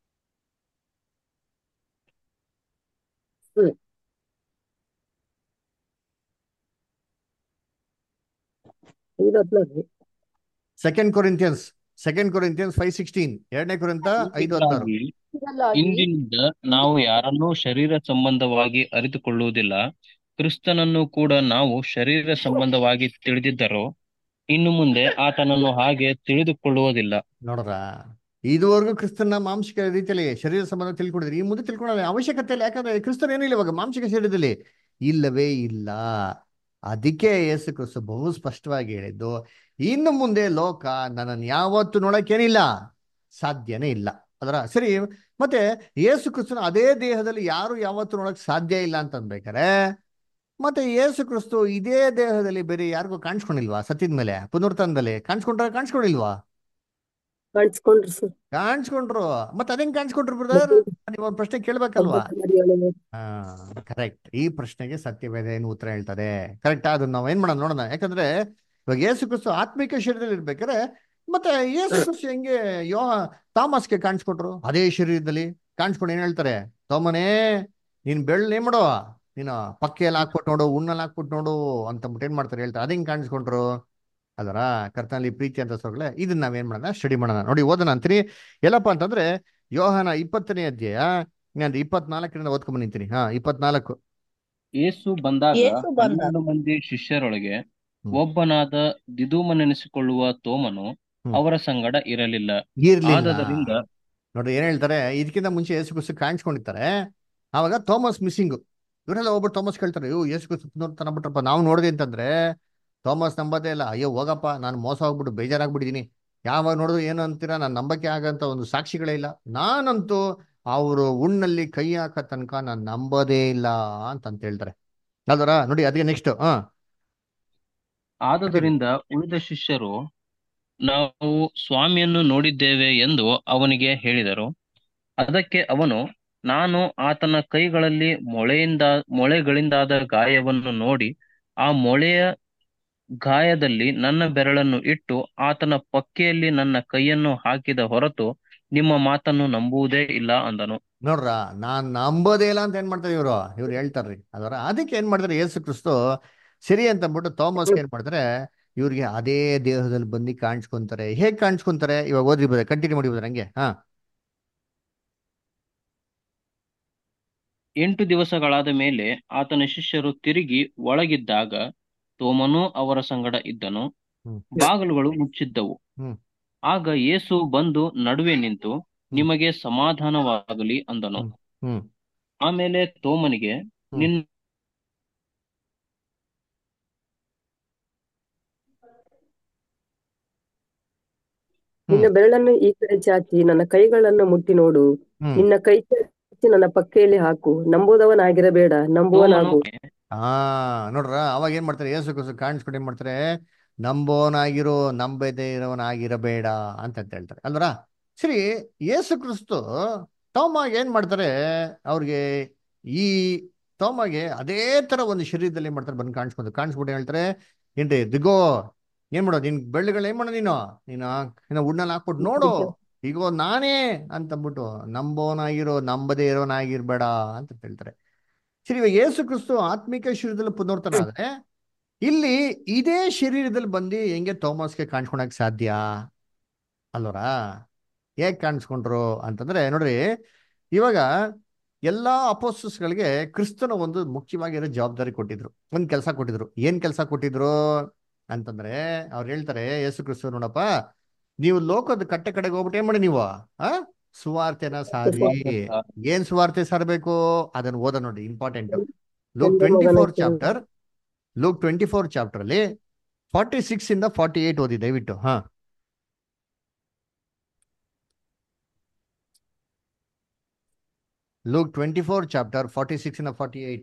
ಹ್ಮ್. ಐದು ಹದಿನಾರು second Corinthians second Corinthians five sixteen ಎರಡನೇ ಕುರಂತ ಐದು ಹದಿನಾರು ಹೀಗಾಗಿ ಇದಲ್ಲಾಗಿ ಇಂದಿನಿಂದ ನಾವು ಯಾರನ್ನೂ ಶರೀರ ಸಂಬಂಧವಾಗಿ ಅರಿತುಕೊಳ್ಳುವುದಿಲ್ಲ ಕ್ರಿಸ್ತನನ್ನು ಕೂಡ ನಾವು ಶರೀರ ಸಂಬಂಧವಾಗಿ ತಿಳಿದಿದ್ದರೋ ಇನ್ನು ಮುಂದೆ ಆತನನ್ನು ಹಾಗೆ ತಿಳಿದುಕೊಳ್ಳುವುದಿಲ್ಲ ನೋಡ್ರ ಇದುವರೆಗೂ ಕ್ರಿಸ್ತನ ಮಾಂಸಿಕ ರೀತಿಯಲ್ಲಿ ಶರೀರ ಸಂಬಂಧ ತಿಳ್ಕೊಂಡಿದ್ರಿ ಈ ಮುಂದೆ ತಿಳ್ಕೊಳ್ಳೋ ಅವಶ್ಯಕತೆ ಇಲ್ಲ ಯಾಕಂದ್ರೆ ಕ್ರಿಸ್ತನ್ ಏನಿಲ್ಲ ಇವಾಗ ಮಾಂಸಿಕ ಶರೀರದಲ್ಲಿ ಇಲ್ಲವೇ ಇಲ್ಲ ಅದಕ್ಕೆ ಯೇಸು ಕ್ರಿಸ್ತು ಬಹು ಸ್ಪಷ್ಟವಾಗಿ ಹೇಳಿದ್ದು ಇನ್ನು ಮುಂದೆ ಲೋಕ ನನ್ನನ್ನು ಯಾವತ್ತು ನೋಡಕ್ಕೇನಿಲ್ಲ ಸಾಧ್ಯನೇ ಇಲ್ಲ ಅದರ ಸರಿ ಮತ್ತೆ ಯೇಸು ಕ್ರಿಸ್ತನ ಅದೇ ದೇಹದಲ್ಲಿ ಯಾರು ಯಾವತ್ತೂ ನೋಡಕ್ ಸಾಧ್ಯ ಇಲ್ಲ ಅಂತ ಅನ್ಬೇಕಾರೆ ಮತ್ತೆ ಯೇಸು ಕ್ರಿಸ್ತು ಇದೇ ದೇಹದಲ್ಲಿ ಬೇರೆ ಯಾರಿಗೂ ಕಾಣಿಸ್ಕೊಂಡಿಲ್ವಾ ಸತ್ತಿದ ಮೇಲೆ ಪುನರ್ತನದಲ್ಲಿ ಕಾಣಿಸ್ಕೊಂಡ್ರ ಕಾಣಿಸ್ಕೊಂಡಿಲ್ವಾ ಕಾಣಿಸ್ಕೊಂಡ್ರು ಸರ್ ಕಾಣಿಸ್ಕೊಂಡ್ರು ಮತ್ತೆ ಅದೇನ್ ಕಾಣಿಸ್ಕೊಂಡ್ರು ಬ್ರದರ್ ನೀವು ಒಂದು ಪ್ರಶ್ನೆ ಕೇಳ್ಬೇಕಲ್ವಾ ಹಾ ಕರೆಕ್ಟ್ ಈ ಪ್ರಶ್ನೆಗೆ ಸತ್ಯವೇದ ಏನು ಉತ್ತರ ಹೇಳ್ತದೆ ಕರೆಕ್ಟ್ ಅದನ್ನ ನಾವು ಏನ್ ಮಾಡೋಣ ನೋಡೋಣ ಯಾಕಂದ್ರೆ ಇವಾಗ ಯೇಸು ಕ್ರಿಸ್ತು ಆತ್ಮಿಕ ಶರೀರದಲ್ಲಿ ಇರ್ಬೇಕಾದ್ರೆ ಮತ್ತೆ ಯೇಸು ಕ್ರಿಸ್ತು ಹೆಂಗೆ ಯೋ ಥಾಮಸ್ಗೆ ಕಾಣಿಸ್ಕೊಟ್ರು ಅದೇ ಶರೀರದಲ್ಲಿ ಕಾಣಿಸ್ಕೊಂಡು ಏನ್ ಹೇಳ್ತಾರೆ ತೋಮನೇ ನೀನ್ ಬೆಳ್ಳ ಏನ್ ಮಾಡೋ ನೀನು ಪಕ್ಕೆಯಲ್ಲಿ ಹಾಕ್ಬಿಟ್ಟು ನೋಡು ಉಣ್ಣಲ್ಲಿ ಹಾಕ್ಬಿಟ್ಟು ನೋಡು ಅಂತಂದ್ಬಿಟ್ಟು ಏನ್ ಮಾಡ್ತಾರೆ ಹೇಳ್ತಾರೆ ಅದೇಂಗ್ ಕಾಣಿಸ್ಕೊಂಡ್ರು ಅದರ ಕರ್ತನಲ್ಲಿ ಪ್ರೀತಿ ಅಂತ ಸೊಗಳೆ ಇದನ್ನ ನಾವೇನ್ ಮಾಡೋಣ ಸ್ಟಡಿ ಮಾಡೋಣ ನೋಡಿ ಓದೋಣ ಅಂತೀನಿ ಎಲ್ಲಪ್ಪ ಅಂತಂದ್ರೆ ಯೋಹನ ಇಪ್ಪತ್ತನೇ ಅಧ್ಯಾಯ ನಾನು ಇಪ್ಪತ್ನಾಲ್ಕರಿಂದ ಓದ್ಕೊಂಡ್ ನಿಂತೀನಿ ಹಾ ಇಪ್ಪತ್ನಾಲ್ಕು ಯೇಸು ಬಂದಾಗ ಯೇಸು ಬಂದಾಗ ಹನ್ನೆರಡು ಮಂದಿ ಶಿಷ್ಯರೊಳಗೆ ಹ್ಮ್. ಒಬ್ಬನಾದ ದಿದುಮನೆನಿಸಿಕೊಳ್ಳುವ ತೋಮನು ಹ್ಮ್. ಅವರ ಸಂಗಡ ಇರಲಿಲ್ಲ ಇರ್ಲಿಲ್ಲ ಆದದರಿಂದ ನೋಡ್ರಿ ಏನ್ ಹೇಳ್ತಾರೆ ಇದಕ್ಕಿಂತ ಮುಂಚೆ ಯೇಸು ಕ್ರಿಸ್ತು ಕಾಣಿಸ್ಕೊಂಡಿರ್ತಾರೆ ಆವಾಗ ಥಾಮಸ್ ಮಿಸ್ಸಿಂಗ್ ಇವರೆಲ್ಲ ಒಬ್ಬರು ಥಾಮಸ್ ಕೇಳ್ತಾರೆ ಅಯ್ಯೋ ಯೇಸು ಕ್ರಿಸ್ತು ಪುನರುತ್ಥಾನ ಬಿಟ್ರಪ್ಪ ನಾವು ನೋಡಿದೆ ಅಂತಂದ್ರೆ ಥಾಮಸ್ ನಂಬದೇ ಇಲ್ಲ ಅಯ್ಯೋ ಹೋಗಪ್ಪ ನಾನು ಮೋಸ ಹೋಗ್ಬಿಟ್ಟು ಬೇಜಾರಾಗ್ಬಿಟ್ಟಿದೀನಿ ಯಾವಾಗ ನೋಡಿದ್ರು ಏನು ಅಂತೀರಾ ನಾನು ನಂಬಕ್ಕೆ ಆಗಂತ ಒಂದು ಸಾಕ್ಷಿಗಳೇ ಇಲ್ಲ ನಾನಂತೂ ಅವರು ಉಣ್ಣಲ್ಲಿ ಕೈ ಹಾಕೋ ತನಕ ನಾನು ನಂಬೋದೇ ಇಲ್ಲ ಅಂತ ಅಂತ ಹೇಳ್ತಾರೆ ಅಲ್ವರ ನೋಡಿ ಅದಕ್ಕೆ ನೆಕ್ಸ್ಟ್ ಹಾ ಆದದರಿಂದ ಉಳಿದ ಶಿಷ್ಯರು ನಾವು ಸ್ವಾಮಿಯನ್ನು ನೋಡಿದ್ದೇವೆ ಎಂದು ಅವನಿಗೆ ಹೇಳಿದರು ಅದಕ್ಕೆ ಅವನು ನಾನು ಆತನ ಕೈಗಳಲ್ಲಿ ಮೊಳೆಯಿಂದ ಮೊಳೆಗಳಿಂದಾದ ಗಾಯವನ್ನು ನೋಡಿ ಆ ಮೊಳೆಯ ಗಾಯದಲ್ಲಿ ನನ್ನ ಬೆರಳನ್ನು ಇಟ್ಟು ಆತನ ಪಕ್ಕೆಯಲ್ಲಿ ನನ್ನ ಕೈಯನ್ನು ಹಾಕಿದ ಹೊರತು ನಿಮ್ಮ ಮಾತನ್ನು ನಂಬುವುದೇ ಇಲ್ಲ ಅಂದನು ನೋಡ್ರ ನಾನ್ ನಂಬೋದೇ ಇಲ್ಲ ಅಂತ ಏನ್ ಮಾಡ್ತಾರೆ ಇವರು ಇವ್ರು ಹೇಳ್ತಾರ್ರಿ ಅದರ ಅದಕ್ಕೆ ಏನ್ ಮಾಡ್ತಾರೆ ಯೇಸು ಕ್ರಿಸ್ತು ಸರಿ ಅಂತ ಅಂದ್ಬಿಟ್ಟು ಥಾಮಸ್ಗೆ ಏನ್ ಮಾಡ್ತಾರೆ ಇವ್ರಿಗೆ ಅದೇ ದೇಹದಲ್ಲಿ ಬಂದು ಕಾಣಿಸ್ಕೊಂತಾರೆ ಹೇಗ್ ಕಾಣಿಸ್ಕೊಂತಾರೆ ಇವಾಗ ಓದಿ ಬರ ಕಂಟಿನ್ಯೂ ಮಾಡಿ ಬರ ಹಂಗೆ ಹಾ ಎಂಟು ದಿವಸಗಳಾದ ಮೇಲೆ ಆತನ ಶಿಷ್ಯರು ತಿರುಗಿ ಒಳಗಿದ್ದಾಗ ತೋಮನು ಅವರ ಸಂಗಡ ಇದ್ದನು ಹ್ಮ್ ಬಾಗಿಲುಗಳು ಮುಚ್ಚಿದ್ದವು ಹ್ಮ್ ಆಗ ಯೇಸು ಬಂದು ನಡುವೆ ನಿಂತು ನಿಮಗೆ ಸಮಾಧಾನವಾಗಲಿ ಅಂದನು ಹ್ಮ್ ಹ್ಮ್ ಆಮೇಲೆ ತೋಮನಿಗೆ ಹ್ಮ್ ನಿನ್ನ ನಿನ್ನ ಹ್ಮ್ ಬೆರಳನ್ನು ಈ ಕಡೆ ಚಾಚಿ ನನ್ನ ಕೈಗಳನ್ನು ಮುಟ್ಟಿ ನೋಡು ಹ್ಮ್ ನಿನ್ನ ಕೈ ಚಾಚಿ ನನ್ನ ಪಕ್ಕೆಯಲ್ಲಿ ಹಾಕು ನಂಬುದವನಾಗಿರಬೇಡ ತೋಮನು ನಂಬುವನಾಗು ಹಾ ನೋಡ್ರ ಅವಾಗ ಏನ್ ಮಾಡ್ತಾರೆ ಯೇಸು ಕ್ರಿಸ್ತು ಕಾಣಿಸ್ಕೊಂಡು ಏನ್ ಮಾಡ್ತಾರೆ ನಂಬೋನಾಗಿರೋ ನಂಬದೇ ಇರೋನಾಗಿರಬೇಡ ಅಂತ ಅಂತ ಹೇಳ್ತಾರೆ ಅಲ್ವರ ಸರಿ ಯೇಸು ಕ್ರಿಸ್ತು ತೋಮಾಗ ಏನ್ ಮಾಡ್ತಾರೆ ಅವ್ರಿಗೆ ಈ ತೋಮಗೆ ಅದೇ ತರ ಒಂದು ಶರೀರದಲ್ಲಿ ಏನ್ ಮಾಡ್ತಾರೆ ಬಂದು ಕಾಣಿಸ್ಕೊಂಡು ಕಾಣಿಸ್ಬಿಟ್ಟು ಏನ್ ಹೇಳ್ತಾರೆ ಏನ್ರಿ ದಿಗೋ ಏನ್ ಮಾಡೋ ನಿನ್ ಬೆಳ್ಳಿಗಳು ಏನ್ ಮಾಡೋ ನೀನು ನೀನು ನೀನು ಉಣ್ಣಲ್ಲಿ ಹಾಕ್ಬಿಟ್ಟು ನೋಡು ಈಗೋ ನಾನೇ ಅಂತಂದ್ಬಿಟ್ಟು ನಂಬೋನಾಗಿರೋ ನಂಬದೇ ಇರೋನಾಗಿರ್ಬೇಡ ಅಂತ ಹೇಳ್ತಾರೆ ಸರಿ ಇವಾಗ ಯೇಸು ಕ್ರಿಸ್ತು ಆತ್ಮಿಕ ಶರೀರದಲ್ಲಿ ಪುನರ್ತನ ಆದ್ರೆ ಇಲ್ಲಿ ಇದೇ ಶರೀರದಲ್ಲಿ ಬಂದು ಹೆಂಗೆ ಥೋಮಸ್ಗೆ ಕಾಣಿಸ್ಕೊಳಕ್ ಸಾಧ್ಯ ಅಲ್ವರಾ ಹೇಗ್ ಕಾಣಿಸ್ಕೊಂಡ್ರು ಅಂತಂದ್ರೆ ನೋಡ್ರಿ ಇವಾಗ ಎಲ್ಲಾ ಅಪೋಸ್ಟಸ್ಗಳಿಗೆ ಕ್ರಿಸ್ತನ ಒಂದು ಮುಖ್ಯವಾಗಿರೋ ಜವಾಬ್ದಾರಿ ಕೊಟ್ಟಿದ್ರು ಒಂದ್ ಕೆಲಸ ಕೊಟ್ಟಿದ್ರು ಏನ್ ಕೆಲಸ ಕೊಟ್ಟಿದ್ರು ಅಂತಂದ್ರೆ ಅವ್ರು ಹೇಳ್ತಾರೆ ಯೇಸು ಕ್ರಿಸ್ತು ನೋಡಪ್ಪ ನೀವು ಲೋಕದ ಕಟ್ಟೆ ಕಡೆಗೆ ಹೋಗ್ಬಿಟ್ಟು ಏನ್ ಮಾಡಿ ನೀವು ಆ ಸುವಾರ್ತೆನ ಸಾರಿ ಏನ್ ಸುವಾರ್ತೆ ಸಾರಬೇಕು ಅದನ್ನ ಓದ ನೋಡಿ important Luke twenty four chapter Luke twenty four chapter ಅಲ್ಲಿ ಫಾರ್ಟಿ ಸಿಕ್ಸ್ ಇಂದ ಫಾರ್ಟಿ ಏಟ್ ಓದಿ ದಯವಿಟ್ಟು ಹಾ Luke twenty four chapter forty six ಇಂದ ಫಾರ್ಟಿ ಏಟ್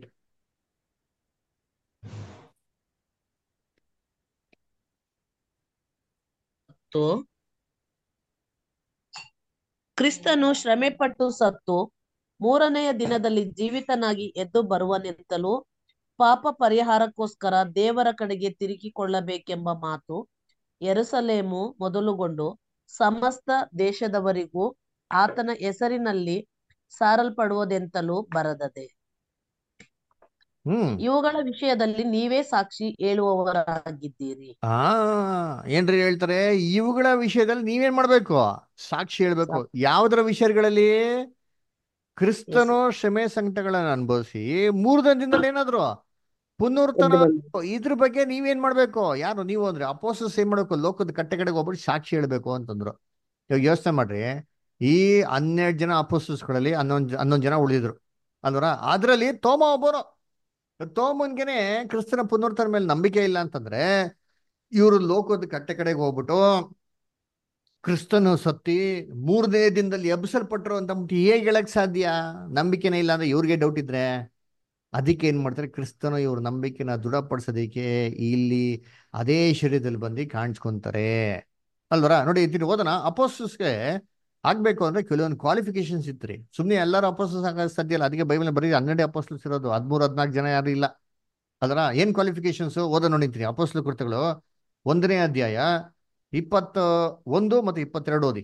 ಮತ್ತು ಕ್ರಿಸ್ತನು ಶ್ರಮೆಪಟ್ಟು ಸತ್ತು ಮೂರನೆಯ ದಿನದಲ್ಲಿ ಜೀವಿತನಾಗಿ ಎದ್ದು ಬರುವನೆಂತಲೂ ಪಾಪ ಪರಿಹಾರಕ್ಕೋಸ್ಕರ ದೇವರ ಕಡೆಗೆ ತಿರುಗಿಕೊಳ್ಳಬೇಕೆಂಬ ಮಾತು ಯೆರೂಸಲೇಮು ಮೊದಲುಗೊಂಡು ಸಮಸ್ತ ದೇಶದವರಿಗೂ ಆತನ ಹೆಸರಿನಲ್ಲಿ ಸಾರಲ್ಪಡುವುದೆಂತಲೂ ಬರೆದದೆ ಹ್ಮ್ ಇವುಗಳ ವಿಷಯದಲ್ಲಿ ನೀವೇ ಸಾಕ್ಷಿ ಹೇಳುವವರಾಗಿದ್ದೀರಿ ಆ ಏನ್ರಿ ಹೇಳ್ತಾರೆ ಇವುಗಳ ವಿಷಯದಲ್ಲಿ ನೀವೇನ್ ಮಾಡ್ಬೇಕು ಸಾಕ್ಷಿ ಹೇಳ್ಬೇಕು ಯಾವ್ದರ ವಿಷಯಗಳಲ್ಲಿ ಕ್ರಿಸ್ತನು ಶ್ರಮೆ ಸಂಕಟಗಳನ್ನ ಅನುಭವಿಸಿ ಮೂರನೇ ದಿನದಲ್ಲಿ ಏನಾದ್ರು ಪುನರ್ತನ ಇದ್ರ ಬಗ್ಗೆ ನೀವೇನ್ ಮಾಡ್ಬೇಕು ಯಾರು ನೀವು ಅಂದ್ರೆ ಅಪೋಸಸ್ ಏನ್ ಮಾಡ್ಬೇಕು ಲೋಕದ ಕಟ್ಟೆ ಕಡೆಗೆ ಹೋಗ್ಬಿಟ್ಟು ಸಾಕ್ಷಿ ಹೇಳ್ಬೇಕು ಅಂತಂದ್ರು ಇವಾಗ ಯೋಚನೆ ಮಾಡ್ರಿ ಈ ಹನ್ನೆರಡು ಜನ ಅಪೋಸಸ್ಗಳಲ್ಲಿ ಹನ್ನೊಂದ್ ಹನ್ನೊಂದ್ ಜನ ಉಳಿದಿದ್ರು ಅಲ್ವರ ಅದ್ರಲ್ಲಿ ತೋಮ ಒಬ್ಬರು ತೋಮನ್ಗೆನೆ ಕ್ರಿಸ್ತನ ಪುನರ್ತನ ಮೇಲೆ ನಂಬಿಕೆ ಇಲ್ಲ ಅಂತಂದ್ರೆ ಇವರು ಲೋಕದ ಕಟ್ಟೆ ಕಡೆಗೆ ಹೋಗ್ಬಿಟ್ಟು ಕ್ರಿಸ್ತನು ಸತ್ತಿ ಮೂರನೇ ದಿನದಲ್ಲಿ ಎಬ್ಸಲ್ಪಟ್ರು ಅಂತ ಅಂದ್ಬಿಟ್ಟು ಹೇಗೆ ಹೇಳಕ್ ಸಾಧ್ಯ ನಂಬಿಕೆನೇ ಇಲ್ಲ ಅಂದ್ರೆ ಇವ್ರಿಗೆ ಡೌಟ್ ಇದ್ರೆ ಅದಕ್ಕೆ ಏನ್ ಮಾಡ್ತಾರೆ ಕ್ರಿಸ್ತನು ಇವ್ರ ನಂಬಿಕೆನ ದೃಢಪಡಿಸೋದಕ್ಕೆ ಇಲ್ಲಿ ಅದೇ ಶರೀರದಲ್ಲಿ ಬಂದು ಕಾಣಿಸ್ಕೊಂತಾರೆ ಅಲ್ವರ ನೋಡಿ ಇದ್ದೀನಿ ಓದೋಣ ಅಪೋಸ್ಟಸ್ಗೆ ಆಗ್ಬೇಕು ಅಂದ್ರೆ ಕೆಲವೊಂದು ಕ್ವಾಲಿಫಿಕೇಶನ್ಸ್ ಇತ್ತು ರೀ ಸುಮ್ಮನೆ ಎಲ್ಲರೂ ಅಪೋಸ್ಟಸ್ ಆಗೋದು ಸಾಧ್ಯ ಇಲ್ಲ ಅದಕ್ಕೆ ಬೈಬಲ್ ಬರೀ ಹನ್ನೆರಡು ಅಪೋಸ್ಟಲ್ಸ್ ಇರೋದು ಹದಿಮೂರು ಹದಿನಾಲ್ಕು ಜನ ಯಾರು ಇಲ್ಲ ಅದರ ಏನ್ ಕ್ವಾಲಿಫಿಕೇಶನ್ಸ್ ಓದ ನೋಡಿರ್ತೀನಿ ಅಪೋಸ್ಟಲ್ ಕೃತ್ಯಗಳು ಒಂದನೇ ಅಧ್ಯಾಯ ಇಪ್ಪತ್ತ ಒಂದು ಮತ್ತು ಇಪ್ಪತ್ತೆರಡು ಓದಿ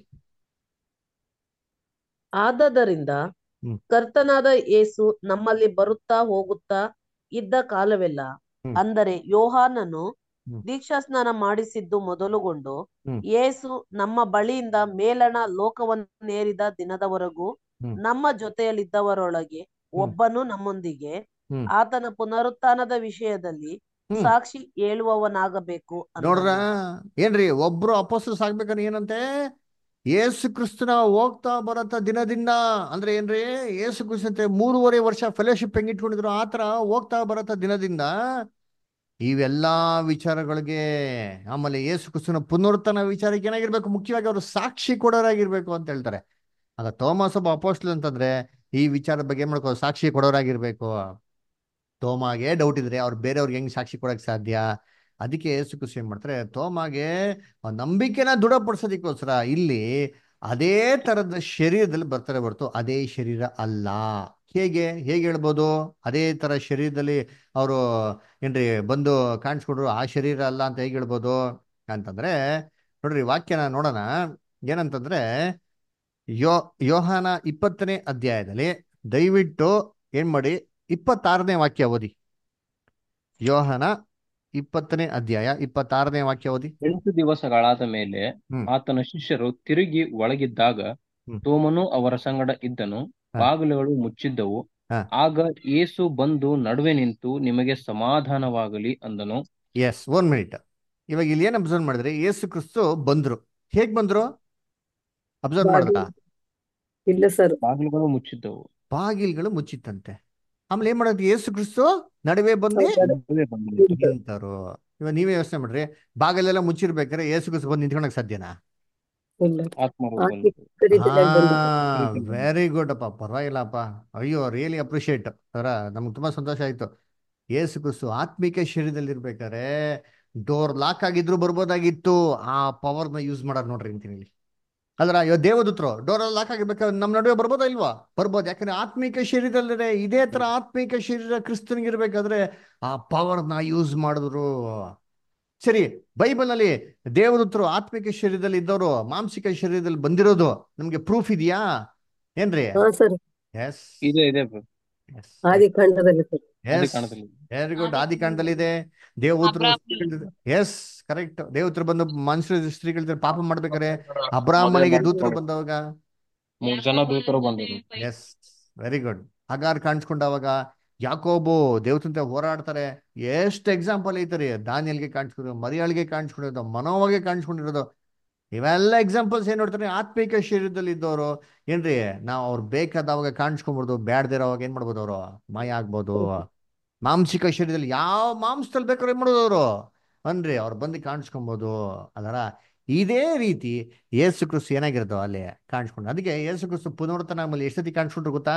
ಆದದರಿಂದ ಹ್ಮ್. ಕರ್ತನಾದ ಯೇಸು ನಮ್ಮಲ್ಲಿ ಬರುತ್ತಾ ಹೋಗುತ್ತಾ ಇದ್ದ ಕಾಲವೆಲ್ಲ ಹ್ಮ್. ಅಂದರೆ ಯೋಹಾನನು ಹ್ಮ್. ದೀಕ್ಷಾಸ್ನಾನ ಮಾಡಿಸಿದ್ದು ಮೊದಲುಗೊಂಡು ಹ್ಮ್. ಯೇಸು ನಮ್ಮ ಬಳಿಯಿಂದ ಮೇಲಣ ಲೋಕವನ್ನೇರಿದ ದಿನದವರೆಗೂ ಹ್ಮ್. ನಮ್ಮ ಜೊತೆಯಲ್ಲಿದ್ದವರೊಳಗೆ ಹ್ಮ್. ಒಬ್ಬನು ನಮ್ಮೊಂದಿಗೆ ಹ್ಮ್. ಆತನ ಪುನರುತ್ಥಾನದ ವಿಷಯದಲ್ಲಿ ಹ್ಮ್. ಸಾಕ್ಷಿ ಹೇಳುವವನಾಗಬೇಕು ನೋಡ್ರ ಅಂದನು. ಏನ್ರಿ ಒಬ್ರು ಅಪೋಸ್ತಸ್ ಆಗ್ಬೇಕಂದ್ರೆ ಏನಂತೆ ಏಸು ಕ್ರಿಸ್ತನ ಹೋಗ್ತಾ ಬರತ್ತ ದಿನದಿಂದ ಅಂದ್ರೆ ಏನ್ರಿ ಏಸು ಕ್ರಿಸ್ತಂತೆ ಮೂರುವರೆ ವರ್ಷ ಫೆಲೋಶಿಪ್ ಹೆಂಗ್ ಇಟ್ಕೊಂಡಿದ್ರು ಆತರ ಹೋಗ್ತಾ ಬರತ್ತ ದಿನದಿಂದ ಇವೆಲ್ಲಾ ವಿಚಾರಗಳಿಗೆ ಆಮೇಲೆ ಏಸು ಕ್ರಿಸ್ತನ ಪುನರುತ್ಥಾನ ವಿಚಾರಕ್ಕೆ ಏನಾಗಿರ್ಬೇಕು ಮುಖ್ಯವಾಗಿ ಅವರು ಸಾಕ್ಷಿ ಕೊಡೋರಾಗಿರ್ಬೇಕು ಅಂತ ಹೇಳ್ತಾರೆ ಆಗ ಥೋಮಸ್ ಒಬ್ಬ ಅಪೋಸ್ಟ್ಲ್ ಅಂತಂದ್ರೆ ಈ ವಿಚಾರದ ಬಗ್ಗೆ ಏನ್ ಮಾಡ್ಕೋ ಸಾಕ್ಷಿ ಕೊಡೋರಾಗಿರ್ಬೇಕು ತೋಮಾಗೆ ಡೌಟ್ ಇದ್ರೆ ಅವ್ರು ಬೇರೆಯವ್ರಿಗೆ ಹೆಂಗ್ ಸಾಕ್ಷಿ ಕೊಡಕ್ ಸಾಧ್ಯ ಅದಕ್ಕೆ ಯೇಸು ಕ್ರಿಸ್ತ ಏನ್ ಮಾಡ್ತಾರೆ ತೋಮಾಗೆ ಆ ನಂಬಿಕೆನ ದೃಢಪಡಿಸೋದಕ್ಕೋಸ್ಕರ ಇಲ್ಲಿ ಅದೇ ತರದ ಶರೀರದಲ್ಲಿ ಬರ್ತಾರೆ ಹೊರತು ಅದೇ ಶರೀರ ಅಲ್ಲ ಹೇಗೆ ಹೇಗೆ ಹೇಳ್ಬೋದು ಅದೇ ತರ ಶರೀರದಲ್ಲಿ ಅವರು ಏನ್ರಿ ಬಂದು ಕಾಣಿಸ್ಕೊಂಡ್ರು ಆ ಶರೀರ ಅಲ್ಲ ಅಂತ ಹೇಗೆ ಹೇಳ್ಬೋದು ಅಂತಂದ್ರೆ ನೋಡ್ರಿ ವಾಕ್ಯನ ನೋಡೋಣ ಏನಂತಂದ್ರೆ ಯೋ ಯೋಹಾನ ಇಪ್ಪತ್ತನೇ ಅಧ್ಯಾಯದಲ್ಲಿ ದಯವಿಟ್ಟು ಏನ್ ಮಾಡಿ ಇಪ್ಪತ್ತಾರನೇ ವಾಕ್ಯ ಓದಿ ಯೋಹಾನ ಇಪ್ಪತ್ತನೇ ಅಧ್ಯಾಯ ಇಪ್ಪತ್ತಾರನೇ ವಾಕ್ಯ ಓದಿ ಎಂಟು ದಿವಸಗಳಾದ ಮೇಲೆ ಹ್ಮ್. ಆತನ ಶಿಷ್ಯರು ತಿರುಗಿ ಒಳಗಿದ್ದಾಗ ಹ್ಮ್. ತೋಮನು ಅವರ ಸಂಗಡ ಇದ್ದನು ಹ. ಬಾಗಿಲುಗಳು ಮುಚ್ಚಿದ್ದವು ಹ. ಆಗ ಯೇಸು ಬಂದು ನಡುವೆ ನಿಂತು ನಿಮಗೆ ಸಮಾಧಾನವಾಗಲಿ ಅಂದನು ಎಸ್ ಒನ್ ಮಿನಿಟ್ ಇವಾಗ ಇಲ್ಲಿ ಏನ್ ಅಬ್ಸರ್ವ್ ಮಾಡಿದ್ರೆ ಯೇಸು ಕ್ರಿಸ್ತು ಬಂದ್ರು ಹೇಗ್ ಬಂದ್ರು ಅಬ್ಸರ್ವ್ ಮಾಡಿದ್ರ ಇಲ್ಲ ಸರ್ ಬಾಗಿಲುಗಳು ಮುಚ್ಚಿದ್ದವು ಬಾಗಿಲ್ಗಳು ಮುಚ್ಚಿತ್ತಂತೆ ಆಮೇಲೆ ಏನ್ ಮಾಡೋದು ಯೇಸು ಕ್ರಿಸ್ತು ನಡುವೆ ಬಂದು ನಡುವೆ ಬಂದು ನಿಂತು. ನಿಂತರು ಇವಾಗ ನೀವೇ ಯೋಚನೆ ಮಾಡ್ರಿ ಬಾಗಿಲೆಲ್ಲ ಮುಚ್ಚಿರ್ಬೇಕಾದ್ರೆ ಯೇಸು ಕ್ರಿಸ್ತು ಬಂದು ನಿಂತ್ಕೊಳಕ್ ಸಾಧ್ಯನಾ ಇಲ್ಲ ಆತ್ಮರು ಆಕೆ ಬಂದು ಕರೀತಿದ್ದಾಗ ಬಂದಿದ್ದು ವೆರಿ ಗುಡ್ ಅಪ್ಪ ಪರವಾಗಿಲ್ಲಪ್ಪ ಅಯ್ಯೋ ರಿಯಲಿ ಅಪ್ರಿಶಿಯೇಟ್ ಅವರ ನಮ್ಗೆ ತುಂಬಾ ಸಂತೋಷ ಆಯ್ತು ಯೇಸು ಕ್ರಿಸ್ತು ಆತ್ಮಿಕ ಶರೀರದಲ್ಲಿ ಇರ್ಬೇಕಾದ್ರೆ ಡೋರ್ ಲಾಕ್ ಆಗಿದ್ರು ಬರ್ಬೋದಾಗಿತ್ತು ಆ ಪವರ್ನ ಯೂಸ್ ಮಾಡೋದು ನೋಡ್ರಿ ಅಂತೀನಿ ಇಲ್ಲಿ ಅದ್ರ ಅಯ್ಯೋ ದೇವದೂತರು ಡೋರ್ ಲಾಕ್ ಆಗಿರ್ಬೇಕಾದ್ರೆ ನಮ್ಮ ನಡುವೆ ಬರ್ಬೋದಾ ಇಲ್ವಾ ಬರ್ಬೋದು ಯಾಕಂದ್ರೆ ಆತ್ಮಿಕ ಶರೀರದಲ್ಲಿದೆ ಇದೇ ತರ ಆತ್ಮಿಕ ಶರೀರ ಕ್ರಿಸ್ತನಿಗೆ ಇರ್ಬೇಕಾದ್ರೆ ಆ ಪವರ್ನ ಯೂಸ್ ಮಾಡಿದ್ರು ಸರಿ ಬೈಬಲ್ ಅಲ್ಲಿ ದೇವದೂತರು ಆತ್ಮಿಕ ಶರೀರದಲ್ಲಿ ಇದ್ದವರು ಮಾಂಸಿಕ ಶರೀರದಲ್ಲಿ ಬಂದಿರೋದು ನಮ್ಗೆ ಪ್ರೂಫ್ ಇದೆಯಾ ಏನ್ರಿ ಹಾ ಸರ್ ಎಸ್ ಇದೆ ಇದೆ bro. ಆದಿ ಕಾಂಡದಲ್ಲಿ ಸರ್ ಅದೇ ಎಸ್ ಕಾಣದಲ್ಲಿ ವೆರಿ ಗುಡ್ ಆದಿಕಾಂಡದಲ್ಲಿ ಇದೆ ದೇವದೂತರು ಎಸ್ ಕರೆಕ್ಟ್ ದೇವತರು ಬಂದು ಮನುಷ್ಯರ ಸ್ತ್ರೀಗಳ ಪಾಪ ಮಾಡ್ಬೇಕಾರೆ ಅಬ್ರಾಹ್ಮಣಿಗೆ ದೂತರು ಬಂದವಾಗ ಮೂರ್ ಜನ ದೂತರು ಬಂದರು ಎಸ್ ವೆರಿ ಗುಡ್ ಹಗಾರ್ ಕಾಣಿಸ್ಕೊಂಡವಾಗ ಯಾಕೋಬು ದೇವತಂತೆ ಹೋರಾಡ್ತಾರೆ ಎಷ್ಟು ಎಕ್ಸಾಂಪಲ್ ಐತರಿ ದಾನಿಯಲ್ಗೆ ಕಾಣಿಸ್ಕೊಂಡಿರೋದು ಮರಿಯಾಳಿಗೆ ಕಾಣಿಸ್ಕೊಂಡಿರೋದು ಮನೋವಾಗೆ ಕಾಣಿಸ್ಕೊಂಡಿರೋದು ಇವೆಲ್ಲ ಎಕ್ಸಾಂಪಲ್ಸ್ ಏನ್ ನೋಡ್ತಾರೆ ಆತ್ಮಿಕ ಶರೀರದಲ್ಲಿ ಇದ್ದವರು ಏನ್ರಿ ನಾವು ಅವ್ರು ಬೇಕಾದವಾಗ ಕಾಣಿಸ್ಕೊಂಡ್ಬಿಡ್ದು ಬ್ಯಾಡ್ದಿರೋವಾಗ ಏನ್ ಮಾಡ್ಬೋದು ಅವರು ಮಾಯ ಆಗ್ಬೋದು ಮಾಂಸಿಕ ಶರೀರದಲ್ಲಿ ಯಾವ ಮಾಂಸದಲ್ಲಿ ಬೇಕಾದ್ರೆ ಏನ್ ಮಾಡೋದು ಅವರು ಅನ್ರಿ ಅವ್ರು ಬಂದು ಕಾಣಿಸ್ಕೊಬೋದು ಅದರ ಇದೇ ರೀತಿ ಯೇಸು ಕ್ರಿಸ್ತು ಏನಾಗಿರೋದು ಅಲ್ಲಿ ಕಾಣಿಸ್ಕೊಂಡು ಅದಕ್ಕೆ ಯೇಸು ಕ್ರಿಸ್ತು ಪುನರ್ತನ ಆಮೇಲೆ ಎಷ್ಟು ಸತಿ ಕಾಣಿಸ್ಕೊಂಡ್ರು ಗೊತ್ತಾ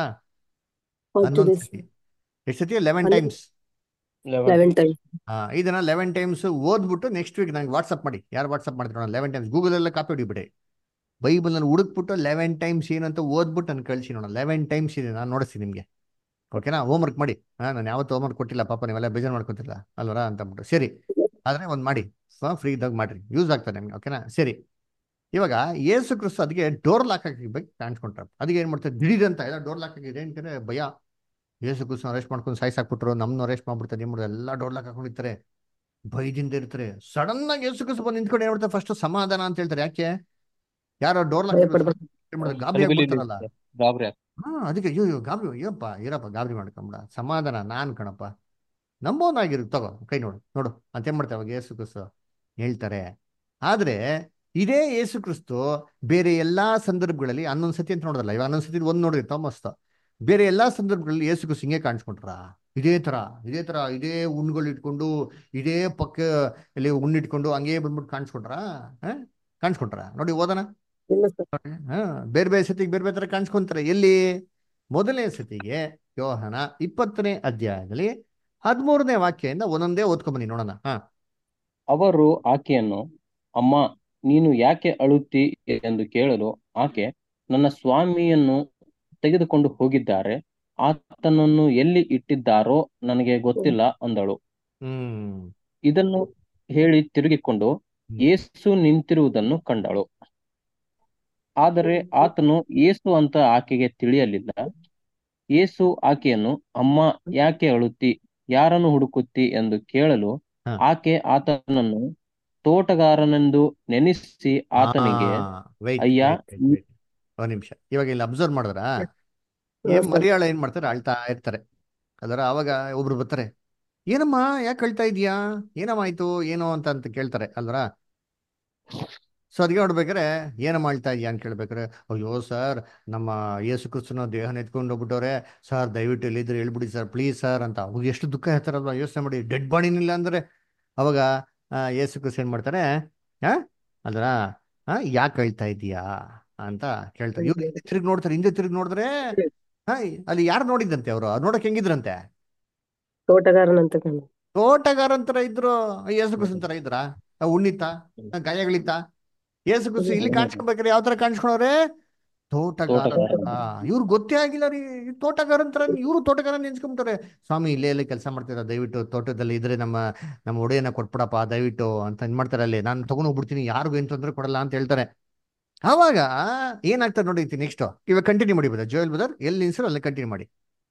ಹನ್ನೊಂದು ಸತಿ ಎಷ್ಟು ಸತಿ ಲೆವೆನ್ ಹನ್ನೊಂದು. ಟೈಮ್ಸ್ ಲೆವೆನ್ ಟೈಮ್ ಇದನ್ನ ಲೆವೆನ್ ಟೈಮ್ಸ್ ಓದ್ಬಿಟ್ಟು ನೆಕ್ಸ್ಟ್ ವೀಕ್ ನಂಗೆ ವಾಟ್ಸಪ್ ಮಾಡಿ ಯಾರು ವಾಟ್ಸಪ್ ಮಾಡ್ತೀರೋ ಲೆವೆನ್ ಟೈಮ್ಸ್ ಗೂಗಲ್ ಎಲ್ಲ ಕಾಪಿ ಹೊಡಿಬಿಡಿ ಬೈಬಲ್ ನಲ್ಲಿ ಹುಡುಕ್ಬಿಟ್ಟು ಲೆವೆನ್ ಟೈಮ್ಸ್ ಏನಂತ ಓದ್ಬಿಟ್ಟು ನಾನು ಕಳಿಸಿ ನೋಡೋಣ ಲೆವೆನ್ ಟೈಮ್ಸ್ ಇದೆ ನಾನು ನೋಡಿಸ್ತೀನಿ ನಿಮಗೆ ಓಕೆನಾ ಹೋಮ್ವರ್ಕ್ ಮಾಡಿ ಹಾ ನಾನು ಯಾವತ್ತು ಹೋಮ್ವರ್ಕ್ ಕೊಟ್ಟಿಲ್ಲ ಪಾಪ ನೀವೆಲ್ಲ ಬೇಜಾರು ಮಾಡ್ಕೊತಿಲ್ಲ ಅಲ್ವರ ಅಂತ ಅಂದ್ಬಿಟ್ಟು ಸರಿ ಆದ್ರೆ ಒಂದು ಮಾಡಿ ಫ್ರೀ ಇದ್ದಾಗ ಮಾಡ್ರಿ ಯೂಸ್ ಆಗ್ತದೆ ನಿಮ್ಗೆ ಓಕೆನಾ ಸರಿ ಇವಾಗ ಏಸು ಕ್ರಿಸ್ತು ಅದಕ್ಕೆ ಡೋರ್ ಲಾಕ್ ಹಾಕಿಬೇಕು ಕಾಣಿಸ್ಕೊಂಡ್ರೆ ಅದಕ್ಕೆ ಏನ್ ಮಾಡ್ತಾರೆ ದಿಢೀರಂತ ಎಲ್ಲ ಡೋರ್ ಲಾಕ್ ಆಗಿದೆ ಏನಂತಾರೆ ಭಯ ಏಸು ಕ್ರಿಸ್ತು ಅರೆಸ್ಟ್ ಮಾಡ್ಕೊಂಡು ಸಾಯಿಸಾಕ್ಬಿಟ್ರು ನಮ್ಮನ್ನು ಅರೆಸ್ಟ್ ಮಾಡ್ಬಿಡ್ತಾರೆ ಏನ್ ಮಾಡೋದು ಎಲ್ಲ ಡೋರ್ ಲಾಕ್ ಹಾಕೊಂಡಿರ್ತಾರೆ ಭಯದಿಂದ ಇರ್ತಾರೆ ಸಡನ್ ಆಗಿ ಏಸು ಕ್ರಿಸ್ತು ಬಂದು ನಿಂತ್ಕೊಂಡು ಏನ್ ಮಾಡ್ತಾರೆ ಫಸ್ಟ್ ಸಮಾಧಾನ ಅಂತ ಹೇಳ್ತಾರೆ ಯಾಕೆ ಯಾರೋ ಡೋರ್ ಲಾಕ್ ಭಯಪಡ್ಬೇಕು. ಗಾಬರಿ ಗಲಿಬಿಲಿ ಆಗ್ಬಿಡ್ತಾರಲ್ಲ ಇದೆ. ಗಾಬರಿ ಆಗ್ತದೆ. ಹಾ ಅದಕ್ಕೆ ಅಯ್ಯೋ ಅಯ್ಯೋ ಗಾಬರಿ ಅಯ್ಯಪ್ಪ ಇರಪ್ಪ ಗಾಬರಿ ಮಾಡ್ಕೊಂಬಿಡ ಸಮಾಧಾನ ನಾನ್ ಕಣಪ್ಪ ನಂಬೋನಾಗಿರು ತಗೋ ಕೈ ನೋಡು ನೋಡು ಅಂತ ಏನ್ ಮಾಡ್ತಾರೆ ಅವಾಗ ಯೇಸು ಕ್ರಿಸ್ತು ಹೇಳ್ತಾರೆ ಆದ್ರೆ ಇದೇ ಯೇಸು ಕ್ರಿಸ್ತು ಬೇರೆ ಎಲ್ಲಾ ಸಂದರ್ಭಗಳಲ್ಲಿ ಹನ್ನೊಂದ್ ಸತಿ ಅಂತ ನೋಡೋದಲ್ಲ ಇವಾಗ ಹನ್ನೊಂದ್ ಸತಿ ಒಂದ್ ನೋಡ್ರಿ ಥಾಮಸ್ ಬೇರೆ ಎಲ್ಲಾ ಸಂದರ್ಭಗಳಲ್ಲಿ ಯೇಸು ಕ್ರಿಸ್ತು ಹಿಂಗೆ ಕಾಣಿಸ್ಕೊಂಡ್ರ ಇದೇ ತರ ಇದೇ ತರ ಇದೇ ಉಣ್ಗಳು ಇಟ್ಕೊಂಡು ಇದೇ ಪಕ್ಕ ಇಲ್ಲಿ ಉಣ್ಣಿಟ್ಕೊಂಡು ಹಂಗೇ ಬಂದ್ಬಿಟ್ಟು ಕಾಣಿಸ್ಕೊಂಡ್ರ ಕಾಣಿಸ್ಕೊಂಡ್ರ ನೋಡಿ ಓದೋಣ ಇಲ್ಲ ಸರ್ ನೋಡಿ, ಹಾ ಬೇರೆ ಬೇರೆ ಸತಿಗೆ ಬೇರೆ ಬೇರೆ ತರ ಕಾಣಿಸ್ಕೊಂತಾರೆ ಎಲ್ಲಿ ಮೊದಲನೇ ಸತಿಗೆ ಯೋಹನ ಇಪ್ಪತ್ತನೇ ಅಧ್ಯಾಯದಲ್ಲಿ ಹದಿಮೂರನೇ ವಾಕ್ಯದಿಂದ ಒಂದೊಂದೇ ಓದ್ಕೊಂಬನ್ನಿ ನೋಡೋಣ ಹಾ ಅವರು ಆಕೆಯನ್ನು ಅಮ್ಮ ನೀನು ಯಾಕೆ ಅಳುತ್ತಿ ಎಂದು ಕೇಳಲು ಆಕೆ ನನ್ನ ಸ್ವಾಮಿಯನ್ನು ತೆಗೆದುಕೊಂಡು ಹೋಗಿದ್ದಾರೆ ಆತನನ್ನು ಎಲ್ಲಿ ಇಟ್ಟಿದ್ದಾರೋ ನನಗೆ ಗೊತ್ತಿಲ್ಲ ಅಂದಳು ಹ್ಮ್ ಇದನ್ನು ಹೇಳಿ ತಿರುಗಿಕೊಂಡು ಯೇಸು ನಿಂತಿರುವುದನ್ನು ಕಂಡಳು ಆದರೆ ಆತನು ಯೇಸು ಅಂತ ಆಕೆಗೆ ತಿಳಿಯಲಿಲ್ಲ ಯೇಸು ಆಕೆಯನ್ನು ಅಮ್ಮ ಯಾಕೆ ಅಳುತ್ತಿ ಯಾರನ್ನು ಹುಡುಕುತ್ತಿ ಎಂದು ಕೇಳಲು ಹಾ. ಆಕೆ ಆತನನ್ನು ತೋಟಗಾರನೆಂದು ನೆನೆಸಿ ಆತನಿಗೆ ವೈಟ್ ಅಯ್ಯ, ಒಂದ್ ನಿಮಿಷ ಇವಾಗ ಇಲ್ಲಿ ಅಬ್ಸರ್ವ್ ಮಾಡಿದ್ರ ಹಾ, ಏನ್ ಸರ್. ಮರಿಯಾಳ ಏನ್ ಮಾಡ್ತಾರೆ ಅಳ್ತಾ ಇರ್ತಾರೆ ಅದರ ಅವಾಗ ಒಬ್ರು ಬರ್ತಾರೆ ಏನಮ್ಮ ಯಾಕೆ ಅಳ್ತಾ ಇದೀಯಾ ಏನಮ್ಮ ಆಯ್ತು ಏನೋ ಅಂತ ಅಂತ ಕೇಳ್ತಾರೆ ಅಲ್ವರ ಸೊ ಅದಕ್ಕೆ ನೋಡ್ಬೇಕಾರೆ ಏನಮ್ಮ ಅಳ್ತಾ ಇದೀಯಾ ಅಂತ ಕೇಳ್ಬೇಕಾರೆ ಅಯ್ಯೋ ಸರ್ ನಮ್ಮ ಯೇಸು ಕ್ರಿಸ್ತನ ದೇಹನ ಎತ್ಕೊಂಡು ಹೋಗ್ಬಿಟ್ಟವ್ರೆ ಸರ್ ದಯವಿಟ್ಟು ಎಲ್ಲಿದ್ರೆ ಹೇಳ್ಬಿಡಿ ಸರ್ ಪ್ಲೀಸ್ ಸರ್ ಅಂತ ಅವಾಗ ಎಷ್ಟು ದುಃಖ ಹೇಳ್ತಾರಲ್ವಾ ಯೋಚನೆ ಮಾಡಿ ಡೆಡ್ ಬಾಡಿನಿಲ್ಲ ಅಂದ್ರೆ ಅವಾಗ ಆ, ಯೇಸು ಕ್ರಿಸ್ತ ಏನ್ ಮಾಡ್ತಾರೆ ಹಾ ಅಲ್ರ ಹಾ ಯಾಕೆ ಅಳ್ತಾ ಇದೀಯಾ ಅಂತ ಕೇಳ್ತಾರೆ ಇವ್ರು ಹಿಂದೆ ತಿರುಗಿ ನೋಡ್ತಾರೆ ಹಿಂದೆ ತಿರುಗಿ ನೋಡಿದ್ರೆ ಹಾ ಅಲ್ಲಿ ಯಾರು ನೋಡಿದ್ದಂತೆ ಅವರು ನೋಡಕ್ ಹೆಂಗಿದ್ರಂತೆ ತೋಟಗಾರನಂತ ಕಂಡು ತೋಟಗಾರಂತರ ಇದ್ರು ಯೇಸು ಕ್ರಿಸ್ತನ್ ತರ ಇದ್ರ ಉಣ್ಣಿತ್ತ ಗಾಯಗಳಿತ್ತ ಯೇಸು ಕ್ರಿಸ್ತ ಇಲ್ಲಿ ಕಾಣಿಸ್ಕೊಬೇಕಾರೆ ಯಾವ ತರ ಕಾಣಿಸ್ಕೊಂಡವ್ರೆ ತೋಟಗಾರ ತೋಟಗಾರ. ಇವ್ರು ಗೊತ್ತೇ ಆಗಿಲ್ಲ ರೀ ಈ ತೋಟಗಾರಂತರ ಇವ್ರು ತೋಟಗಾರ ನೆನ್ಸ್ಕೊಂತಾರೆ ಸ್ವಾಮಿ ಇಲ್ಲೇ ಇಲ್ಲೇ ಕೆಲಸ ಮಾಡ್ತೀರಾ ದಯವಿಟ್ಟು ತೋಟದಲ್ಲಿ ಇದ್ರೆ ನಮ್ಮ ನಮ್ಮ ಒಡೆಯನ್ನ ಕೊಟ್ಬಿಡಪ್ಪ ದಯವಿಟ್ಟು ಅಂತ ಏನ್ ಮಾಡ್ತಾರೆ ಅಲ್ಲಿ ನಾನು ತಗೊಂಡ್ ಹೋಗ್ಬಿಡ್ತೀನಿ ಯಾರಿಗೂ ಏನ್ ತೊಂದ್ರೆ ಕೊಡಲ್ಲ ಅಂತ ಹೇಳ್ತಾರೆ ಆವಾಗ ಏನಾಗ್ತದೆ ನೋಡಿ ನೆಕ್ಸ್ಟ್ ಇವಾಗ ಕಂಟಿನ್ಯೂ ಮಾಡಿ ಬದ ಜೋಯಲ್ ಬದರ್ ಎಲ್ಲಿ ನಿಲ್ಸರು ಅಲ್ಲಿ ಕಂಟಿನ್ಯೂ ಮಾಡಿ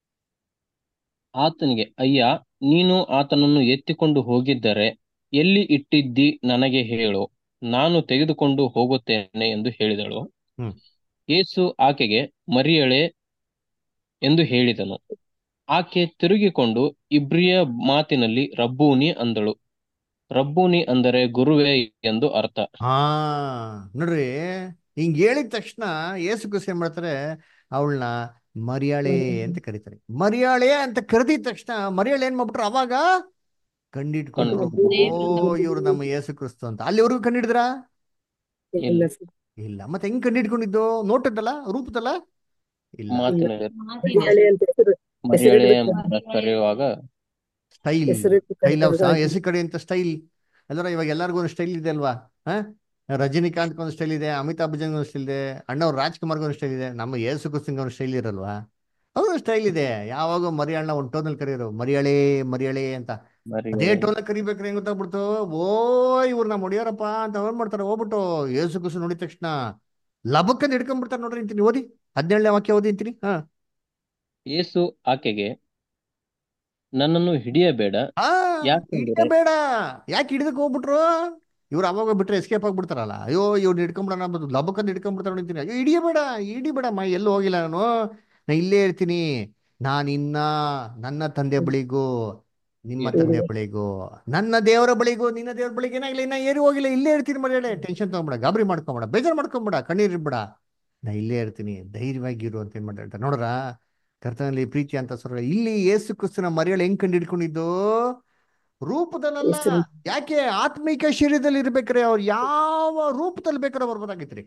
ಆತನಿಗೆ ಅಯ್ಯ ನೀನು ಆತನನ್ನು ಎತ್ತಿಕೊಂಡು ಹೋಗಿದ್ದರೆ ಎಲ್ಲಿ ಇಟ್ಟಿದ್ದಿ ನನಗೆ ಹೇಳು ನಾನು ತೆಗೆದುಕೊಂಡು ಹೋಗುತ್ತೇನೆ ಎಂದು ಹೇಳಿದಳು ಹ್ಮ್. ಯೇಸು ಆಕೆಗೆ ಮರಿಯಳೆ ಎಂದು ಹೇಳಿದನು ಆಕೆ ತಿರುಗಿಕೊಂಡು ಇಬ್ರಿಯ ಮಾತಿನಲ್ಲಿ ರಬ್ಬೂನಿ ಅಂದಳು ರಬ್ಬೂನಿ ಅಂದರೆ ಗುರುವೇ ಎಂದು ಅರ್ಥ ಹಾ ನೋಡ್ರಿ ಹಿಂಗ್ ಹೇಳಿದ ತಕ್ಷಣ ಏಸು ಕ್ರಿಸ್ತ ಏನ್ ಮಾಡ್ತಾರೆ ಅವಳನ್ನ ಮರಿಯಾಳೆ ಅಂತ ಕರೀತಾರೆ ಮರಿಯಾಳೆ ಅಂತ ಕರೆದಿದ ತಕ್ಷಣ ಮರಿಯಾಳೆ ಏನ್ ಮಾಡ್ಬಿಟ್ರು ಅವಾಗ ಕಂಡಿಟ್ಕೊಂಡ್ರು ಓ ಇವ್ರು ನಮ್ಮ ಯೇಸು ಕ್ರಿಸ್ತು ಅಂತ ಅಲ್ಲಿವರೆಗೂ ಕಂಡಿಡಿದ್ರ ಇಲ್ಲ ಸರ್ ಇಲ್ಲ ಮತ್ತೆ ಹೆಂಗ್ ಕಂಡಿಡ್ಕೊಂಡಿದ್ದು ನೋಟದ್ದಲ್ಲ ರೂಪದಲ್ಲ ಇಲ್ಲ ಮಾತಿನಲ್ಲಿ ಮರಿಯಾಳೆ ಅಂತ ಹೆಸರು ಮರಿಯಳೆ ಹೆಸರಿಡುತ್ತೆ. ಅಂತ ಕರೆಯುವಾಗ ಸ್ಟೈಲ್ ಹೆಸರಿಟ್ಟು ಸ್ಟೈಲ್ ಆಫ್ ಕರೆದಾಗ ಎಸಿ ಕಡೆ ಅಂತ ಸ್ಟೈಲ್ ಅಲ್ದ್ರ ಇವಾಗ ಎಲ್ಲರಿಗೂ ಒಂದು ಸ್ಟೈಲ್ ಇದೆ ಅಲ್ವಾ ಹಾ ರಜನಿಕಾಂತ್ ಒಂದು ಸ್ಟೈಲ್ ಇದೆ ಅಮಿತಾಬ್ ಬಚ್ಚನ್ ಒಂದು ಸ್ಟೈಲ್ ಇದೆ ಅಣ್ಣವ್ರು ರಾಜ್ಕುಮಾರ್ ಒಂದು ಸ್ಟೈಲ್ ಇದೆ ನಮ್ಮ ಯೇಸು ಕ್ರಿಸ್ತಂಗೆ ಒಂದು ಸ್ಟೈಲ್ ಇರಲ್ವಾ ಅವ್ರ ಸ್ಟೈಲ್ ಇದೆ ಯಾವಾಗ ಮರಿಯಾಳನ್ನ ಒಂದು ಟೋನಲ್ಲಿ ಕರೆಯೋರು ಮರಿಯಾಳೆ ಮರಿಯಾಳೆ ಅಂತ ಅದೇ ಮರಿಯಳೆ ಟೋನ್ ಕರಿಬೇಕ್ರೆ ಹೆಂಗ್ ಗೊತ್ತಾಗ್ಬಿಡ್ತು ಓ ಇವ್ರು ನಮ್ಮ ಹೊಡಿಯಾರಪ್ಪ ಅಂತ ಅವ್ರು ಮಾಡ್ತಾರೆ ಹೋಗ್ಬಿಟ್ಟು ಯೇಸು ಕ್ರಿಸ್ತು ನೋಡಿದ ತಕ್ಷಣ ಲಬಕ್ಕಂದ್ ಹಿಡ್ಕೊಂಡ್ಬಿಡ್ತಾರೆ ನೋಡ್ರಿ ಅಂತೀನಿ ಓದಿ ಹದಿನೇಳನೇ ವಾಕ್ಯ ಓದಿ ಅಂತೀನಿ ಹಾ ಯೇಸು ಆಕೆಗೆ ನನ್ನನ್ನು ಹಿಡಿಯಬೇಡ ಆ ಯಾಕೆಂದರೆ ಬೇಡ ಯಾಕೆ ಹಿಡಿದಕ್ಕೆ ಹೋಗ್ಬಿಟ್ರು ಇವ್ರು ಅವಾಗ ಬಿಟ್ರೆ ಎಸ್ಕೇಪ್ ಆಗ್ಬಿಡ್ತಾರಲ್ಲ ಅಯ್ಯೋ ಇವ್ರು ಹಿಡ್ಕೊಂಬಿಡೋಣ ಅಂಬೋದು ಲಬಕ್ಕಂದ್ ಹಿಡ್ಕೊಂಡ್ಬಿಡ್ತಾರೆ ನೋಡ್ತೀನಿ ಅಯ್ಯೋ ಹಿಡಿಯಬೇಡ ಹಿಡಿಬೇಡ ಮೈ ಎಲ್ಲೂ ಹೋಗಿಲ್ಲ ನಾನು ನಾ ಇಲ್ಲೇ ಇರ್ತೀನಿ ನಾನು ಇನ್ನ ನನ್ನ ತಂದೆ ಬಳಿಗೂ ನಿಮ್ಮ ತಂದೆ ಬಳಿಗೂ ನನ್ನ ದೇವರ ಬಳಿಗೂ ನಿನ್ನ ದೇವರ ಬಳಿಗೆ ಏನಾಗಿಲ್ಲ ಇನ್ನ ಏರಿ ಹೋಗಿಲ್ಲ ಇಲ್ಲೇ ಇರ್ತೀನಿ ಮರ್ಯಾದೆ ಟೆನ್ಷನ್ ತಗೊಂಬೇಡ ಗಾಬರಿ ಮಾಡ್ಕೊಂಬೇಡ ಬೇಜಾರು ಮಾಡ್ಕೊಂಬೇಡ ಕಣ್ಣೀರ್ ಇರ್ಬೇಡ ನಾ ಇಲ್ಲೇ ಇರ್ತೀನಿ ಧೈರ್ಯವಾಗಿರು ಅಂತ ಏನ್ ಮಾಡ್ತಾರೆ ನೋಡ್ರ ಕರ್ತನಲ್ಲಿ ಪ್ರೀತಿ ಅಂತ ಸರ್ ಇಲ್ಲಿ ಯೇಸು ಕ್ರಿಸ್ತನ ಮರಿಯಳು ಹೆಂಗ್ ಕಂಡು ಹಿಡ್ಕೊಂಡಿದ್ದು ರೂಪದಲ್ಲ ಹೆಸರು ಯಾಕೆ ಆತ್ಮಿಕ ಶರೀರದಲ್ಲಿ ಇರ್ಬೇಕ್ರೆ ಅವ್ರು ಯಾವ ರೂಪದಲ್ಲಿ ಬೇಕಾದ್ರೆ ಬರ್ಬೋದಾಗಿತ್ರಿ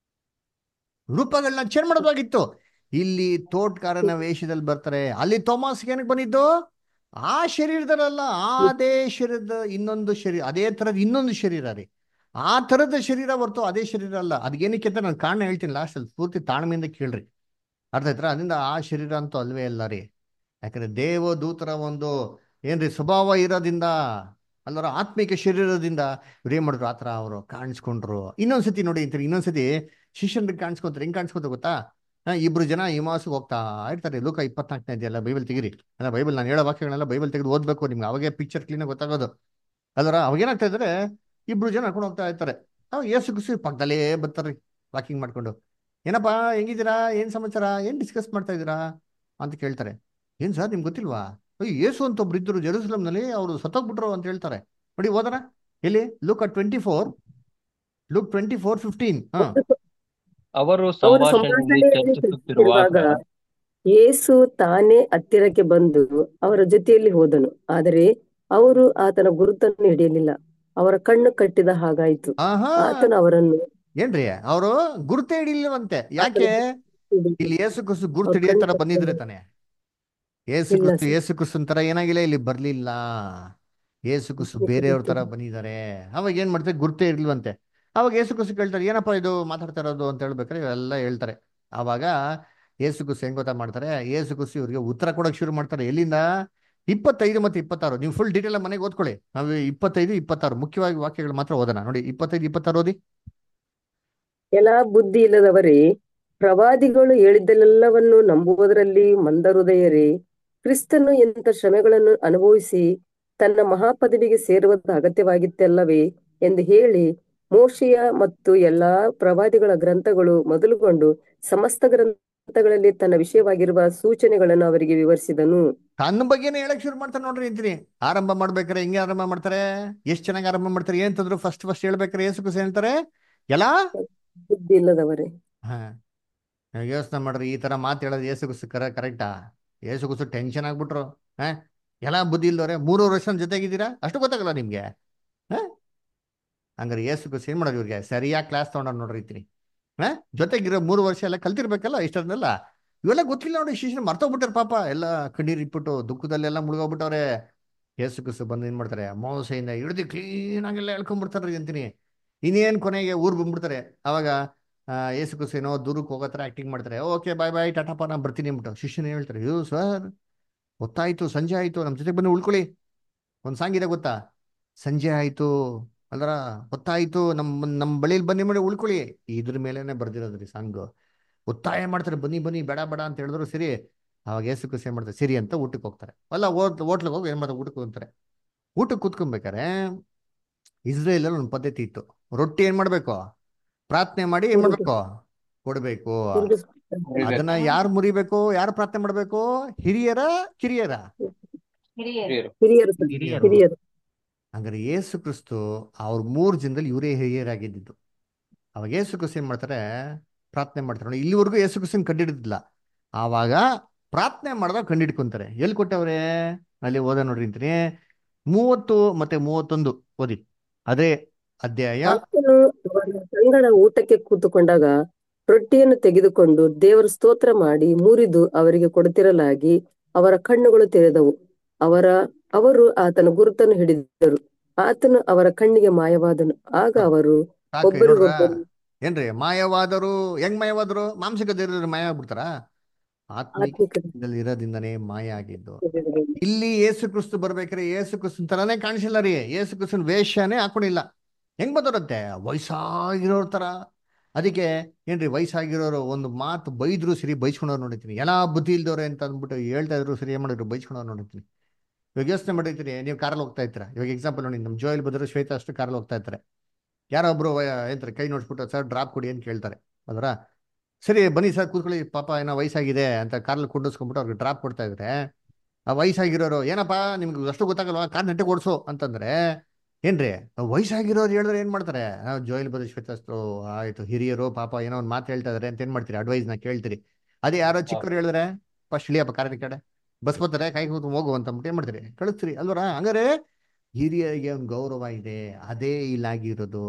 ರೂಪಗಳನ್ನ ಚೇಂಜ್ ಮಾಡೋದಾಗಿತ್ತು ಇಲ್ಲಿ ತೋಟ್ಕಾರನ ವೇಷದಲ್ಲಿ ಬರ್ತಾರೆ ಅಲ್ಲಿ ಥೋಮಸ್ ಏನಕ್ಕೆ ಬಂದಿದ್ದು ಆ ಶರೀರದಲ್ಲ ಅದೇ ಶರೀರದ ಇನ್ನೊಂದು ಶರೀರ ಅದೇ ತರದ ಇನ್ನೊಂದು ಶರೀರ ರೀ ಆ ತರದ ಶರೀರ ಹೊರ್ತು ಅದೇ ಶರೀರ ಅಲ್ಲ ಅದೇನಕ್ಕೆ ಅಂತ ನಾನು ಕಾರಣ ಹೇಳ್ತೀನಿ ಲಾಸ್ಟ್ ಅಲ್ಲಿ ಪೂರ್ತಿ ತಾಳ್ಮೆಯಿಂದ ಕೇಳ್ರಿ ಅರ್ಥ ಆಯ್ತರ ಅದರಿಂದ ಆ ಶರೀರ ಅಂತೂ ಅಲ್ವೇ ಅಲ್ಲ ರೀ ಯಾಕಂದ್ರೆ ದೇವದೂತರ ಒಂದು ಏನ್ರಿ ಸ್ವಭಾವ ಇರೋದ್ರಿಂದ ಅಲ್ಲರ ಆತ್ಮಿಕ ಶರೀರದಿಂದ ಇವ್ರು ಏನ್ ಮಾಡಿದ್ರು ಆತರ ಅವರು ಕಾಣಿಸ್ಕೊಂಡ್ರು ಇನ್ನೊಂದ್ಸತಿ ನೋಡಿ ಅಂತೀರಿ ಇನ್ನೊಂದ್ಸತಿ ಶಿಷ್ಯನ್ರಿಗೆ ಕಾಣಿಸ್ಕೊಂತಾರೆ ಹೆಂಗ್ ಕಾಣಿಸ್ಕೊತ ಗೊತ್ತಾ ಹಾ, ಇಬ್ರು ಜನ ಹಿಮಾಸು ಹೋಗ್ತಾ ಇರ್ತಾರೆ ಲೋಕ ಇಪ್ಪತ್ನಾಲ್ಕನೇ ಇದೆಯಲ್ಲ ಬೈಬಲ್ ತೆಗಿರಿ ಅಲ್ಲ ಬೈಬಲ್ ನಾನು ಹೇಳೋ ವಾಕ್ಯಗಳೆಲ್ಲ ಬೈಬಲ್ ತೆಗೆದು ಓದ್ಬೇಕು ನಿಮ್ಗೆ ಅವಾಗೇ ಪಿಕ್ಚರ್ ಕ್ಲೀನಾಗಿ ಗೊತ್ತಾಗೋದು ಅಲ್ಲರ ಅವಾಗ ಏನಾಗ್ತಾ ಇದ್ರೆ ಇಬ್ರು ಜನ ನಡ್ಕೊಂಡು ಹೋಗ್ತಾ ಇರ್ತಾರೆ ಅವಾಗ ಏಸು ಕುಸು ಪಕ್ಕದಲ್ಲೇ ಬರ್ತಾರ್ರಿ ವಾಕಿಂಗ್ ಮಾಡ್ಕೊಂಡು ಏನಪ್ಪಾ ಹೆಂಗಿದ್ದೀರಾ ಏನ್ ಸಮಾಚಾರ ಏನ್ ಡಿಸ್ಕಸ್ ಮಾಡ್ತಾ ಇದ್ದೀರಾ ಅಂತ ಕೇಳ್ತಾರೆ ಏನ್ ಸರ್ ನಿಮ್ಗೆ ಗೊತ್ತಿಲ್ವಾ ಅಯ್ಯೋ ಏಸು ಅಂತ ಒಬ್ರು ಇದ್ರು ಜೆರೂಸಲಂನಲ್ಲಿ ಅವರು ಸತ್ತೋಗ್ಬಿಟ್ರು ಅಂತ ಹೇಳ್ತಾರೆ ನೋಡಿ ಓದೋಣ ಎಲ್ಲಿ Luke twenty four Luke twenty four fifteen ಹಾ ಅವರು ಅವರು ಸಂಭಾಷಣೆಯಲ್ಲಿ ಸಂಭಾಷಣೆಯಲ್ಲಿ ಚರ್ಚಿಸುತ್ತಿರುವಾಗ ಚರ್ಚಿಸುತ್ತಿರುವಾಗ ಯೇಸು ತಾನೇ ಹತ್ತಿರಕ್ಕೆ ಬಂದು ಅವರ ಜೊತೆಯಲ್ಲಿ ಹೋದನು ಆದರೆ ಅವರು ಆತನ ಗುರುತನ್ನು ಹಿಡಿಯಲಿಲ್ಲ ಅವರ ಕಣ್ಣು ಕಟ್ಟಿದ ಹಾಗಾಯಿತು ಆಹಾ ಆತನು ಅವರನ್ನು ಏನ್ರಿ ಅವರು ಗುರುತೇ ಹಿಡಿಲಿಲ್ವಂತೆ ಆತನ ಯಾಕೆ ಹಿಡಿದು ಇಲ್ಲಿ ಏಸು ಕ್ರಿಸ್ತು ಅವ್ರ ಗುರುತು ಹಿಡಿಯೋ ಕಣ್ಣು ತರ ಬಂದಿದ್ರೆ ಕಟ್ಟಿದ ತಾನೆ ಏಸು ಇಲ್ಲ ಕ್ರಿಸ್ತು ಸರ್ ಏಸು ಕ್ರಿಸ್ತನ್ ತರ ಏನಾಗಿಲ್ಲ ಇಲ್ಲಿ ಬರ್ಲಿಲ್ಲ ಏಸು ಕ್ರಿಸ್ತು ಬೇರೆಯವ್ರ ತರ ಬಂದಿದ್ದಾರೆ ಅವಾಗ ಏನ್ ಮಾಡ್ತಾರೆ ಗುರುತೇ ಇರ್ಲಿಲ್ವಂತೆ ಅವಾಗ ಏಸು ಕ್ರಿಸ್ತು ಕೇಳ್ತಾರೆ ಏನಪ್ಪ ಇದು ಮಾತಾಡ್ತಾ ಇರೋದು ಅಂತ ಹೇಳ್ಬೇಕಾರೆ ಇವೆಲ್ಲ ಹೇಳ್ತಾರೆ ಅವಾಗ ಏಸು ಕ್ರಿಸ್ತು ಹೆಂಗ್ ಗೊತ್ತಾ ಮಾಡ್ತಾರೆ ಏಸು ಕ್ರಿಸ್ತು ಇವ್ರಿಗೆ ಉತ್ತರ ಕೊಡಕ್ ಶುರು ಮಾಡ್ತಾರೆ ಎಲ್ಲಿಂದ ಇಪ್ಪತ್ತೈದು ಮತ್ತೆ ಇಪ್ಪತ್ತಾರು ನೀವು ಫುಲ್ ಡೀಟೇಲ್ ಮನೆಗೆ ಓದ್ಕೊಳ್ಳಿ ನಾವು ಇಪ್ಪತ್ತೈದು ಇಪ್ಪತ್ತಾರು ಮುಖ್ಯವಾಗಿ ವಾಕ್ಯಗಳು ಮಾತ್ರ ಓದೋಣ ನೋಡಿ ಇಪ್ಪತ್ತೈದು ಇಪ್ಪತ್ತಾರು ಓದಿ ಎಲ್ಲ ಬುದ್ಧಿ ಇಲ್ಲದವರೇ ಪ್ರವಾದಿಗಳು ಹೇಳಿದ್ದೆಲ್ಲವನ್ನು ನಂಬುವುದರಲ್ಲಿ ಮಂದಹೃದಯರೇ ಕ್ರಿಸ್ತನು ಎಂಥ ಶ್ರಮೆಗಳನ್ನು ಅನುಭವಿಸಿ ತನ್ನ ಮಹಾಪದವಿಗೆ ಸೇರುವುದು ಅಗತ್ಯವಾಗಿತ್ತಲ್ಲವೇ ಎಂದು ಹೇಳಿ ಮೋಶೆಯ ಮತ್ತು ಎಲ್ಲಾ ಪ್ರವಾದಿಗಳ ಗ್ರಂಥಗಳು ಮೊದಲುಗೊಂಡು ಸಮಸ್ತ ಗ್ರಂಥಗಳಲ್ಲಿ ತನ್ನ ವಿಷಯವಾಗಿರುವ ಸೂಚನೆಗಳನ್ನು ಅವರಿಗೆ ವಿವರಿಸಿದನು ತನ್ನ ಬಗ್ಗೆನೇ ಹೇಳಕ್ ಶುರು ಮಾಡ್ತಾರೆ ನೋಡ್ರಿ ಅಂತೀನಿ ಆರಂಭ ಮಾಡ್ಬೇಕಾರೆ ಹೆಂಗೆ ಆರಂಭ ಮಾಡ್ತಾರೆ ಎಷ್ಟ್ ಚೆನ್ನಾಗಿ ಆರಂಭ ಮಾಡ್ತಾರೆ ಏನ್ ಫಸ್ಟ್ ಫಸ್ಟ್ ಹೇಳ್ಬೇಕಾರೆ ಏಸು ಕ್ರಿಸ್ತು ಹೇಳ್ತಾರೆ ಎಲ್ಲ ಬುದ್ಧಿ ಇಲ್ಲದವರೇ ಹಾ ಯೋಚನೆ ಮಾಡ್ರಿ ಈ ತರ ಮಾತು ಹೇಳೋದು ಏಸು ಕ್ರಿಸ್ತು ಕರ ಕರೆಕ್ಟಾ ಏಸು ಕ್ರಿಸ್ತು ಟೆನ್ಷನ್ ಆಗ್ಬಿಟ್ರು ಹಾ ಎಲ್ಲ ಬುದ್ಧಿ ಇಲ್ದವ್ರೆ ಮೂರುವರೆ ವರ್ಷ ಜೊತೆಗಿದ್ದೀರಾ ಅಷ್ಟು ಗೊತ್ತಾಗಲ್ಲ ನಿಮ್ಗೆ ಹಾ ಹಂಗಾರೆ ಏಸು ಕ್ರಿಸ್ತು ಏನ್ ಮಾಡೋದು ಇವ್ರಿಗೆ ಸರಿಯಾಗಿ ಕ್ಲಾಸ್ ತಗೊಂಡ್ ನೋಡ್ರಿ ಇತ್ತೀನಿ ಹಾ ಜೊತೆಗಿರೋ ಮೂರು ವರ್ಷ ಎಲ್ಲ ಕಲ್ತಿರ್ಬೇಕಲ್ಲ ಇಷ್ಟನ್ನೆಲ್ಲ ಇವೆಲ್ಲ ಗೊತ್ತಿಲ್ಲ ನೋಡಿ ಶಿಷ್ಯರು ಮರ್ತೋಗ್ಬಿಟ್ಟಾರೆ ಪಾಪ ಎಲ್ಲ ಕಣ್ಣೀರ್ ಇಟ್ಬಿಟ್ಟು ದುಃಖದಲ್ಲೆಲ್ಲ ಮುಳುಗೋಗ್ಬಿಟ್ಟವ್ರೆ ಏಸು ಕ್ರಿಸ್ತು ಬಂದು ಏನ್ ಮಾಡ್ತಾರೆ ಮೋಸೆಯಿಂದ ಹಿಡಿದು ಕ್ಲೀನ್ ಆಗೆಲ್ಲ ಹೇಳ್ಕೊಂಡ್ಬಿಡ್ತಾರ್ರಿ ಅಂತೀನಿ ಇನ್ನೇನ್ ಕೊನೆಗೆ ಊರ್ ಬಂದ್ಬಿಡ್ತಾರೆ ಅವಾಗ ಆ, ಏಸು ಕ್ರಿಸ್ತು ಏನೋ ದೂರಕ್ಕೆ ಹೋಗೋ ಥರ ಆಕ್ಟಿಂಗ್ ಮಾಡ್ತಾರೆ ಓಕೆ ಬಾಯ್ ಬಾಯ್ ಟಾಟಾಪ ನಾ ಬರ್ತೀನಿ ಅಂದ್ಬಿಟ್ಟು ಶಿಷ್ಯನ ಹೇಳ್ತಾರೆ ಅಯ್ಯೋ ಸರ್ ಗೊತ್ತಾಯ್ತು ಸಂಜೆ ಆಯ್ತು ನಮ್ಮ ಜೊತೆಗೆ ಬಂದು ಉಳ್ಕೊಳ್ಳಿ ಒಂದು ಸಾಂಗ್ ಇದೆ ಗೊತ್ತಾ ಸಂಜೆ ಆಯ್ತು ಅಲ್ರ ಗೊತ್ತಾಯ್ತು ನಮ್ಮ ನಮ್ಮ ಬಳಿಲಿ ಬನ್ನಿ ಮಾಡಿ ಉಳ್ಕೊಳ್ಳಿ ಇದ್ರ ಮೇಲೇನೆ ಬರ್ದಿರೋದ್ರಿ ಸಾಂಗು ಒತ್ತಾಯ ಮಾಡ್ತಾರೆ ಬನ್ನಿ ಬನ್ನಿ ಬೇಡ ಬೇಡ ಅಂತ ಹೇಳಿದ್ರು ಸರಿ ಅವಾಗ ಏಸು ಕ್ರಿಸ್ತು ಏನ್ ಮಾಡ್ತಾರೆ ಸರಿ ಅಂತ ಊಟಕ್ಕೆ ಹೋಗ್ತಾರೆ ಅಲ್ಲ ಹೋಟ್ ಹೋಟ್ಲಿಗೆ ಹೋಗಿ ಏನ್ ಮಾಡ್ತಾರೆ ಊಟಕ್ಕೆ ಹೋಗ್ತಾರೆ ಊಟಕ್ಕೆ ಕೂತ್ಕೊಬೇಕಾರೆ ಇಸ್ರೇಲಲ್ಲಿ ಒಂದು ಪದ್ಧತಿ ಇತ್ತು ರೊಟ್ಟಿ ಏನ್ ಮಾಡ್ಬೇಕು ಪ್ರಾರ್ಥನೆ ಮಾಡಿ ಏನ್ ಮಾಡ್ಬೇಕು ಕೊಡ್ಬೇಕು ಅದನ್ನ ಯಾರು ಮುರಿಬೇಕು ಯಾರು ಪ್ರಾರ್ಥನೆ ಮಾಡ್ಬೇಕು ಹಿರಿಯರ ಕಿರಿಯರ ಹಿರಿಯರು ಹಿರಿಯರು ಸರ್, ಹಿರಿಯರು. ಹಿರಿಯರು ಹಂಗಾರೆ ಯೇಸು ಕ್ರಿಸ್ತು ಅವ್ರ ಮೂರು ಜನದಲ್ಲಿ ಇವರೇ ಹಿರಿಯರಾಗಿದ್ದಿದ್ದು ಅವಾಗ ಯೇಸು ಕ್ರಿಸ್ತು ಏನ್ ಮಾಡ್ತಾರೆ ಪ್ರಾರ್ಥನೆ ಮಾಡ್ತಾರೆ ನೋಡಿ ಇಲ್ಲಿವರೆಗೂ ಯೇಸು ಕ್ರಿಸ್ತನ್ ಕಂಡಿಡಿದಿಲ್ಲ ಆವಾಗ ಪ್ರಾರ್ಥನೆ ಮಾಡಿದಾಗ ಕಂಡಿಡ್ಕೊಂತಾರೆ ಎಲ್ಲಿ ಕೊಟ್ಟವ್ರೆ ಅಲ್ಲಿ ಓದ ನೋಡ್ರಿ ಅಂತೀನಿ ಮೂವತ್ತು ಮತ್ತೆ ಮೂವತ್ತೊಂದು ಓದಿ ಅದೇ ಅಧ್ಯಾಯ ಆತನು ಅವರ ಸಂಗಡ ಊಟಕ್ಕೆ ಕೂತುಕೊಂಡಾಗ ರೊಟ್ಟಿಯನ್ನು ತೆಗೆದುಕೊಂಡು ದೇವರ ಸ್ತೋತ್ರ ಮಾಡಿ ಮುರಿದು ಅವರಿಗೆ ಕೊಡುತ್ತಿರಲಾಗಿ ಅವರ ಕಣ್ಣುಗಳು ತೆರೆದವು ಅವರ ಅವರು ಆತನ ಗುರುತನ್ನು ಹಿಡಿದರು ಆತನು ಅವರ ಕಣ್ಣಿಗೆ ಮಾಯವಾದನು ಆಗ ಅವರು ಸಾಕ್ರಿ ನೋಡ್ರ ಒಬ್ಬರಿಗೊಬ್ಬರು ಏನ್ರಿ ಮಾಯವಾದರು ಹೆಂಗ್ ಮಾಯವಾದರು ಮಾಂಸಿಕ ದೇಹದಲ್ಲಿ ಮಾಯ ಆಗ್ಬಿಡ್ತಾರ ಆತ್ಮಿಕ ಆತ್ಮಿಕ ಇರೋದ್ರಿಂದನೇ ಮಾಯ ಆಗಿದ್ದು ಇಲ್ಲಿ ಏಸು ಕ್ರಿಸ್ತು ಬರ್ಬೇಕಾದ್ರೆ ಏಸು ಕ್ರಿಸ್ತನ್ ತರಾನೇ ಕಾಣಿಸಿಲ್ಲ ರೀ ಏಸು ಕ್ರಿಸ್ತನ್ ವೇಷನೇ ಹಾಕೊಂಡಿಲ್ಲ ಹೆಂಗ್ ಬಂದರಂತೆ ವಯಸ್ಸಾಗಿರೋರ್ ತರ ಅದಕ್ಕೆ ಏನ್ರಿ ವಯಸ್ಸಾಗಿರೋರು ಒಂದು ಮಾತು ಬೈದ್ರು ಸರಿ ಬೈಸ್ಕೊಂಡವ್ರು ನೋಡಿರ್ತೀನಿ ಎಲ್ಲ ಬುದ್ಧಿ ಇಲ್ದವ್ರೆ ಅಂತ ಅಂದ್ಬಿಟ್ಟು ಹೇಳ್ತಾ ಇದ್ರು ಸರಿ ಏನ್ ಮಾಡಿದ್ರು ಬೈಸ್ಕೊಂಡವ್ರು ನೋಡಿರ್ತೀನಿ ಇವಾಗ ಯೋಚನೆ ಮಾಡಿರ್ತೀನಿ ನೀವು ಕಾರಲ್ಲಿ ಹೋಗ್ತಾ ಇರ್ತೀರ ಇವಾಗ ಎಕ್ಸಾಂಪಲ್ ನೋಡಿ ನಮ್ಮ ಜೋಯಲ್ ಬದ್ರು ಶ್ವೇತಾ ಅಷ್ಟು ಕಾರಲ್ಲಿ ಹೋಗ್ತಾ ಇರ್ತಾರೆ ಯಾರೋ ಒಬ್ರು ಏನಂತಾರೆ ಕೈ ನೋಡ್ಸ್ಬಿಟ್ಟು ಸರ್ ಡ್ರಾಪ್ ಕೊಡಿ ಅಂತ ಕೇಳ್ತಾರೆ ಅದರ ಸರಿ ಬನ್ನಿ ಸರ್ ಕೂತ್ಕೊಳ್ಳಿ ಪಾಪ ಏನೋ ವಯಸ್ಸಾಗಿದೆ ಅಂತ ಕಾರಲ್ಲಿ ಕುಂಡಿಸ್ಕೊಂಡ್ಬಿಟ್ಟು ಅವ್ರಿಗೆ ಡ್ರಾಪ್ ಕೊಡ್ತಾ ಇದ್ರೆ ಆ ವಯಸ್ಸಾಗಿರೋರು ಏನಪ್ಪ ನಿಮ್ಗೆ ಅಷ್ಟು ಗೊತ್ತಾಗಲ್ವಾ ಕಾರ್ ನೆಟ್ಟಗೆ ಓಡಿಸು ಅಂತಂದ್ರೆ ಏನ್ರಿ ವಯಸ್ಸಾಗಿರೋರು ಹೇಳಿದ್ರೆ ಏನ್ ಮಾಡ್ತಾರೆ ನಾವು ಜೋಯಿಲ್ ಬದ ಶ್ವೇತಸ್ತು ಆಯ್ತು ಹಿರಿಯರು ಪಾಪ ಏನೋ ಒಂದು ಮಾತು ಹೇಳ್ತಾ ಇದಾರೆ ಅಂತ ಏನ್ ಮಾಡ್ತೀರಿ ಅಡ್ವೈಸ್ ನ ಕೇಳ್ತೀರಿ ಅದೇ ಯಾರೋ ಚಿಕ್ಕವ್ರು ಹೇಳಿದ್ರೆ ಫಸ್ಟ್ ಇಳಿಯಪ್ಪ ಕಾರಿನ ಕಡೆ ಬಸ್ ಬರ್ತಾರೆ ಕೈ ಕೂತು ಹೋಗು ಅಂತ ಅಂದ್ಬಿಟ್ಟು ಏನ್ ಮಾಡ್ತೀರಿ ಕಳಿಸ್ತೀರಿ ಅಲ್ವರ ಹಂಗಾರೆ ಹಿರಿಯರಿಗೆ ಒಂದು ಗೌರವ ಇದೆ ಅದೇ ಇಲ್ಲಾಗಿರೋದು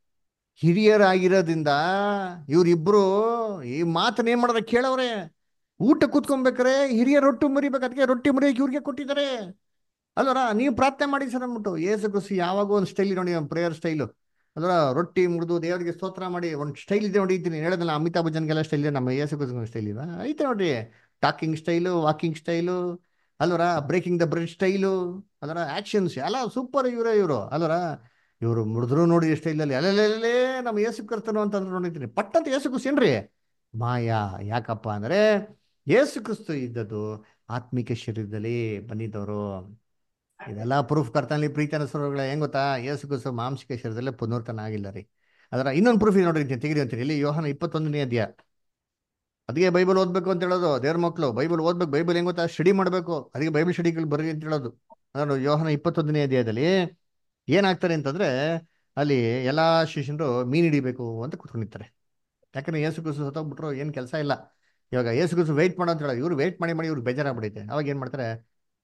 ಹಿರಿಯರಾಗಿರೋದ್ರಿಂದ ಇವ್ರಿಬ್ರು ಈ ಮಾತನ್ನ ಏನ್ ಮಾಡಿದ್ರೆ ಕೇಳವ್ರೆ ಊಟ ಕೂತ್ಕೊಬೇಕಾರೆ ಹಿರಿಯ ರೊಟ್ಟಿ ಮುರಿಬೇಕು ಅದಕ್ಕೆ ರೊಟ್ಟಿ ಮುರಿಯಕ್ಕೆ ಇವ್ರಿಗೆ ಕೊಟ್ಟಿದ್ದಾರೆ ಅಲ್ವರ ನೀವು ಪ್ರಾರ್ಥನೆ ಮಾಡಿ ಸರ್ ಅಂದ್ಬಿಟ್ಟು ಏಸು ಕ್ರಿಸ್ತು ಯಾವಾಗ ಒಂದು ಸ್ಟೈಲ್ ನೋಡಿ ಒಂದು ಪ್ರೇಯರ್ ಸ್ಟೈಲು ಅಲ್ವರ ರೊಟ್ಟಿ ಮುರಿದು ದೇವರಿಗೆ ಸ್ತೋತ್ರ ಮಾಡಿ ಒಂದು ಸ್ಟೈಲ್ ಇದೆ ನೋಡಿ ಇದ್ದೀನಿ ಹೇಳಿದ್ನಲ್ಲ ಅಮಿತಾಬ್ ಬಚ್ಚನ್ಗೆಲ್ಲ ಸ್ಟೈಲ್ ಇದೆ ನಮ್ಮ ಏಸು ಕ್ರಿಸ್ತು ಸ್ಟೈಲ್ ಇದೆ ಐತೆ ನೋಡ್ರಿ ಟಾಕಿಂಗ್ ಸ್ಟೈಲು ವಾಕಿಂಗ್ ಸ್ಟೈಲು ಅಲ್ವರ ಬ್ರೇಕಿಂಗ್ ದ ಬ್ರೆಡ್ ಸ್ಟೈಲು ಅಲ್ವರ ಆಕ್ಷನ್ಸ್ ಎಲ್ಲ ಸೂಪರ್ ಇವರೇ ಇವರು ಅಲ್ವರ ಇವರು ಮುರಿದ್ರು ನೋಡಿ ಸ್ಟೈಲಲ್ಲಿ ಅಲ್ಲೇ ನಮ್ಮ ಏಸು ಕರ್ತನು ಅಂತಂದ್ರೆ ನೋಡಿದ್ದೀನಿ ಪಟ್ಟಂತ ಏಸು ಕ್ರಿಸ್ತು ಏನ್ರಿ ಮಾಯಾ ಯಾಕಪ್ಪ ಅಂದ್ರೆ ಏಸು ಕ್ರಿಸ್ತು ಇದ್ದದ್ದು ಆತ್ಮಿಕ ಶರೀರದಲ್ಲಿ ಬಂದಿದ್ದವರು ಇದೆಲ್ಲ ಪ್ರೂಫ್ ಕರ್ತನಲ್ಲಿ ಪ್ರೀತಿ ಅನುಸರುಗಳ ಹೆಂಗ್ ಗೊತ್ತಾ ಏಸು ಕ್ರಿಸ್ತು ಮಾಂಸಿಕ ಶರೀರದಲ್ಲೇ ಪುನರ್ತನ ಆಗಿಲ್ಲ ರೀ ಅದರ ಇನ್ನೊಂದು ಪ್ರೂಫ್ ಇದೆ ನೋಡ್ರಿ ತೆಗಿರಿ ಅಂತೀರಿ ಇಲ್ಲಿ ಯೋಹನ ಇಪ್ಪತ್ತೊಂದನೇ ಅಧ್ಯಾಯ ಅದಕ್ಕೆ ಬೈಬಲ್ ಓದ್ಬೇಕು ಅಂತ ಹೇಳೋದು ದೇವ್ರ ಮಕ್ಕಳು ಬೈಬಲ್ ಓದ್ಬೇಕು ಬೈಬಲ್ ಹೆಂಗ್ ಗೊತ್ತಾ ಸ್ಟಡಿ ಮಾಡಬೇಕು ಅದಕ್ಕೆ ಬೈಬಲ್ ಸ್ಟಡಿಗಳು ಬರ್ರಿ ಅಂತ ಹೇಳೋದು ಅದನ್ನು ಯೋಹನ ಇಪ್ಪತ್ತೊಂದನೇ ಅಧ್ಯಾಯದಲ್ಲಿ ಏನಾಗ್ತಾರೆ ಅಂತಂದ್ರೆ ಅಲ್ಲಿ ಎಲ್ಲಾ ಶಿಷ್ಯರು ಮೀನ್ ಹಿಡಿಬೇಕು ಅಂತ ಕುತ್ಕೊಂಡಿರ್ತಾರೆ ಯಾಕಂದ್ರೆ ಏಸು ಕ್ರಿಸ್ತು ಸತ್ತೋಗ್ಬಿಟ್ರು ಏನ್ ಕೆಲಸ ಇಲ್ಲ ಇವಾಗ ಏಸು ಕ್ರಿಸ್ತು ವೆಯ್ಟ್ ಮಾಡೋ ಅಂತ ಹೇಳೋದು ಇವ್ರು ವೆಯ್ಟ್ ಮಾಡಿ ಮಾಡಿ ಇವ್ರಿಗೆ ಬೇಜಾರಾಗ್ಬಿಡೈತೆ ಅವಾಗ ಏನ್ ಮಾಡ್ತಾರೆ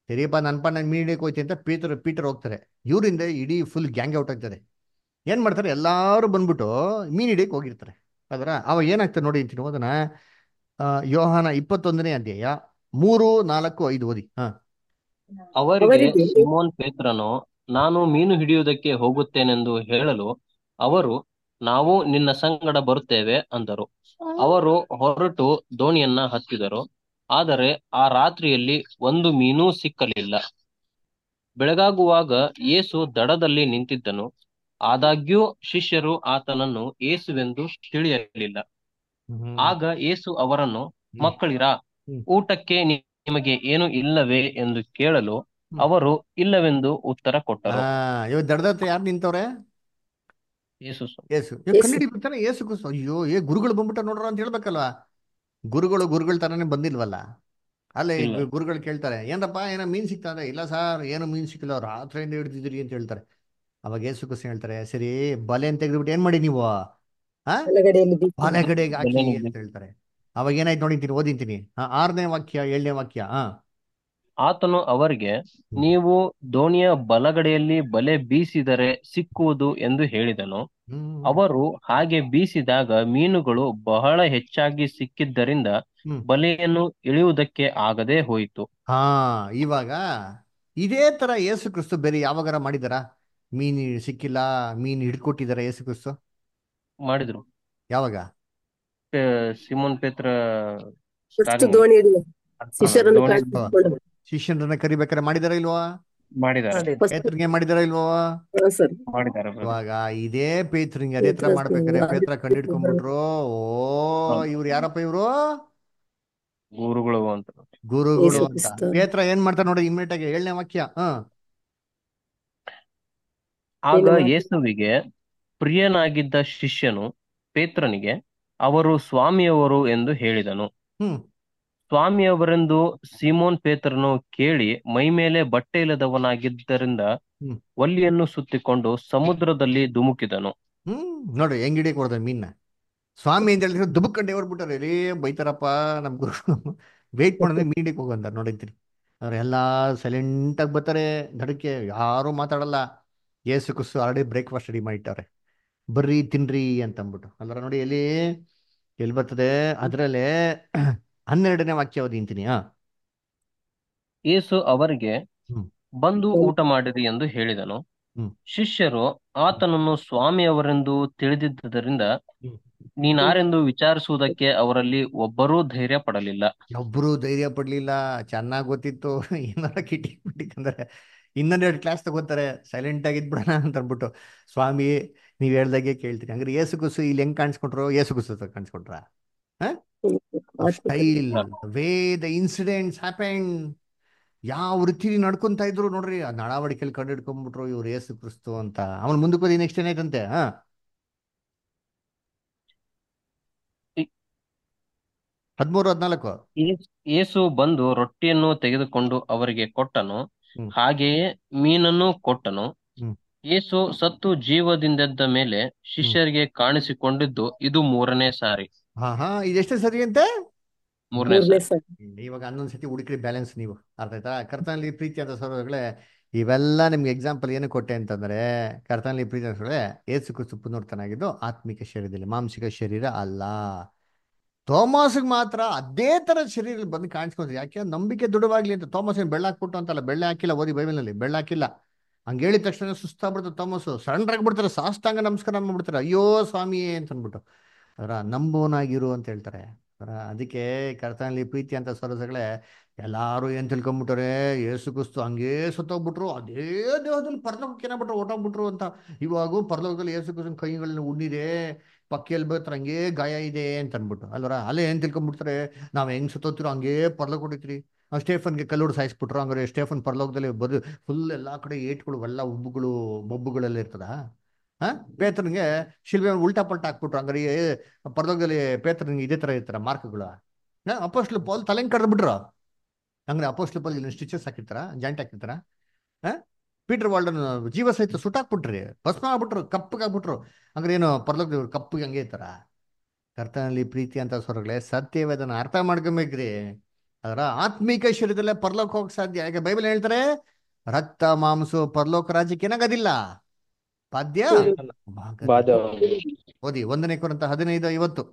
ಸರಿಯಪ್ಪ ನನ್ನ ಪಾಡ್ ನಾನು ಮೀನ್ ಹಿಡಿಯಕ್ಕೆ ಹೋಯ್ತೀನಿ ಅಂತ ಪೀಟರ್ ಪೀಟರ್ ಹೋಗ್ತಾರೆ ಇವರಿಂದ ಇಡೀ ಫುಲ್ ಗ್ಯಾಂಗ್ ಔಟ್ ಆಗ್ತದೆ ಏನು ಮಾಡ್ತಾರೆ ಎಲ್ಲರೂ ಬಂದ್ಬಿಟ್ಟು ಮೀನ್ ಹಿಡಿಯಕ್ಕೆ ಹೋಗಿರ್ತಾರೆ ಅದರ ಅವಾಗ ಏನಾಗ್ತದೆ ನೋಡಿ ಅಂತೀನಿ ಓದನ ಆ, ಯೋಹಾನ ಇಪ್ಪತ್ತೊಂದನೇ ಅಧ್ಯಾಯ ಮೂರು ನಾಲ್ಕು ಐದು ಓದಿ ಹಾ ಅವರಿಗೆ ಅವರಿಗೆ ಸಿಮೋನ್ ಪೇತ್ರನು ನಾನು ಮೀನು ಹಿಡಿಯುವುದಕ್ಕೆ ಹೋಗುತ್ತೇನೆಂದು ಹೇಳಲು ಅವರು ನಾವು ನಿನ್ನ ಸಂಗಡ ಬರುತ್ತೇವೆ ಅಂದರು ಅವರು ಹೊರಟು ದೋಣಿಯನ್ನ ಹತ್ತಿದರು ಆದರೆ ಆ ರಾತ್ರಿಯಲ್ಲಿ ಒಂದು ಮೀನೂ ಸಿಕ್ಕಲಿಲ್ಲ ಬೆಳಗಾಗುವಾಗ ಯೇಸು ದಡದಲ್ಲಿ ನಿಂತಿದ್ದನು ಆದಾಗ್ಯೂ ಶಿಷ್ಯರು ಆತನನ್ನು ಯೇಸುವೆಂದು ತಿಳಿಯಲಿಲ್ಲ ಹ್ಮ್ ಆಗ ಯೇಸು ಅವರನ್ನು ಹ್ಮ್ ಮಕ್ಕಳಿರಾ ಹ್ಮ್ ಊಟಕ್ಕೆ ನಿ- ನಿಮಗೆ ಏನು ಇಲ್ಲವೇ ಎಂದು ಕೇಳಲು ಹ್ಮ್ ಅವರು ಇಲ್ಲವೆಂದು ಉತ್ತರ ಆ ಕೊಟ್ಟರು ಇವಾಗ ದಡದ ಹತ್ರ ಯಾರು ನಿಂತವ್ರೆ ಯೇಸು ಸ್ವ- ಏಸು ಇವಾಗ ಯೇಸು ಕಂಡಿಡಿ ಬಿಡ್ತಾನೆ ಏಸು ಕುಸು ಅಯ್ಯೋ ಏ ಗುರುಗಳು ಬಂದ್ಬಿಟ್ಟ ನೋಡ್ರ ಅಂತ ಹೇಳ್ಬೇಕಲ್ವಾ ಗುರುಗಳು ಗುರುಗಳ ತರನೇ ಬಂದಿಲ್ವಲ್ಲ ಅಲ್ಲೇ ಇಲ್ಲ ಗು- ಗುರುಗಳು ಕೇಳ್ತಾರೆ ಏನಪ್ಪ ಏನೋ ಮೀನ್ ಸಿಗ್ತಾ ಇದೆ ಇಲ್ಲ ಸರ್ ಏನು ಮೀನ್ ಸಿಕ್ಕಿಲ್ಲ ರಾತ್ರಿಯಿಂದ ಹಿಡಿದಿದ್ರಿ ಅಂತ ಹೇಳ್ತಾರೆ ಅವಾಗ ಏಸು ಕುಸು ಹೇಳ್ತಾರೆ ಸರಿ ಬಲೆ ಅಂತ ತೆಗೆದ್ಬಿಟ್ಟು ಏನ್ ಮಾಡಿ ನೀವು ಆ ಬಲಗಡೆಯಲ್ಲಿ ಬೀಸಿ ಬಲೆ ಕಡೆಗೆ ಹಾಕಿ ಬೆಲೆನಿದೆ. ಅಂತ ಹೇಳ್ತಾರೆ ಅವಾಗ ಏನಾಯ್ತು ನೋಡಿಂತೀನಿ ಓದಿಂತೀನಿ ಆ, ಆರನೇ ವಾಕ್ಯ ಏಳನೇ ವಾಕ್ಯ ಹಾ ಆತನು ಅವರಿಗೆ ಹ್ಮ್ ನೀವು ದೋಣಿಯ ಬಲಗಡೆಯಲ್ಲಿ ಬಲೆ ಬೀಸಿದರೆ ಸಿಕ್ಕುವುದು ಎಂದು ಹೇಳಿದನು ಹ್ಮ್ ಅವರು ಹಾಗೆ ಬೀಸಿದಾಗ ಮೀನುಗಳು ಬಹಳ ಹೆಚ್ಚಾಗಿ ಸಿಕ್ಕಿದ್ದರಿಂದ ಹ್ಮ್ ಬಲೆಯನ್ನು ಇಳಿಯುವುದಕ್ಕೆ ಆಗದೆ ಹೋಯಿತು ಹಾ ಇವಾಗ ಇದೇ ತರ ಯೇಸು ಕ್ರಿಸ್ತು ಬೇರೆ ಯಾವಾಗಾರ ಮಾಡಿದಾರ ಮೀನ್ ಸಿಕ್ಕಿಲ್ಲ ಮೀನ್ ಹಿಡ್ಕೊಟ್ಟಿದಾರ ಯೇಸು ಕ್ರಿಸ್ತು ಮಾಡಿದ್ರು ಯಾವಾಗ ಪೆ- ಸಿಮೋನ್ ಪೇತ್ರ ಫಸ್ಟ್ ಸ್ಟಾರ್ಟಿಂಗ್ ದೋಣಿ ಹಿಡಿದ ಶಿಷ್ಯರನ್ನು ದೋಣಿ ಕಾಣಿಸಿಕೊಂಡು ಶಿಷ್ಯನನ್ನ ಕರಿಬೇಕಾರೆ ಮಾಡಿದಾರ ಇಲ್ವಾ ಮಾಡಿದ್ದಾರೆ ಮಾಡಿದ್ರು ಫಸ್ಟ್ ಪೇತ್ರನ್ಗೆ ಮಾಡಿದಾರ ಇಲ್ವಾ ಸರ್ ಮಾಡಿದ್ದಾರೆ brother. ಇವಾಗ ಇದೇ ಪೇತ್ರಿಂಗ್ ಅದೇ ತರ ಪೇತ್ರ ಮಾಡ್ಬೇಕಾರೆ ಪೇತ್ರ ಆದಿತ್ಯ ಕಂಡಿಡ್ಕೊಂಡ್ಬಿಟ್ರು ಓ ಹೌದು. ಇವ್ರು ಯಾರಪ್ಪ ಇವ್ರು ಗುರುಗಳು ಅಂತ ಗುರುಗಳು ಯೇಸು ಅಂತ ಕ್ರಿಸ್ತ ಪೇತ್ರ ಏನ್ ಮಾಡ್ತಾರೆ ನೋಡಿ ಇಮ್ಮಿಡಿಯೇಟ್ ಆಗಿ ಏಳನೇ ವಾಕ್ಯ ಹ ಆಗ ಏನು ಮಾಡಿ ಯೇಸುವಿಗೆ ಪ್ರಿಯನಾಗಿದ್ದ ಶಿಷ್ಯನು ಪೇತ್ರನಿಗೆ ಅವರು ಸ್ವಾಮಿಯವರು ಎಂದು ಹೇಳಿದನು ಹ್ಮ್ ಸ್ವಾಮಿಯವರೆಂದು ಸಿಮೋನ್ ಪೇತ್ರನು ಕೇಳಿ ಮೈಮೇಲೆ ಬಟ್ಟೆ ಇಲ್ಲದವನಾಗಿದ್ದರಿಂದ ಹ್ಮ್ ಒಲ್ಲಿಯನ್ನು ಸುತ್ತಿಕೊಂಡು ಸಮುದ್ರದಲ್ಲಿ ಧುಮುಕಿದನು ಹ್ಮ್ ನೋಡಿ ಹೆಂಗ್ ಹಿಡಿಯಕ್ ಕೊಡ್ದ ಮೀನ್ನ ಸ್ವಾಮಿ ಅಂತ ಹೇಳಿದ್ರೆ ದುಬುಕ್ಕಂಡು ಬಿಟ್ಟಾರೆ ರೇ ಬೈತಾರಪ್ಪ ನಮ್ ಗುರು ವೇಟ್ ಮಾಡಿದ್ರೆ ಮೀಡಿಯಕ್ಕೆ ಹೋಗಂತ ನೋಡಿದ್ರಿ ಅವ್ರೆಲ್ಲ ಸೈಲೆಂಟ್ ಆಗಿ ಬರ್ತಾರೆ ದಡಕ್ಕೆ ಯಾರು ಮಾತಾಡಲ್ಲ ಏಸು ಕುಸು ಆಲ್ರೆಡಿ ಬ್ರೇಕ್ಫಾಸ್ಟ್ ರೆಡಿ ಮಾಡಿಟ್ಟವ್ರೆ ಬರ್ರಿ ತಿನ್ರಿ ಅಂತ ಅಂದ್ಬಿಟ್ಟು ಅಲ್ಲರ ನೋಡಿ ಎಲ್ಲಿ ಎಲ್ಲಿ ಬರ್ತದೆ ಅದ್ರಲ್ಲೇ ಹನ್ನೆರಡನೇ ವಾಕ್ಯ ಓದಿಂತೀನಿ ಹಾ ಯೇಸು ಅವರಿಗೆ ಹ್ಮ್ ಬಂದು ಊಟ ಮಾಡಿರಿ ಎಂದು ಹೇಳಿದನು ಹ್ಮ್ ಶಿಷ್ಯರು ಆತನನ್ನು ಸ್ವಾಮಿಯವರೆಂದು ತಿಳಿದಿದ್ದರಿಂದ ಹ್ಮ್ ನೀನಾರೆಂದು ವಿಚಾರಿಸುವುದಕ್ಕೆ ಅವರಲ್ಲಿ ಒಬ್ಬರೂ ಧೈರ್ಯ ಪಡಲಿಲ್ಲ ಒಬ್ರು ಧೈರ್ಯ ಪಡ್ಲಿಲ್ಲ ಚೆನ್ನಾಗ್ ಗೊತ್ತಿತ್ತು ಏನಾರ ಕಿಟಿ ಬಿಟ್ಟಿತ್ತಂದ್ರೆ ಇನ್ನೊಂದೆರಡು ಕ್ಲಾಸ್ ತಗೋತಾರೆ ಸೈಲೆಂಟ್ ಆಗಿದ್ಬಿಡೋಣ ಅಂತ ಅಂದ್ಬಿಟ್ಟು ಸ್ವಾಮಿ ನೀವ್ ಹೇಳ್ದಾಗೆ ಕೇಳ್ತೀನಿ ಹಂಗಾರೆ ಏಸು ಕುಸು ಇಲ್ಲಿ ಹೆಂಗ್ ಕಾಣಿಸ್ಕೊಂಡ್ರು ಏಸು ಕುಸು ಕಾಣಿಸ್ಕೊಂಡ್ರ style way the incidents happen ಯಾವ ರೀತಿ ನಡ್ಕೊಂತ ಇದ್ರು ನೋಡ್ರಿ ಆ ನಡಾವಳಿಕೆಯಲ್ಲಿ ಕಂಡು ಹಿಡ್ಕೊಂಡ್ಬಿಟ್ರು ಇವ್ರು ಏಸು ಕ್ರಿಸ್ತು ಅಂತ ಅವನ್ ಮುಂದಕ್ಕೆ ಹೋದಿ ನೆಕ್ಸ್ಟ್ ಏನಾಯ್ತಂತೆ ಹಾ ಈ- ಹದ್ಮೂರು ಹದ್ನಾಲ್ಕು ಯೇಸ್- ಯೇಸು ಬಂದು ರೊಟ್ಟಿಯನ್ನು ತೆಗೆದುಕೊಂಡು ಅವರಿಗೆ ಕೊಟ್ಟನು ಹ್ಮ್ ಹಾಗೆಯೇ ಮೀನನ್ನು ಕೊಟ್ಟನು ಹ್ಮ್ ಯೇಸು ಸತ್ತು ಜೀವದಿಂದೆದ್ದ ಮೇಲೆ ಶಿಷ್ಯರಿಗೆ ಕಾಣಿಸಿಕೊಂಡಿದ್ದು ಇದು ಮೂರನೇ ಸಾರಿ ಹಾ ಹಾ ಇದೆಷ್ಟೇ ಸರಿ ಅಂತೆ ಮೂರನೇ ಮೂರನೇ ಸಾರಿ ಸಾರಿ ಇವಾಗ ಹನ್ನೊಂದು ಸತಿ ಹುಡುಕ್ರಿ ಬ್ಯಾಲೆನ್ಸ್ ನೀವು ಅರ್ಥ ಆಯ್ತಾ ಕರ್ತನಲ್ಲಿ ಪ್ರೀತಿ ಅಂತ ಸರೋಗಳೇ ಇವೆಲ್ಲ ನಿಮ್ಗೆ ಎಕ್ಸಾಂಪಲ್ ಏನು ಕೊಟ್ಟೆ ಅಂತಂದ್ರೆ ಕರ್ತನಲ್ಲಿ ಪ್ರೀತಿ ಅಂತ ಏಸು ಕುಸು ಪುನರ್ತನಾಗಿದ್ದು ಆತ್ಮಿಕ ಶರೀರದಲ್ಲಿ ಮಾಂಸಿಕ ಶರೀರ ಅಲ್ಲ ಥೋಮಸ್ಗೆ ಮಾತ್ರ ಅದೇ ತರ ಶರೀರ ಬಂದು ಕಾಣಿಸ್ಕೊಂಡ್ರು ಯಾಕೆ ನಂಬಿಕೆ ದೃಢವಾಗ್ಲಿ ಅಂತ ಥೋಮಸ್ ಏನು ಬೆಳ್ಳ ಹಾಕ್ಬಿಟ್ಟು ಅಂತಲ್ಲ ಬೆಳ್ಳ ಹಾಕಿಲ್ಲ ಓದಿ ಬೈಬಲ್ನಲ್ಲಿ ಬೆಳ್ಳ ಹಾಕಿಲ್ಲ ಹಂಗೆ ಹೇಳಿದ ತಕ್ಷಣ ಸುಸ್ತಾಗ್ಬಿಡ್ತಾರೆ ಥೋಮಸ್ಸು ಸರೆಂಡರ್ ಆಗ್ಬಿಡ್ತಾರೆ ಸಾಷ್ಟಾಂಗ ನಮಸ್ಕಾರ ಮಾಡ್ಬಿಡ್ತಾರೆ ಅಯ್ಯೋ ಸ್ವಾಮಿಯೇ ಅಂತ ಅಂದ್ಬಿಟ್ಟು ಅದರ ನಂಬೋನಾಗಿರು ಅಂತ ಹೇಳ್ತಾರೆ ಅದರ ಅದಕ್ಕೆ ಕರ್ತನಲ್ಲಿ ಪ್ರೀತಿ ಅಂತ ಸರಸಗಳೇ ಎಲ್ಲಾರು ಏನ್ ತಿಳ್ಕೊಂಬಿಟ್ಟಾರೆ ಏಸು ಕ್ರಿಸ್ತು ಹಂಗೇ ಸತ್ತೋಗ್ಬಿಟ್ರು ಅದೇ ದೇಹದಲ್ಲಿ ಪರಲೋಕಕ್ಕೆ ಏನಾಗ್ಬಿಟ್ರು ಹೊಟ್ಟೋಗ್ಬಿಟ್ರು ಅಂತ ಇವಾಗೂ ಪರಲೋಕದಲ್ಲಿ ಏಸು ಕ್ರಿಸ್ತನ ಕೈಗಳನ್ನ ಉಣ್ಣಿದೆ ಪಕ್ಕೆಲ್ ಬರ್ತಾರೆ ಹಂಗೇ ಗಾಯ ಇದೆ ಅಂತ ಅನ್ಬಿಟ್ಟು ಅಲ್ವರ ಅಲ್ಲೇ ಏನ್ ತಿಳ್ಕೊಂಬಿಡ್ತಾರೆ ನಾವ್ ಹೆಂಗ್ ಸತ್ತೋತಿರೋ ಹಂಗೇ ಪರಲೋಕ ಹೊಡಿತೀರಿ ಆ ಸ್ಟೇಫನ್ಗೆ ಕಲ್ಲುಡು ಸಾಯಿಸ್ಬಿಟ್ರು ಹಂಗಾರೆ ಸ್ಟೇಫನ್ ಪರಲೋಕದಲ್ಲಿ ಬದು ಫುಲ್ ಎಲ್ಲಾ ಕಡೆ ಏಟ್ಗಳು ಎಲ್ಲ ಉಬ್ಬುಗಳು ಬೊಬ್ಬುಗಳೆಲ್ಲ ಇರ್ತದ ಹಾ ಪೇತ್ರನ್ಗೆ ಶಿಲ್ಬೆ ಉಲ್ಟಾ ಪಲ್ಟಾ ಹಾಕ್ಬಿಟ್ರು ಹಂಗಾರೆ ಏ, ಪರಲೋಕದಲ್ಲಿ ಪೇತ್ರನ್ಗೆ ಇದೇ ತರ ಇರ್ತಾರ ಮಾರ್ಕ್ಗಳು ಅಪೋಸ್ಟ್ಲು ಪೌಲ್ ತಲೆಂಗ್ ಕಡ್ದು ಬಿಟ್ರು ಹಂಗಾರೆ ಅಪೋಸ್ಟ್ಲು ಪೌಲ್ ಇಲ್ಲಿ ಸ್ಟಿಚಸ್ ಹಾಕಿರ್ತಾರ ಜಾಯಿಂಟ್ ಹಾಕಿರ್ತಾರ ಹಾ ಪೀಟರ್ ವಾಲ್ಡನ್ ಜೀವ ಸಹಿತ ಸುಟ್ಟಾಕ್ಬಿಟ್ರಿ ಭಸ್ಮ ಆಗ್ಬಿಟ್ರು ಕಪ್ಪಗಾಗ್ಬಿಟ್ರು ಹಂಗಾರೆ ಏನು ಪರಲೋಕದವ್ರು ಕಪ್ಪಗೆ ಹಂಗೆ ಇರ್ತಾರ ಕರ್ತನಲ್ಲಿ ಪ್ರೀತಿ ಅಂತ ಸ್ವರಗಳೇ ಸತ್ಯವೇದನ ಅರ್ಥ ಮಾಡ್ಕೊಬೇಕ್ರಿ ಅದರ ಆತ್ಮಿಕ ಶರೀರದಲ್ಲೇ ಪರಲೋಕ ಹೋಗಕ್ ಸಾಧ್ಯ ಯಾಕೆ ಬೈಬಲ್ ಹೇಳ್ತಾರೆ ರಕ್ತ ಮಾಂಸ ಪರಲೋಕ ರಾಜ್ಯಕ್ಕೆ ಏನಾಗೋದಿಲ್ಲ ಬಾಧ್ಯ ಆಗೋದಿಲ್ಲ. ಬಾಧ ಓದಿ ಒಂದನೇ ಕೊರಂತ ಹದಿನೈದು ಐವತ್ತು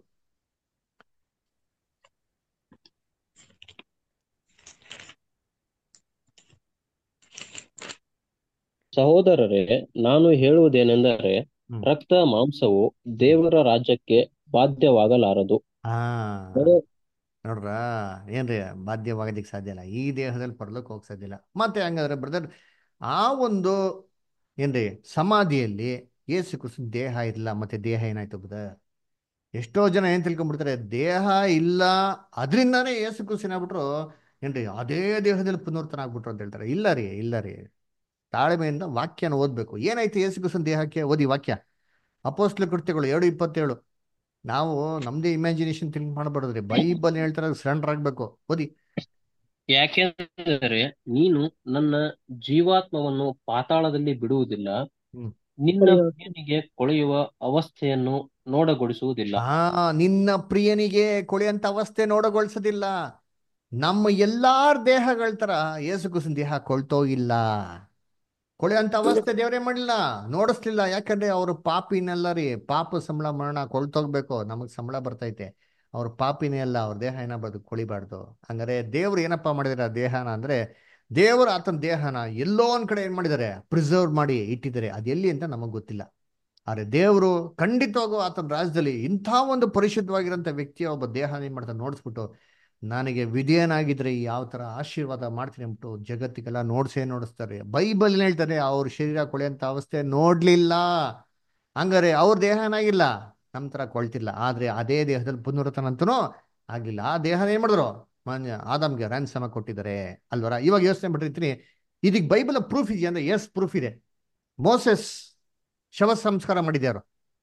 ಸಹೋದರರೇ ನಾನು ಹೇಳುವುದೇನೆಂದರೆ ಹ್ಮ್. ರಕ್ತ ಮಾಂಸವು ದೇವರ ರಾಜ್ಯಕ್ಕೆ ಬಾಧ್ಯವಾಗಲಾರದು ಹಾ ಬರೀ- ನೋಡ್ರ ಏನ್ರಿ ಬಾಧ್ಯವಾಗೋದಿಕ್ ಸಾಧ್ಯ ಇಲ್ಲ ಈ ದೇಹದಲ್ಲಿ ಪರಲೋಕ ಹೋಗಕ್ ಸಾಧ್ಯ ಇಲ್ಲ ಮತ್ತೆ ಹಂಗಾದ್ರೆ ಬ್ರದರ್ ಆ ಒಂದು ಏನ್ರಿ ಸಮಾಧಿಯಲ್ಲಿ ಏಸು ಕ್ರಿಸ್ತನ ದೇಹ ಇಲ್ಲ ಮತ್ತೆ ದೇಹ ಏನಾಯ್ತು ಬ್ರದರ್ ಎಷ್ಟೋ ಜನ ಏನ್ ತಿಳ್ಕೊಂಡ್ಬಿಡ್ತಾರೆ ದೇಹ ಇಲ್ಲ ಅದರಿಂದಾನೇ ಏಸು ಕ್ರಿಸ್ತನ ಆಗ್ಬಿಟ್ರು ಏನ್ರಿ ಅದೇ ದೇಹದಲ್ಲಿ ಪುನರ್ತನ ಆಗ್ಬಿಟ್ರು ಅಂತ ಹೇಳ್ತಾರೆ ಇಲ್ಲ ರೀ ಇಲ್ಲ ರೀ ತಾಳ್ಮೆಯಿಂದ ವಾಕ್ಯನ ಓದ್ಬೇಕು ಏನಾಯ್ತು ಏಸು ಕ್ರಿಸ್ತನ ದೇಹಕ್ಕೆ ಓದಿ ವಾಕ್ಯ ಅಪೋಸ್ಟ್ಲ ಕೃತ್ಯಗಳು ಎರಡು ಇಪ್ಪತ್ತೇಳು ನಾವು ನಮ್ದೇ ಇಮ್ಯಾಜಿನೇಷನ್ ಥಿಂಕ್ ಮಾಡಬಾರ್ದ್ರಿ ಬೈಬಲ್ ಹೇಳ್ತಾರೆ ಸರೆಂಡರ್ ಆಗ್ಬೇಕು ಓದಿ ಯಾಕೆಂದರೆ ನೀನು ನನ್ನ ಜೀವಾತ್ಮವನ್ನು ಪಾತಾಳದಲ್ಲಿ ಬಿಡುವುದಿಲ್ಲ ಹ್ಮ್. ನಿನ್ನ ಕೊಳೆಯುವ- ಪ್ರಿಯನಿಗೆ ಕೊಳೆಯುವ ಅವಸ್ಥೆಯನ್ನು ನೋಡಗೊಡಿಸುವುದಿಲ್ಲ ಹಾ ನಿನ್ನ ಪ್ರಿಯನಿಗೆ ಕೊಳೆಯಂತ ಅವಸ್ಥೆ ನೋಡಗೊಳಿಸೋದಿಲ್ಲ ನಮ್ಮ ಎಲ್ಲಾರ ದೇಹಗಳ ತರ ಏಸು ಕ್ರಿಸ್ತನ ದೇಹ ಕೊಳ್ತೋಗಿಲ್ಲ ಕೊಳೆಯಂತ ಅವಸ್ಥೆ ದೇವರೇ ಮಾಡಿಲ್ಲ ನೋಡಿಸ್ಲಿಲ್ಲ ಯಾಕಂದ್ರೆ ಅವ್ರ ಪಾಪಿನೆಲ್ಲ ರೀ ಪಾಪ ಸಂಬಳ ಮರಣ ಕೊಳ್ತೋಗ್ಬೇಕು ನಮಗ್ ಸಂಬಳ ಬರ್ತೈತೆ ಅವ್ರ ಪಾಪಿನೇ ಅಲ್ಲ ಅವ್ರ ದೇಹ ಏನಾಗ್ಬಾರ್ದು ಕೊಳಿಬಾರ್ದು ಹಂಗಾರೆ ದೇವ್ರು ಏನಪ್ಪಾ ಮಾಡಿದಾರೆ ಆ ದೇಹನ ಅಂದ್ರೆ ದೇವರು ಆತನ ದೇಹನ ಎಲ್ಲೋ ಒಂದ್ ಕಡೆ ಏನ್ ಮಾಡಿದ್ದಾರೆ ಪ್ರಿಸರ್ವ್ ಮಾಡಿ ಇಟ್ಟಿದ್ದಾರೆ ಅದೆಲ್ಲಿ ಅಂತ ನಮಗ್ ಗೊತ್ತಿಲ್ಲ ಆದ್ರೆ ದೇವರು ಖಂಡಿತವಾಗೂ ಆತನ ರಾಜ್ಯದಲ್ಲಿ ಇಂಥ ಒಂದು ಪರಿಶುದ್ಧವಾಗಿರೋಂಥ ವ್ಯಕ್ತಿಯ ಒಬ್ಬ ದೇಹ ಏನ್ ಮಾಡ್ತಾರೆ ನೋಡಿಸ್ಬಿಟ್ಟು ನನಗೆ ವಿಧೇಯನಾಗಿದ್ರೆ ಯಾವ ತರ ಆಶೀರ್ವಾದ ಮಾಡ್ತೀನಿ ಅಂದ್ಬಿಟ್ಟು ಜಗತ್ತಿಗೆಲ್ಲ ನೋಡ್ಸೇ ನೋಡಿಸ್ತಾರೆ ಬೈಬಲ್ ಹೇಳ್ತಾರೆ ಅವ್ರ ಶರೀರ ಕೊಳೆಯಂತ ಅವಸ್ಥೆ ನೋಡ್ಲಿಲ್ಲ ಹಂಗಾರೆ ಅವ್ರ ದೇಹ ಏನಾಗಿಲ್ಲ ನಮ್ ತರ ಕೊಳ್ತಿಲ್ಲ ಆದ್ರೆ ಅದೇ ದೇಹದಲ್ಲಿ ಪುನರುತ್ತನಂತನೂ ಆಗಿಲ್ಲ ಆ ದೇಹನ ಏನ್ ಮಾಡಿದ್ರು ಮಾನ್ಯ ಆದಮ್ಗೆ ರ್ಯಾನ್ಸಮ ಕೊಟ್ಟಿದ್ದಾರೆ ಅಲ್ವರ ಇವಾಗ ಯೋಚನೆ ಬಿಟ್ಟಿರ್ತೀನಿ ಇದಕ್ಕೆ ಬೈಬಲ್ ಪ್ರೂಫ್ ಇದೆಯಾ ಅಂದ್ರೆ ಎಸ್ ಪ್ರೂಫ್ ಇದೆ ಮೋಸೆಸ್ ಶವ ಸಂಸ್ಕಾರ ಮಾಡಿದ್ಯಾರು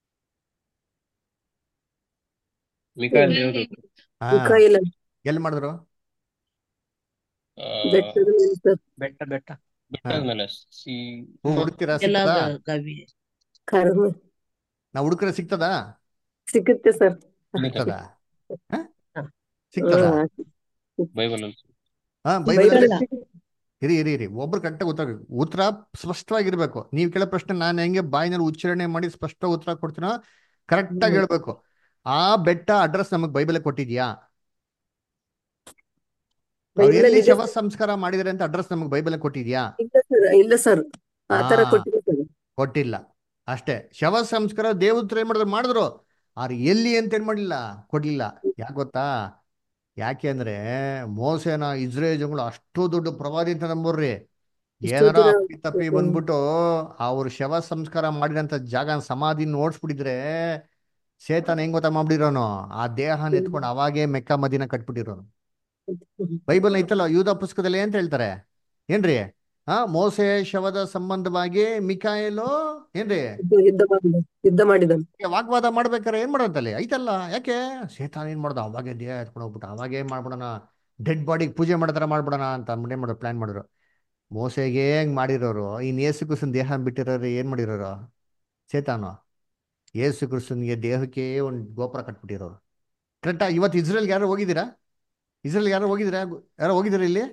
ಮಿಕಾಯಲ್ ದೇವದೂತ ಹಾ ಮಿಕಾಯಿಲ ಎಲ್ಲಿ ಮಾಡಿದ್ರು ಆ, ಬೆಟ್ಟದ ಮೇಲೆ ಸರ್ ಬೆಟ್ಟ ಬೆಟ್ಟ ಬೆಟ್ಟದ ಮೇಲೆ ಸಿ ಹ್ಞೂ ಹುಡುಕ್ತೀರಾ ಎಲ್ಲ ಸಿಗ್ತದಾ ಗವಿ ಕರ್ಮ ನಾವು ಹುಡುಕ್ರೆ ಸಿಗ್ತದಾ ಸಿಗುತ್ತೆ ಸರ್ ಸಿಗ್ತದಾ ಹ? ಸಿಗ್ತದಾ ಬೈಬಲ್ ಅಲ್ಲಿ ಹಾ ಬೈಬಲ್ ಬೈಬಲ್ ಇರಿ ಇರಿ ಇರಿ ಒಬ್ರು ಕರೆಕ್ಟಾಗಿ ಉತ್ತರ ಉತ್ತರ ಸ್ಪಷ್ಟವಾಗಿರ್ಬೇಕು ನೀವು ಕೇಳೋ ಪ್ರಶ್ನೆ ನಾನು ಹೆಂಗೆ ಬಾಯಿನಲ್ಲಿ ಉಚ್ಚಾರಣೆ ಮಾಡಿ ಸ್ಪಷ್ಟ ಉತ್ತರ ಕೊಡ್ತೀನೋ ಕರೆಕ್ಟಾಗಿ ಹೇಳ್ಬೇಕು ಆ ಬೆಟ್ಟ ಅಡ್ರೆಸ್ ನಮಗ್ ಬೈಬಲ್ ಕೊಟ್ಟಿದ್ಯಾ ಅವ್ರು ಬೈಬಲ್ ಎಲ್ಲಿ ಇದೆ ಶವ ಸಂಸ್ಕಾರ ಮಾಡಿದಾರೆ ಅಂತ ಅಡ್ರೆಸ್ ನಮಗ್ ಬೈಬಲ್ ಕೊಟ್ಟಿದ್ಯಾ ಇಲ್ಲ ಸರ್ ಇಲ್ಲ ಸರ್ ಆ ತರ ಹಾ. ಕೊಟ್ಟಿದೆ ಸರ್ ಕೊಟ್ಟಿಲ್ಲ ಅಷ್ಟೇ ಶವ ಸಂಸ್ಕಾರ ದೇವತ್ರ ಏನ್ ಮಾಡಿದ್ರು ಮಾಡಿದ್ರು ಆದ್ರೆ ಎಲ್ಲಿ ಅಂತ ಏನ್ ಮಾಡ್ಲಿಲ್ಲ ಕೊಡ್ಲಿಲ್ಲ ಯಾಕೆ ಗೊತ್ತಾ ಯಾಕೆ ಅಂದ್ರೆ ಮೋಸೆನ ಇಸ್ರೇಲ್ ಜನಗಳು ಅಷ್ಟು ದೊಡ್ಡ ಪ್ರವಾದಿ ಅಂತ ನಂಬೋರ್ರಿ ಇಷ್ಟು ಏನಾರ ದಿನ ಅಪ್ಪಿ ತಪ್ಪಿ ಬಂದ್ಬಿಟ್ಟು ಅವ್ರ ಶವ ಸಂಸ್ಕಾರ ಮಾಡಿದಂತ ಜಾಗ ಸಮಾಧಿ ನೋಡ್ಸ್ಬಿಟ್ಟಿದ್ರೆ ಸೇತಾನ ಹೆಂಗ್ ಗೊತ್ತಾ ಮಾಡ್ಬಿಟ್ಟಿರೋನು ಆ ದೇಹನ ಎತ್ಕೊಂಡು ಅವಾಗೇ ಮೆಕ್ಕ ಮದಿನ ಕಟ್ಬಿಟ್ಟಿರೋನು ಬೈಬಲ್ ಐತಲ್ಲ ಯೂದ ಪುಸ್ತಕದಲ್ಲಿ ಅಂತ ಹೇಳ್ತಾರೆ ಏನ್ರಿ ಆ ಮೋಸೆ ಶವದ ಸಂಬಂಧವಾಗಿ ಮಿಕಾಯಲು ಏನ್ರಿ ಯುದ್ಧ ಮಾಡಿದ ಯುದ್ಧ ಮಾಡಿದನು ವಾಗ್ವಾದ ಮಾಡ್ಬೇಕಾರೆ ಏನ್ ಮಾಡೋಂತಲ್ಲಿ ಐತಲ್ಲ ಯಾಕೆ ಸೇತಾನ ಏನ್ ಮಾಡ್ದ ಅವಾಗೆ ದೇಹ ಎತ್ಕೊಂಡು ಹೋಗ್ಬಿಟ್ಟು ಅವಾಗೇ ಮಾಡ್ಬಿಡೋಣ ಡೆಡ್ ಬಾಡಿಗೆ ಪೂಜೆ ಮಾಡೋ ಥರ ಮಾಡ್ಬಿಡೋಣ ಅಂತ ಅಂದ್ಬಿಟ್ಟು ಏನ್ ಮಾಡೋರು ಪ್ಲಾನ್ ಮಾಡಿದ್ರು ಮೋಸೆಗೆ ಹೆಂಗ್ ಮಾಡಿರೋರು ಇನ್ ಏಸು ಕ್ರಿಸ್ತನ್ ದೇಹ ಬಿಟ್ಟಿರೋರು ಏನ್ ಮಾಡಿರೋರು ಸೇತಾನು ಏಸು ಕ್ರಿಸ್ತನ್ಗೆ ದೇಹಕ್ಕೆ ಒಂದು ಗೋಪುರ ಕಟ್ಬಿಟ್ಟಿರೋರು ಕರೆಕ್ಟಾ ಇವತ್ತು ಇಸ್ರೇಲ್ಗೆ ಯಾರು ಹೋಗಿದ್ದೀರಾ ಇಸ್ರೇಲ್ ಯಾರು ಹೋಗಿದ್ದೀರಾ ಯಾರು ಹೋಗಿದ್ದೀರಾ ಇಲ್ಲಿ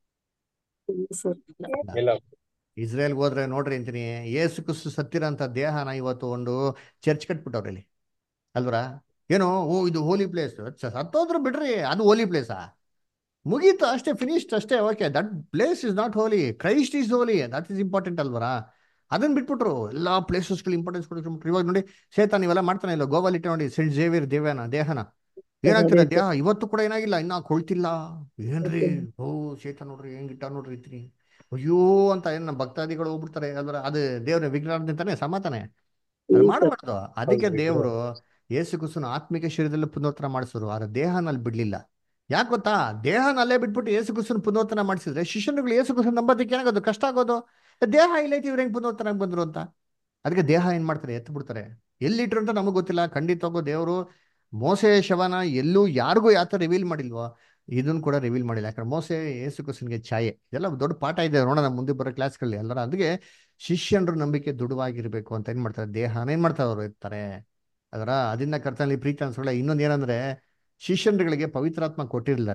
ಸರ್ ಇಲ್ಲ ಇಸ್ರೇಲ್ಗೆ ಹೋದ್ರೆ ನೋಡ್ರಿ ಅಂತೀನಿ ಏಸು ಕ್ರಿಸ್ತು ಸತ್ತಿರೋಂಥ ದೇಹನ ಇವತ್ತು ಒಂದು ಚರ್ಚ್ ಕಟ್ಬಿಟ್ಟವ್ರೆ ಇಲ್ಲಿ ಅಲ್ವರ ಏನೋ ಓ ಇದು ಹೋಲಿ ಪ್ಲೇಸ್ ಸತ್ತೋದ್ರು ಬಿಡ್ರಿ ಅದು ಹೋಲಿ ಪ್ಲೇಸಾ ಮುಗೀತು ಅಷ್ಟೇ ಫಿನಿಶ್ಡ್ ಅಷ್ಟೇ okay that place is not holy Christ is holy that is important ಅಲ್ವರ ಅದನ್ನ ಬಿಟ್ಬಿಟ್ರು ಎಲ್ಲ ಪ್ಲೇಸಸ್ಗಳು ಇಂಪಾರ್ಟೆನ್ಸ್ ಕೊಟ್ಬಿಟ್ರು ಇವಾಗ ನೋಡಿ ಸೇತಾನ್ ಇವೆಲ್ಲ ಮಾಡ್ತಾನೆ ಇಲ್ಲ ಗೋವಾಲ್ ಇಟ್ಟು ನೋಡಿ ಸೆಂಟ್ ಜೇವಿಯರ್ ದೇವನ ದೇಹನ ಏನಾಗ್ತಿದೆ ದೇಹ ಇವತ್ತು ಕೂಡ ಏನಾಗಿಲ್ಲ ಇನ್ನ ಕೊಳ್ತಿಲ್ಲ ಏನ್ರಿ ಓ ಸೇತಾನ್ ನೋಡ್ರಿ ಹೆಂಗಿಟ್ಟ ನೋಡ್ರಿ ಇತ್ರಿ ಅಯ್ಯೋ ಅಂತ ಏನ್ ನಮ್ಮ ಭಕ್ತಾದಿಗಳು ಹೋಗ್ಬಿಡ್ತಾರೆ ಅದ್ರ ಅದು ದೇವ್ರ ವಿಗ್ರಹದಿಂತಾನೆ ಸಮಾತಾನೆ ಅದು ಮಾಡಬಾರ್ದು ಅದಕ್ಕೆ ದೇವರು ಯೇಸು ಕ್ರಿಸ್ತನ ಆತ್ಮಿಕ ಶರೀರದಲ್ಲಿ ಪುನರ್ತನ ಮಾಡಿಸಿದ್ರು ಆದ್ರೆ ದೇಹನಲ್ಲಿ ಬಿಡ್ಲಿಲ್ಲ ಯಾಕೆ ಗೊತ್ತಾ ದೇಹನಲ್ಲೇ ಬಿಟ್ಬಿಟ್ಟು ಯೇಸು ಕ್ರಿಸ್ತನ ಪುನರ್ತನ ಮಾಡಿಸಿದ್ರೆ ಶಿಷ್ಯನುಗಳು ಯೇಸು ಕ್ರಿಸ್ತನ ನಂಬೋದಕ್ಕೆ ಏನಾಗೋದು ಕಷ್ಟ ಆಗೋದು ದೇಹ ಇಲ್ಲೈತಿ ಇವ್ರು ಹೆಂಗ್ ಪುನರ್ತನ ಬಂದ್ರು ಅಂತ ಅದಕ್ಕೆ ದೇಹ ಏನ್ ಮಾಡ್ತಾರೆ ಎತ್ತು ಬಿಡ್ತಾರೆ ಎಲ್ಲಿಟ್ರು ಅಂತ ನಮಗೆ ಗೊತ್ತಿಲ್ಲ ಖಂಡಿತವಾಗೂ ದೇವರು ಮೋಸೆ ಶವನ ಎಲ್ಲೂ ಯಾರಿಗೂ ಯಾವ ಥರ ರಿವೀಲ್ ಮಾಡಿಲ್ವೋ ಇದನ್ನು ಕೂಡ ರಿವೀಲ್ ಮಾಡಿಲ್ಲ ಯಾಕಂದ್ರೆ ಮೋಸೆ ಯೇಸು ಕ್ರಿಸ್ತನಿಗೆ ಛಾಯೆ ಇದೆಲ್ಲ ದೊಡ್ಡ ಪಾಠ ಇದೆ ನೋಡೋಣ ಮುಂದೆ ಬರೋ ಕ್ಲಾಸ್ಗಳಲ್ಲಿ ಎಲ್ಲರ ಅದಕ್ಕೆ ಶಿಷ್ಯನರು ನಂಬಿಕೆ ದೃಢವಾಗಿರ್ಬೇಕು ಅಂತ ಏನ್ ಮಾಡ್ತಾರೆ ದೇಹನ ಏನ್ ಮಾಡ್ತಾರೆ ಅವರು ಇರ್ತಾರೆ ಅದರ ಅದನ್ನ ಕರ್ತನಲ್ಲಿ ಪ್ರೀತಿ ಅನ್ಸೋಲ್ಲ ಇನ್ನೊಂದು ಏನಂದ್ರೆ ಶಿಷ್ಯನ್ಗಳಿಗೆ ಪವಿತ್ರಾತ್ಮ ಕೊಟ್ಟಿರಲಿಲ್ಲ ರೀ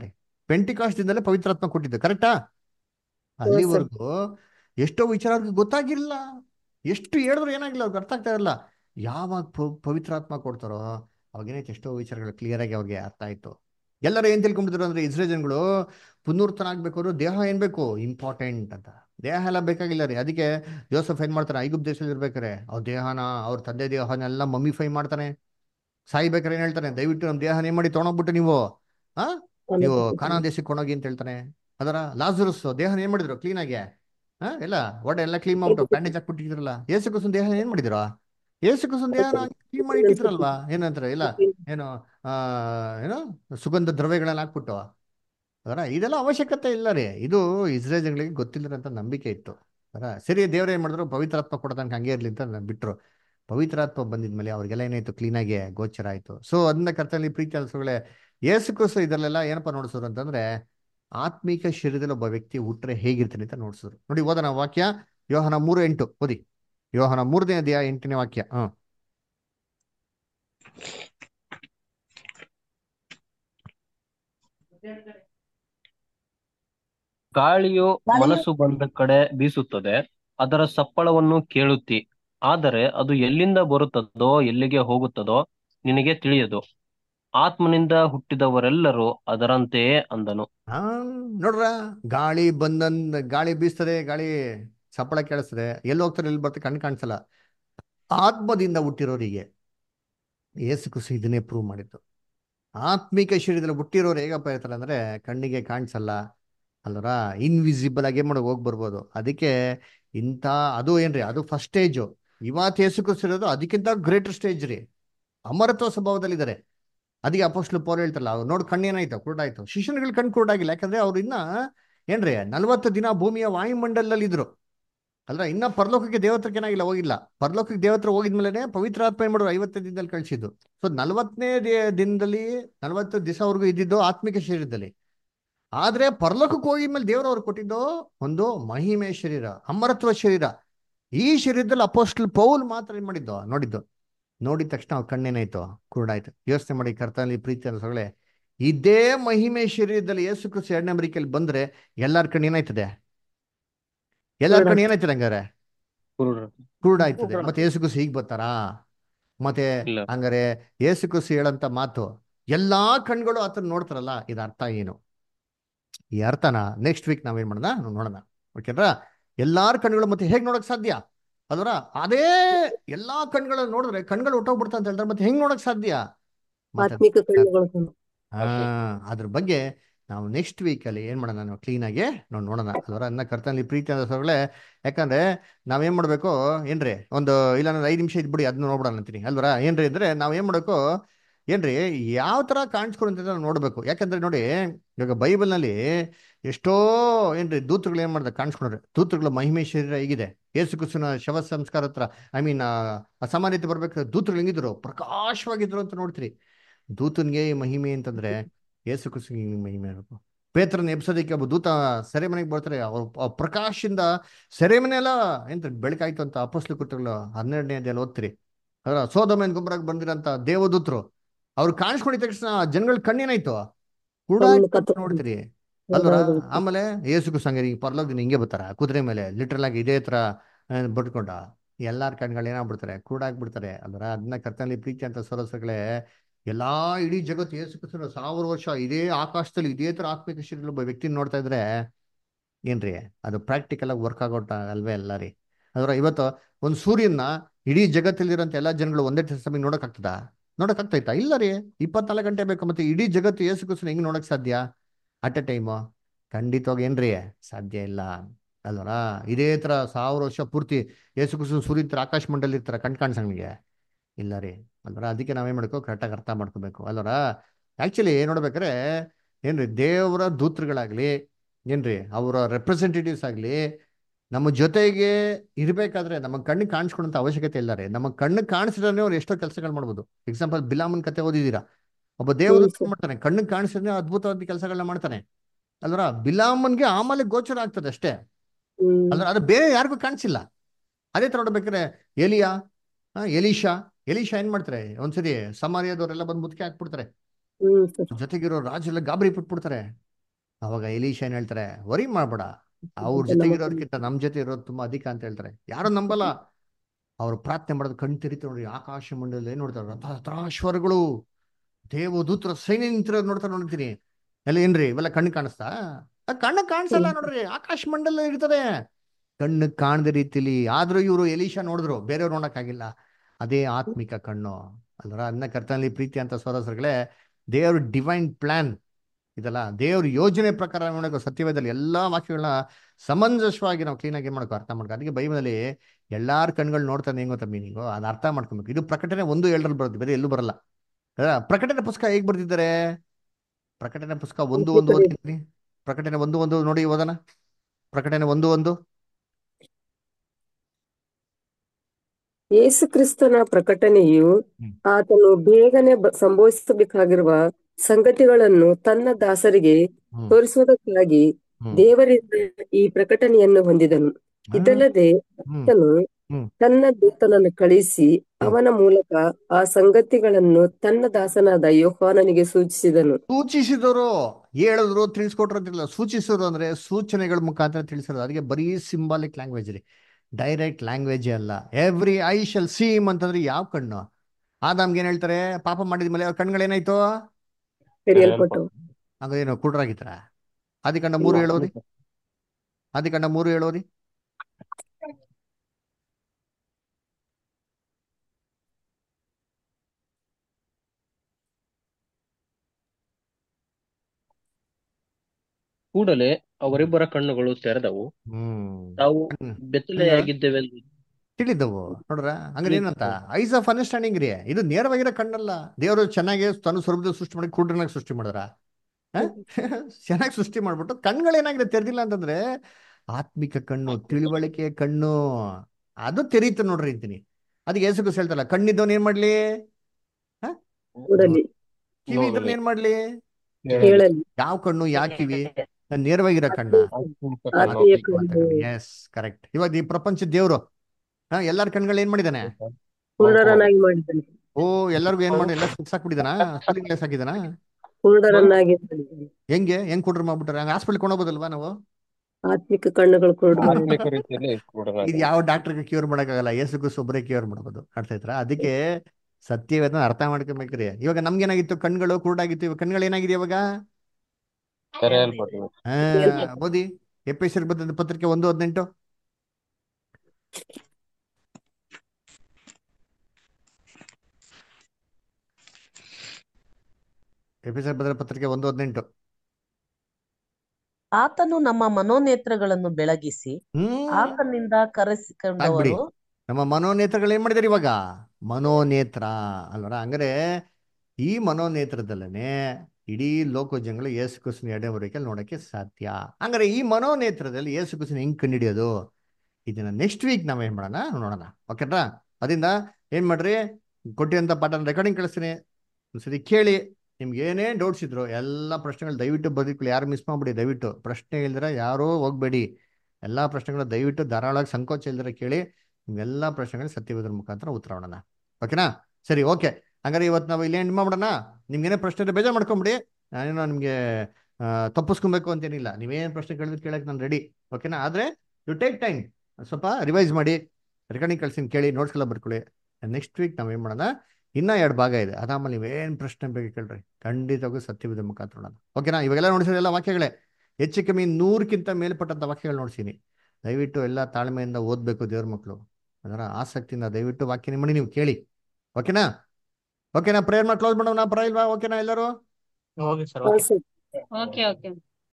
ಪೆಂಟಿಕಾಸ್ಟಿಂದಲೇ ಪವಿತ್ರಾತ್ಮ ಕೊಟ್ಟಿದ್ದು ಕರೆಕ್ಟಾ ಅಲ್ಲಿವರೆಗೂ ಎಷ್ಟೋ ವಿಚಾರ ಅವ್ರಿಗೆ ಗೊತ್ತಾಗಿಲ್ಲ ಎಷ್ಟು ಹೇಳಿದ್ರು ಏನಾಗಿಲ್ಲ ಅವ್ರಿಗೆ ಅರ್ಥ ಆಗ್ತಾ ಇರಲ್ಲ ಯಾವಾಗ ಪ- ಪವಿತ್ರಾತ್ಮ ಕೊಡ್ತಾರೋ ಅವಾಗೇನೈತೆ ಎಷ್ಟೋ ವಿಚಾರಗಳು ಕ್ಲಿಯರ್ ಆಗಿ ಅವ್ರಿಗೆ ಅರ್ಥ ಆಯ್ತು ಎಲ್ಲರೂ ಏನ್ ತಿಳ್ಕೊಂಡಿದ್ರು ಅಂದ್ರೆ ಇಸ್ರೇಲ್ ಜನಗಳು ಪುನರ್ತನ ಆಗ್ಬೇಕು ಅಂದ್ರೆ ದೇಹ ಏನ್ ಬೇಕು ಇಂಪಾರ್ಟೆಂಟ್ ಅಂತ ದೇಹ ಎಲ್ಲ ಬೇಕಾಗಿಲ್ಲ ರೀ ಅದಕ್ಕೆ ಜೋಸಫ್ ಏನ್ ಮಾಡ್ತಾನೆ ಐಗುಪ್ತ ದೇಶದಲ್ಲಿ ಇರ್ಬೇಕಾರೆ ಅವ್ರ ದೇಹನ ಅವ್ರ ತಂದೆ ದೇಹನೆಲ್ಲ ಮಮ್ಮಿಫೈ ಮಾಡ್ತಾನೆ ಸಾಯ್ಬೇಕಾರೆ ಏನ್ ಹೇಳ್ತಾನೆ ದಯವಿಟ್ಟು ನಮ್ಮ ದೇಹನ ಏನ್ ಮಾಡಿ ತೊಗೊಂಡೋಗ್ಬಿಟ್ಟು ನೀವು ಆ ನೀವು ಕಾನಾ ದೇಶಕ್ಕೆ ಕೊಂಡೋಗಿ ಅಂತ ಹೇಳ್ತಾನೆ ಅದರ ಲಾಜರಸ್ ದೇಹನ ಏನ್ ಮಾಡಿದ್ರು ಕ್ಲೀನ್ ಆಗಿ ಹಾ ಎಲ್ಲ ಒಡೆ ಎಲ್ಲ ಕ್ಲೀನ್ ಮಾಡ್ಬಿಟ್ಟು ಬ್ಯಾಂಡೇಜ್ ಹಾಕ್ಬಿಟ್ಟಿದ್ರಲ್ಲ ಏಸು ಕುಸುನ್ ದೇಹನ ಏನ್ ಮಾಡಿದ್ರು ಏಸು ಕುಸುನ್ ದೇಹನ ಕ್ಲೀನ್ ಮಾಡಿ ಇಟ್ಟಿದ್ರಲ್ವಾ ಏನಂತಾರೆ ಇಲ್ಲ ಏನು ಆ ಏನು ಸುಗಂಧ ದ್ರವ್ಯಗಳನ್ನ ಹಾಕ್ಬಿಟ್ಟು ಅದರ ಇದೆಲ್ಲ ಅವಶ್ಯಕತೆ ಇಲ್ಲ ರೀ ಇದು ಇಸ್ರೇಲ್ ಜನಗಳಿಗೆ ಗೊತ್ತಿಲ್ಲದಂತ ನಂಬಿಕೆ ಇತ್ತು ಅದರ ಸರಿ ದೇವ್ರ ಏನ್ ಮಾಡಿದ್ರು ಪವಿತ್ರಾತ್ಮ ಕೊಡೋದಕ್ಕೆ ಹಂಗೆ ಇರ್ಲಿ ಅಂತ ಬಿಟ್ರು ಪವಿತ್ರಾತ್ಮ ಬಂದಿದ್ಮೇಲೆ ಅವ್ರಿಗೆಲ್ಲ ಏನಾಯ್ತು ಕ್ಲೀನಾಗಿ ಗೋಚರ ಆಯ್ತು ಸೊ ಅದನ್ನ ಕರ್ತನಲ್ಲಿ ಪ್ರೀತಿ ಅನ್ಸೋಗಳೇ ಏಸು ಕುಸು ಇದರಲ್ಲೆಲ್ಲ ಏನಪ್ಪ ನೋಡಿಸೋರು ಅಂತಂದ್ರೆ ಆತ್ಮಿಕ ಶರೀರದಲ್ಲಿ ಒಬ್ಬ ವ್ಯಕ್ತಿ ಹುಟ್ರೆ ಹೇಗಿರ್ತಾನೆ ಅಂತ ನೋಡ್ಸಿದ್ರು ನೋಡಿ ಓದೋಣ ವಾಕ್ಯ ಯೋಹನ ಮೂರು ಎಂಟು ಓದಿ ಯೋಹನ ಮೂರನೇ ಅಧ್ಯಾಯ ಎಂಟನೇ ವಾಕ್ಯ ಹ ಗಾಳಿಯು ಗಾಳಿಯು- ಮನಸ್ಸು ಬಂದ ಕಡೆ ಬೀಸುತ್ತದೆ ಅದರ ಸಪ್ಪಳವನ್ನು ಕೇಳುತ್ತಿ ಆದರೆ ಅದು ಎಲ್ಲಿಂದ ಬರುತ್ತದೋ ಎಲ್ಲಿಗೆ ಹೋಗುತ್ತದೋ ನಿನಗೆ ತಿಳಿಯದು ಆತ್ಮನಿಂದ ಹುಟ್ಟಿದವರೆಲ್ಲರೂ ಅದರಂತೆಯೇ ಅಂದನು ಹಾ ನೋಡ್ರ ಗಾಳಿ ಬಂದಂದ್ ಗಾಳಿ ಬೀಸ್ತದೆ ಗಾಳಿ ಸಪ್ಪಳ ಕೇಳಿಸ್ತದೆ ಎಲ್ಲಿ ಹೋಗ್ತಾರೆ ಎಲ್ಲಿ ಬರ್ತಾರೆ ಕಣ್ಣು ಕಾಣಿಸಲ್ಲ ಆತ್ಮದಿಂದ ಹುಟ್ಟಿರೋರಿಗೆ ಏಸು ಕುಸು ಇದನ್ನೇ ಪ್ರೂವ್ ಮಾಡಿತ್ತು ಆತ್ಮಿಕ ಶರೀರದಲ್ಲಿ ಹುಟ್ಟಿರೋರು ಹೇಗಪ್ಪ ಇರ್ತಾರೆ ಅಂದ್ರೆ ಕಣ್ಣಿಗೆ ಕಾಣಿಸಲ್ಲ ಅಲ್ವರ ಇನ್ವಿಸಿಬಲ್ ಆಗಿ ಏನ್ ಮಾಡಿ ಹೋಗಿ ಬರ್ಬೋದು ಅದಕ್ಕೆ ಇಂಥ ಅದು ಏನ್ರಿ ಅದು ಫಸ್ಟ್ ಸ್ಟೇಜು ಇವತ್ತು ಏಸು ಕುಸು ಇರೋದು ಅದಕ್ಕಿಂತ ಗ್ರೇಟರ್ ಸ್ಟೇಜ್ ರೀ ಅಮರತ್ವ ಸ್ವಭಾವದಲ್ಲಿದ್ದಾರೆ ಅದಕ್ಕೆ ಅಪೋಸ್ಟ್ಲು ಪೌಲ್ ಹೇಳ್ತಾರಲ್ಲ ಅವ್ರು ನೋಡಿ ಕಣ್ಣೇನಾಯ್ತು ಕುರುಡಾಯ್ತು ಶಿಷ್ಯನುಗಳು ಕಣ್ಣು ಕುರುಡಾಗಿಲ್ಲ ಯಾಕಂದ್ರೆ ಅವ್ರು ಇನ್ನ ಏನ್ರಿ ನಲ್ವತ್ತು ದಿನ ಭೂಮಿಯ ವಾಯುಮಂಡಲದಲ್ಲಿ ಇದ್ರು ಅಲ್ರ ಇನ್ನ ಪರಲೋಕಕ್ಕೆ ದೇವತ್ರಕ್ಕೆ ಏನಾಗಿಲ್ಲ ಹೋಗಿಲ್ಲ ಪರಲೋಕಕ್ಕೆ ದೇವತ್ರ ಹೋಗಿದ್ಮೇಲೆ ಪವಿತ್ರಾತ್ಮ ಏನ್ ಮಾಡೋರು ಐವತ್ತು ದಿನದಲ್ಲಿ ಕಳಿಸಿದ್ದು ಸೊ ನಲ್ವತ್ತನೇ ದಿನದಲ್ಲಿ ನಲ್ವತ್ತು ದಿವಸವರೆಗೂ ಇದ್ದಿದ್ದು ಆತ್ಮಿಕ ಶರೀರದಲ್ಲಿ ಆದ್ರೆ ಪರಲೋಕಕ್ಕೆ ಹೋಗಿದ್ಮೇಲೆ ದೇವರು ಅವ್ರು ಕೊಟ್ಟಿದ್ದು ಒಂದು ಮಹಿಮೆ ಶರೀರ ಅಮರತ್ವ ಶರೀರ ಈ ಶರೀರದಲ್ಲಿ ಅಪೋಸ್ಟಲ್ ಪೌಲ್ ಮಾತ್ರ ಏನ್ ಮಾಡಿದ್ದು ನೋಡಿದ್ದು ನೋಡಿದ ತಕ್ಷಣ ಅವ್ರ ಕಣ್ಣೇನಾಯ್ತು ಕುರುಡಾಯ್ತು ಯೋಚನೆ ಮಾಡಿ ಕರ್ತನಲ್ಲಿ ಪ್ರೀತಿ ಅನ್ಸೋಳೆ ಇದೇ ಮಹಿಮೆ ಶರೀರದಲ್ಲಿ ಯೇಸು ಕ್ರಿಸ್ತ ಎರಡನೇ ಅಮೆರಿಕಲ್ಲಿ ಬಂದ್ರೆ ಎಲ್ಲಾರ ಕಣ್ಣು ಏನಾಯ್ತದೆ ಎಲ್ಲಾರ ಕಣ್ಣು ಏನಾಯ್ತದೆ ಹಂಗಾರೆ ಕುರುಡಾಯ್ತದೆ ಮತ್ತೆ ಯೇಸು ಕ್ರಿಸ್ತ ಹೀಗ್ ಬರ್ತಾರಾ ಮತ್ತೆ ಇಲ್ಲ ಹಂಗಾರೆ ಯೇಸು ಕ್ರಿಸ್ತ ಹೇಳಂತ ಮಾತು ಎಲ್ಲಾ ಕಣ್ಗಳು ಆತನ ನೋಡ್ತಾರಲ್ಲ ಇದು ಅರ್ಥ ಏನು ಈ ಅರ್ಥನ ನೆಕ್ಸ್ಟ್ ವೀಕ್ ನಾವೇನ್ ಮಾಡೋಣ ನಾವ್ ನೋಡೋಣ ಓಕೆನಾ ಎಲ್ಲಾರ ಕಣ್ಗಳು ಮತ್ತೆ ಹೇಗ್ ನೋಡಕ್ ಸಾಧ್ಯ ಅದರ ಅದೇ ಎಲ್ಲಾ ಕಣ್ಗಳು ನೋಡಿದ್ರೆ ಕಣ್ಗಳು ಹೊಟ್ಟೋಗ್ಬಿಡ್ತಾ ಅಂತ ಹೇಳ್ತಾರೆ ಮತ್ತೆ ಹೆಂಗ್ ನೋಡಕ್ ಸಾಧ್ಯ ಮತ್ತೆ ಆತ್ಮಿಕ ಕಣ್ಣುಗಳು ಹಾ ಅದ್ರ ಬಗ್ಗೆ ನಾವು ನೆಕ್ಸ್ಟ್ ವೀಕ್ ಅಲ್ಲಿ ಏನ್ ಮಾಡೋಣ ನಾವು ಕ್ಲೀನ್ ಆಗಿ ನಾವು ನೋಡೋಣ ಅದರ ಅನ್ನ ಕರ್ತನಲ್ಲಿ ಪ್ರೀತಿ ಅನ್ನೋಸಗಳೇ ಯಾಕಂದ್ರೆ ನಾವೇನ್ ಮಾಡ್ಬೇಕು ಏನ್ರಿ ಒಂದು ಇಲ್ಲ ಒಂದು ಐದು ನಿಮಿಷ ಇದ್ಬಿಡಿ ಅದನ್ನ ನೋಡ್ಬಿಡೋಣ ಅಂತೀನಿ ಅಲ್ವರ ಏನ್ರಿ ಅಂದ್ರೆ ನಾವ್ ಏನ್ ಮಾಡ್ಬೇಕು ಏನ್ರಿ ಯಾವ ತರ ಕಾಣಿಸ್ಕೊಳುತ್ತೆ ಅಂತ ನಾವು ನೋಡ್ಬೇಕು ಯಾಕಂದ್ರೆ ನೋಡಿ ಇವಾಗ ಬೈಬಲ್ ನಲ್ಲಿ ಎಷ್ಟೋ ಏನ್ರಿ ದೂತರುಗಳು ಏನ್ ಮಾಡ್ತಾರೆ ಕಾಣಿಸ್ಕೊಂಡ್ರೆ ದೂತರುಗಳ ಮಹಿಮೆ ಶರೀರ ಹೇಗಿದೆ ಯೇಸು ಕ್ರಿಸ್ತನ ಶವ ಸಂಸ್ಕಾರ ಹತ್ರ ಐ ಮೀನ್ ಅಸಾಮಾನ್ಯತೆ ಬರ್ಬೇಕಾದ್ರೆ ದೂತರುಗಳು ಹೆಂಗಿದ್ರು ಪ್ರಕಾಶವಾಗಿದ್ರು ಅಂತ ನೋಡ್ತೀರಿ ದೂತನ್ಗೆ ಈ ಮಹಿಮೆ ಅಂತಂದ್ರೆ ಯೇಸು ಕ್ರಿಸ್ತನಿಗೆ ಈ ಮಹಿಮೆ ಇರಬೇಕು ಪೇತ್ರನ ಎಬ್ಸೋದಕ್ಕೆ ಒಬ್ಬ ದೂತ ಸೆರೆಮನೆಗೆ ಬರ್ತಾರೆ ಅವ್ರ ಆ ಪ್ರಕಾಶದಿಂದ ಸೆರೆಮನೆ ಎಲ್ಲ ಎಂತ ಬೆಳಕಾಯ್ತು ಅಂತ ಅಪಸ್ಲು ಕೃತ್ಯಗಳು ಹನ್ನೆರಡನೇ ಅಧ್ಯಾಯಲ್ಲಿ ಓದ್ತೀರಿ ಅದರ ಸೋದಮನ್ ಗುಂಬರಾಗ ಬಂದಿರಂತ ದೇವದೂತರು ಅವ್ರು ಕಾಣಿಸ್ಕೊಂಡಿದ ತಕ್ಷಣ ಜನಗಳ ಕಣ್ಣೇನಾಯ್ತು ಕೂಡ ಕಣ್ಣು ಕತ್ತ ನೋಡ್ತೀರಿ ಅಲ್ವರ ಹೌದು. ಆಮೇಲೆ ಏಸುಕು ಸಂಗ ಹಿಂಗೆ ಪರ್ಲೋಕದಿಂದ ಹಿಂಗೆ ಬರ್ತಾರ ಕುದುರೆ ಮೇಲೆ ಲಿಟ್ರಲ್ ಆಗಿ ಇದೇ ತರ ಆ, ಬಡ್ಕೊಂಡ ಎಲ್ಲಾರ ಕಣ್ಗಳು ಏನಾಗ್ಬಿಡ್ತಾರೆ ಕೂಡಾಗ್ಬಿಡ್ತಾರೆ ಅಲ್ವರ ಅದನ್ನ ಕರ್ತನಲ್ಲಿ ಪ್ರೀತಿ ಅಂತ ಸರಸಗಳೇ ಎಲ್ಲಾ ಇಡೀ ಜಗತ್ತು ಏಸು ಕ್ರಿಸ್ತನ ಸಾವಿರ ವರ್ಷ ಇದೇ ಆಕಾಶದಲ್ಲಿ ಇದೇ ತರ ಆತ್ಮಿಕ ಶರೀರ ಒಬ್ಬ ವ್ಯಕ್ತಿ ನೋಡ್ತಾ ಇದ್ರೆ ಏನ್ರಿ ಅದು ಪ್ರಾಕ್ಟಿಕಲ್ ಆಗಿ ವರ್ಕ್ ಆಗೋಟ ಅಲ್ವೇ ಅಲ್ಲ ರೀ ಅದರ ಇವತ್ತು ಒಂದು ಸೂರ್ಯನ ಇಡೀ ಜಗತ್ತಲ್ಲಿರೋಂಥ ಎಲ್ಲಾ ಜನಗಳು ಒಂದೇ ಸಮಯ ನೋಡಕ್ ಆಗ್ತದ ನೋಡಕ್ ಆಗ್ತೈತಾ ಇಲ್ಲ ರೀ ಇಪ್ಪತ್ನಾಲ್ಕು ಗಂಟೆ ಬೇಕು ಮತ್ತೆ ಇಡೀ ಜಗತ್ತು ಏಸು ಕ್ರಿಸ್ತನ ಹೆಂಗ್ ನೋಡಕ್ ಸಾಧ್ಯ ಅಟ್ ಎ ಟೈಮು ಖಂಡಿತವಾಗಿ ಏನ್ರಿ ಸಾಧ್ಯ ಇಲ್ಲ ಅಲ್ವರ ಇದೇ ತರ ಸಾವಿರ ವರ್ಷ ಪೂರ್ತಿ ಏಸು ಕ್ರಿಸ್ತನ ಸೂರ್ಯ ತರ ಆಕಾಶ ಮಂಡಲ ಇರ್ತಾರ ಕಣ್ ಕಾಣಿಸಂಗೆ ಇಲ್ಲ ರೀ ಅಲ್ವರ ಅದಕ್ಕೆ ನಾವೇನ್ ಮಾಡ್ಕೋ ಕರೆಕ್ಟಾಗಿ ಅರ್ಥ ಮಾಡ್ಕೋಬೇಕು ಅಲ್ವರ ಆಕ್ಚುಲಿ ನೋಡ್ಬೇಕಾದ್ರೆ ಏನ್ರಿ ದೇವರ ದೂತರುಗಳಾಗ್ಲಿ ಏನ್ರಿ ಅವರ ರೆಪ್ರೆಸೆಂಟೇಟಿವ್ಸ್ ಆಗ್ಲಿ ನಮ್ಮ ಜೊತೆಗೆ ಇರ್ಬೇಕಾದ್ರೆ ನಮ್ಮ ಕಣ್ಣಿಗೆ ಕಾಣಿಸ್ಕೊಳ್ಳೋಂಥ ಅವಶ್ಯಕತೆ ಇಲ್ಲ ರೀ ನಮ್ಮ ಕಣ್ಣಿಗೆ ಕಾಣಿಸಿದ್ರೆ ಅವ್ರು ಎಷ್ಟೋ ಕೆಲಸಗಳು ಮಾಡ್ಬೋದು ಎಕ್ಸಾಂಪಲ್ ಬಿಲಾಮನ್ ಕತೆ ಓದಿದ್ದೀರಾ ಒಬ್ಬ ದೇವರು ಹ್ಮ್, ಸರ್. ಮಾಡ್ತಾನೆ ಕಣ್ಣಿಗೆ ಕಾಣಿಸಿದ್ರೆ ಅದ್ಭುತವಾದ ಕೆಲಸಗಳನ್ನ ಮಾಡ್ತಾನೆ ಅಲ್ವರ ಬಿಲಾಮನ್ಗೆ ಆಮೇಲೆ ಗೋಚರ ಆಗ್ತದೆ ಅಷ್ಟೇ ಹ್ಮ್ ಅಲ್ವರ ಅದು ಬೇರೆ ಯಾರಿಗೂ ಕಾಣಿಸಿಲ್ಲ ಅದೇ ತರ ನೋಡ್ಬೇಕಾದ್ರೆ ಎಲಿಯಾ ಆ, ಎಲೀಶಾ ಎಲೀಶಾ ಏನ್ ಮಾಡ್ತಾರೆ ಒಂದ್ಸರಿ ಸಮಾರಿಯಾದವರೆಲ್ಲ ಬಂದು ಮುದುಕೆ ಹಾಕ್ಬಿಡ್ತಾರೆ ಹ್ಮ್ ಸರ್ ಜೊತೆಗಿರೋ ರಾಜೆಲ್ಲ ಗಾಬರಿ ಪಟ್ಬಿಡ್ತಾರೆ ಅವಾಗ ಎಲೀಶಾ ಏನ್ ಹೇಳ್ತಾರೆ ವರಿ ಮಾಡ್ಬೇಡ ಅವ್ರ ಜೊತೆಗಿರೋದಕ್ಕಿಂತ ನಮ್ ಜೊತೆ ಇರೋದು ತುಂಬಾ ಅಧಿಕ ಅಂತ ಹೇಳ್ತಾರೆ ಯಾರು ನಂಬಲ್ಲ ಅವ್ರು ಪ್ರಾರ್ಥನೆ ಮಾಡೋದು ಕಣ್ ತೆರಿತು ನೋಡ್ರಿ ಆಕಾಶ ಮಂಡಲದಲ್ಲಿ ಏನ್ ನೋಡ್ತಾರೆ ರಥ ರಥಾಶ್ವರಗಳು ದೇವದೂತರ ಸೈನ್ಯ ನಿಂತಿರೋದು ನೋಡ್ತಾರೆ ನೋಡ್ತೀನಿ ಎಲ್ಲ ಏನ್ರಿ ಇವೆಲ್ಲ ಕಣ್ಣು ಕಾಣಿಸ್ತಾ ಆ ಕಣ್ಣು ಕಾಣಿಸಲ್ಲ ನೋಡ್ರಿ ಆಕಾಶ ಮಂಡಲ ಇರ್ತದೆ ಕಣ್ಣು ಕಾಣದ ರೀತಿಲಿ ಆದ್ರೂ ಇವರು ಎಲೀಶಾ ನೋಡಿದ್ರು ಬೇರೆಯವ್ರು ನೋಡಕ್ಕಾಗಿಲ್ಲ ಅದೇ ಆತ್ಮಿಕ ಕಣ್ಣು ಅಲ್ರ ಅನ್ನ ಕರ್ತನಲ್ಲಿ ಪ್ರೀತಿ ಅಂತ ಸೋದರಗಳೇ ದೇವ್ರ ಡಿವೈನ್ ಪ್ಲಾನ್ ಇದಲ್ಲ ದೇವ್ರ ಯೋಜನೆ ಪ್ರಕಾರ ನೋಡಬೇಕು ಸತ್ಯವೇದಲ್ಲಿ ಎಲ್ಲಾ ವಾಕ್ಯಗಳನ್ನ ಸಮಂಜಸವಾಗಿ ನಾವು ಕ್ಲೀನಾಗಿ ಏನ್ ಮಾಡ್ಕೋ ಅರ್ಥ ಮಾಡ್ಕೋ ಅದಕ್ಕೆ ಬೈಬಲಲ್ಲಿ ಎಲ್ಲಾರ ಕಣ್ಗಳು ನೋಡ್ತಾನೆ ಹೆಂಗ್ ಗೊತ್ತಾ ಮೀನಿಂಗು ಅದು ಅರ್ಥ ಮಾಡ್ಕೊಬೇಕು ಇದು ಪ್ರಕಟಣೆ ಒಂದು ಏಳರಲ್ಲಿ ಬರುತ್ತೆ ಬೇರೆ ಎಲ್ಲೂ ಬರಲ್ಲ ಅಲ್ಲ, ಪ್ರಕಟಣೆ ಪುಸ್ತಕ ಹೇಗ್ ಬರ್ತಿದ್ದಾರೆ ಪ್ರಕಟಣೆ ಪುಸ್ತಕ ಒಂದು ಒಂದು ಓದ್ತೀನಿ ಪ್ರಕಟಣೆ ಒಂದು ಒಂದು ನೋಡಿ ಓದೋಣ ಪ್ರಕಟಣೆ ಒಂದು ಒಂದು ಯೇಸು ಕ್ರಿಸ್ತನ ಪ್ರಕಟಣೆಯು ಹ್ಮ್. ಆತನು ಬೇಗನೆ ಬ- ಸಂಭವಿಸಬೇಕಾಗಿರುವ ಸಂಗತಿಗಳನ್ನು ತನ್ನ ದಾಸರಿಗೆ ಹ್ಮ್ ತೋರಿಸುವುದಕ್ಕಾಗಿ ಹ್ಮ್ ದೇವರಿಂದ ಈ ಪ್ರಕಟಣೆಯನ್ನು ಹೊಂದಿದನು ಹಾ, ಇದಲ್ಲದೆ ಹ್ಮ್ ಆತನು ಹ್ಮ್ ತನ್ನ ದೂತನನ್ನು ಕಳಿಸಿ ಅವನ ಮೂಲಕ ಆ ಸಂಗತಿಗಳನ್ನು ತನ್ನ ದಾಸನಾದ ಯೋಹಾನನಿಗೆ ಸೂಚಿಸಿದನು ಸೂಚಿಸಿದವರು ಹೇಳಿದ್ರು ತಿಳಿಸ್ಕೊಟ್ರು ಅಂತಿಲ್ಲ ಸೂಚಿಸಿದ್ರು ಅಂದ್ರೆ ಸೂಚನೆಗಳ ಮುಖಾಂತರ ತಿಳಿಸಿರೋದು ಅದಕ್ಕೆ ಬರೀ ಸಿಂಬಾಲಿಕ್ ಲ್ಯಾಂಗ್ವೇಜ್ ರೀ ಡೈರೆಕ್ಟ್ ಲ್ಯಾಂಗ್ವೇಜ್ ಅಲ್ಲ ಎವ್ರಿ ಐ ಶಲ್ ಸೀಮ್ ಅಂತಂದ್ರೆ ಯಾವ ಕಣ್ಣು ಆದಾಮ್ಗೆ ಏನ್ ಹೇಳ್ತಾರೆ ಪಾಪ ಮಾಡಿದ್ಮೇಲೆ ಅವ್ರ ಕಣ್ಗಳೇನಾಯ್ತು ತೆರೆಯಲ್ಪಟ್ಟು ಆಗ ಏನು ಕುಡ್ರಾಗಿತ್ತಾರ ಆದಿಕಂಡ ಮೂರು ಹೇಳೋರಿ ಆದಿಕಂಡ ಮೂರು ಹೇಳೋರಿ ಕೂಡಲೇ ಅವರಿಬ್ಬರ ಕಣ್ಣುಗಳು ತೆರೆದವು ಹ್ಮ್ ತಾವು ಹ್ಮ್. ಬೆತ್ತಲೆಯಾಗಿದ್ದೇವೆಂದು ತಿಳಿದವು ನೋಡ್ರ ಹಂಗಾರೆ ಏನಂತ ಐಸ್ ಆಫ್ ಅಂಡರ್ಸ್ಟ್ಯಾಂಡಿಂಗ್ ರೀ ಇದು ನೇರವಾಗಿರೋ ಕಣ್ಣಲ್ಲ ದೇವರು ಚೆನ್ನಾಗಿ ತನ್ನ ಸ್ವರೂಪದ ಸೃಷ್ಟಿ ಮಾಡಿ ಕುಡ್ರನಾಗ ಸೃಷ್ಟಿ ಮಾಡಿದ್ರ ಚೆನ್ನಾಗಿ ಸೃಷ್ಟಿ ಮಾಡ್ಬಿಟ್ಟು ಕಣ್ಗಳೇನಾಗಿದೆ ತೆರೆದಿಲ್ಲ ಅಂತಂದ್ರೆ ಆತ್ಮಿಕ ಕಣ್ಣು ತಿಳುವಳಿಕೆ ಕಣ್ಣು ಅದು ತೆರೀತು ನೋಡ್ರಿ ಅಂತೀನಿ ಅದಕ್ಕೆ ಏಸು ಕ್ರಿಸ್ತ ಹೇಳ್ತಾರಲ್ಲ ಕಣ್ಣಿದ್ದವನ್ ಏನ್ ಮಾಡ್ಲಿ ಕೂಡಲಿ ಕಿವಿ ಇದ್ದವನ್ ಏನ್ ಮಾಡ್ಲಿ ಹೇಳಲಿ ಯಾವ ಕಣ್ಣು ಯಾವ ಕಿವಿ ನೇರವಾಗಿರೋ ಕಣ್ಣ ಆತ್ಮೀಯ ಕಣ್ಣು ಎಸ್ ಕರೆಕ್ಟ್ ಇವಾಗ ಈ ಪ್ರಪಂಚ ದೇವ್ರು ಹಾ ಎಲ್ಲಾರ ಕಣ್ಗಳು ಏನ್ ಮಾಡಿದಾನೆ ಕುರುಡರನ್ನಾಗಿ ಮಾಡಿದನು ಓ ಎಲ್ಲರಿಗೂ ಏನ್ ಮಾಡಿ ಎಲ್ಲ ಫಿಕ್ಸ್ ಹಾಕ್ಬಿಟ್ಟಿದಾನ ಕೂಲಿಂಗ್ ಗ್ಲಾಸ್ ಹಾಕಿದಾನ ಕುರುಡರನ್ನಾಗಿ ಮಾಡಿದನು ಹೆಂಗೆ ಹೆಂಗ್ ಕುಡ್ರ್ ಮಾಡ್ಬಿಟ್ಟಾರೆ ಹಂಗ ಹಾಸ್ಪಿಟಲ್ ಕೊಂಡೋಗ್ಬೋದಲ್ವಾ ನಾವು ಆತ್ಮಿಕ ಕಣ್ಣುಗಳು ಕುರುಡು ಆತ್ಮಿಕ ರೀತಿಯಲ್ಲಿ ಕೂಡಲಾಗಿದೆ. ಇದು ಯಾವ ಡಾಕ್ಟರ್ಗೆ ಕ್ಯೂರ್ ಮಾಡಕ್ಕಾಗಲ್ಲ ಯೇಸುಗೂ ಒಬ್ಬರೇ ಕ್ಯೂರ್ ಮಾಡ್ಬೋದು ಅರ್ಥ ಆಯ್ತಾ ಅದಕ್ಕೆ ಸತ್ಯವೇದ ಅರ್ಥ ಮಾಡ್ಕೊಬೇಕ್ರಿ ಇವಾಗ ನಮ್ಗೇನಾಗಿತ್ತು ಕಣ್ಗಳು ಕುರುಡಾಗಿತ್ತು ಇವಾಗ ಕಣ್ಗಳು ಏನಾಗಿದೆ ಇವಾಗ ತೆರೆಯಲ್ಪಟ್ಟಿವೆ. ಆ, ಓದಿ ಎಫ್ ಎಸ್ ಬರೆದ ಪತ್ರಿಕೆ ಒಂದು ಹದಿನೆಂಟು ಎಫ್ ಎಸ್ ಬರೆದ ಪತ್ರಿಕೆ ಒಂದು ಹದಿನೆಂಟು ಆತನು ನಮ್ಮ ಮನೋನೇತ್ರಗಳನ್ನು ಬೆಳಗಿಸಿ ಹ್ಮ್ ಆತನಿಂದ ಕರೆಸಿಕೊಂಡವರು ನಮ್ಮ ಮನೋನೇತ್ರಗಳು ಏನ್ ಮಾಡಿದಾರೆ ಇವಾಗ ಮನೋನೇತ್ರ ಅಲ್ವರ ಹಂಗಾರೆ ಈ ಮನೋನೇತ್ರದಲ್ಲೇ ಇಡೀ ಲೋಕ ಜನಗಳು ಯೇಸು ಕ್ರಿಸ್ತನ ಎಡೆವರಿಕೆ ನೋಡಕ್ಕೆ ಸಾಧ್ಯ ಹಂಗಾರೆ ಈ ಮನೋನೇತ್ರದಲ್ಲಿ ಯೇಸು ಕ್ರಿಸ್ತನ ಹೆಂಗ್ ಕಂಡಿಡಿಯೋದು ಇದನ್ನ ನೆಕ್ಸ್ಟ್ ವೀಕ್ ನಾವ್ ಏನ್ ಮಾಡೋಣ ನೋಡೋಣ ಓಕೆನಾ ಅದರಿಂದ ಏನ್ ಮಾಡ್ರಿ ಕೊಟ್ಟಿರಂತ ಪಾಠ ರೆಕಾರ್ಡಿಂಗ್ ಕಳಿಸ್ತೀನಿ ಒಂದ್ಸರಿ ಕೇಳಿ ನಿಮ್ಗೆ ಏನೇ ಡೌಟ್ಸ್ ಇದ್ರು ಎಲ್ಲ ಪ್ರಶ್ನೆಗಳು ದಯವಿಟ್ಟು ಬದುಕಲಿ ಯಾರು ಮಿಸ್ ಮಾಡ್ಬಿಡಿ ದಯವಿಟ್ಟು ಪ್ರಶ್ನೆ ಇಲ್ದಿರ ಯಾರೂ ಹೋಗ್ಬೇಡಿ ಎಲ್ಲಾ ಪ್ರಶ್ನೆಗಳು ದಯವಿಟ್ಟು ಧಾರಾಳವಾಗಿ ಸಂಕೋಚ ಇಲ್ದಿರ ಕೇಳಿ ನಿಮ್ಗೆಲ್ಲಾ ಪ್ರಶ್ನೆಗಳಿಗೆ ಸತ್ಯವೇದ್ರ ಮುಖಾಂತರ ಉತ್ತರ ಮಾಡೋಣ ಓಕೆನಾ ಸರಿ ಓಕೆ ಹಂಗಾರೆ ಇವತ್ತು ನಾವು ಇಲ್ಲಿ ಎಂಡ್ ಮಾಡೋಣ ನಿಮ್ಗೆ ಏನೇ ಪ್ರಶ್ನೆ ಇದ್ರೆ ಬೇಜಾರು ಮಾಡ್ಕೊಂಬಿಡಿ ನಾನೇನೋ ನಿಮಗೆ ತಪ್ಪಿಸ್ಕೊಬೇಕು ಅಂತೇನಿಲ್ಲ ನೀವೇನು ಪ್ರಶ್ನೆ ಕೇಳಿದ್ರೆ ಕೇಳಕ್ಕೆ ನಾನು ರೆಡಿ ಓಕೆನಾ ಆದರೆ ಯು ಟೇಕ್ ಟೈಮ್ ಸ್ವಲ್ಪ ರಿವೈಸ್ ಮಾಡಿ ರೆಕಾರ್ಡಿಂಗ್ ಕಳ್ಸಿನ ಕೇಳಿ ನೋಟ್ಸ್ಗೆಲ್ಲ ಬರ್ಕೊಳ್ಳಿ ನೆಕ್ಸ್ಟ್ ವೀಕ್ ನಾವು ಏನು ಮಾಡೋಣ ಇನ್ನೂ ಎರಡು ಭಾಗ ಇದೆ ಅದಾದ್ಮೇಲೆ ನೀವೇನು ಪ್ರಶ್ನೆ ಬೇಕು ಕೇಳ್ರಿ ಖಂಡಿತವಾಗೂ ಸತ್ಯವಿದ ಮುಖಾಂತರ ನೋಡೋಣ ಓಕೆನಾ ಇವಾಗೆಲ್ಲ ನೋಡಿಸಿದ ಎಲ್ಲ ವಾಕ್ಯಗಳೇ ಹೆಚ್ಚು ಕಮ್ಮಿ ನೂರಕ್ಕಿಂತ ಮೇಲ್ಪಟ್ಟಂಥ ವಾಕ್ಯಗಳು ನೋಡ್ಸೀನಿ ದಯವಿಟ್ಟು ಎಲ್ಲ ತಾಳ್ಮೆಯಿಂದ ಓದಬೇಕು ದೇವ್ರ ಮಕ್ಕಳು ಅದರ ಆಸಕ್ತಿಯಿಂದ ದಯವಿಟ್ಟು ವಾಕ್ಯ ಮಾಡಿ ನೀವು ಕೇಳಿ ಓಕೆನಾ ಓಕೆನಾ ಪ್ರೇಯರ್ ಮಾಡಿ ಕ್ಲೋಸ್ ಮಾಡೋಣ ಪರ ಇಲ್ವಾ ಓಕೆನಾ ಎಲ್ಲರೂ ಹೋಗಿ ಸರ್ ಹಾ, ಓಕೆ ಸರಿ. Okay okay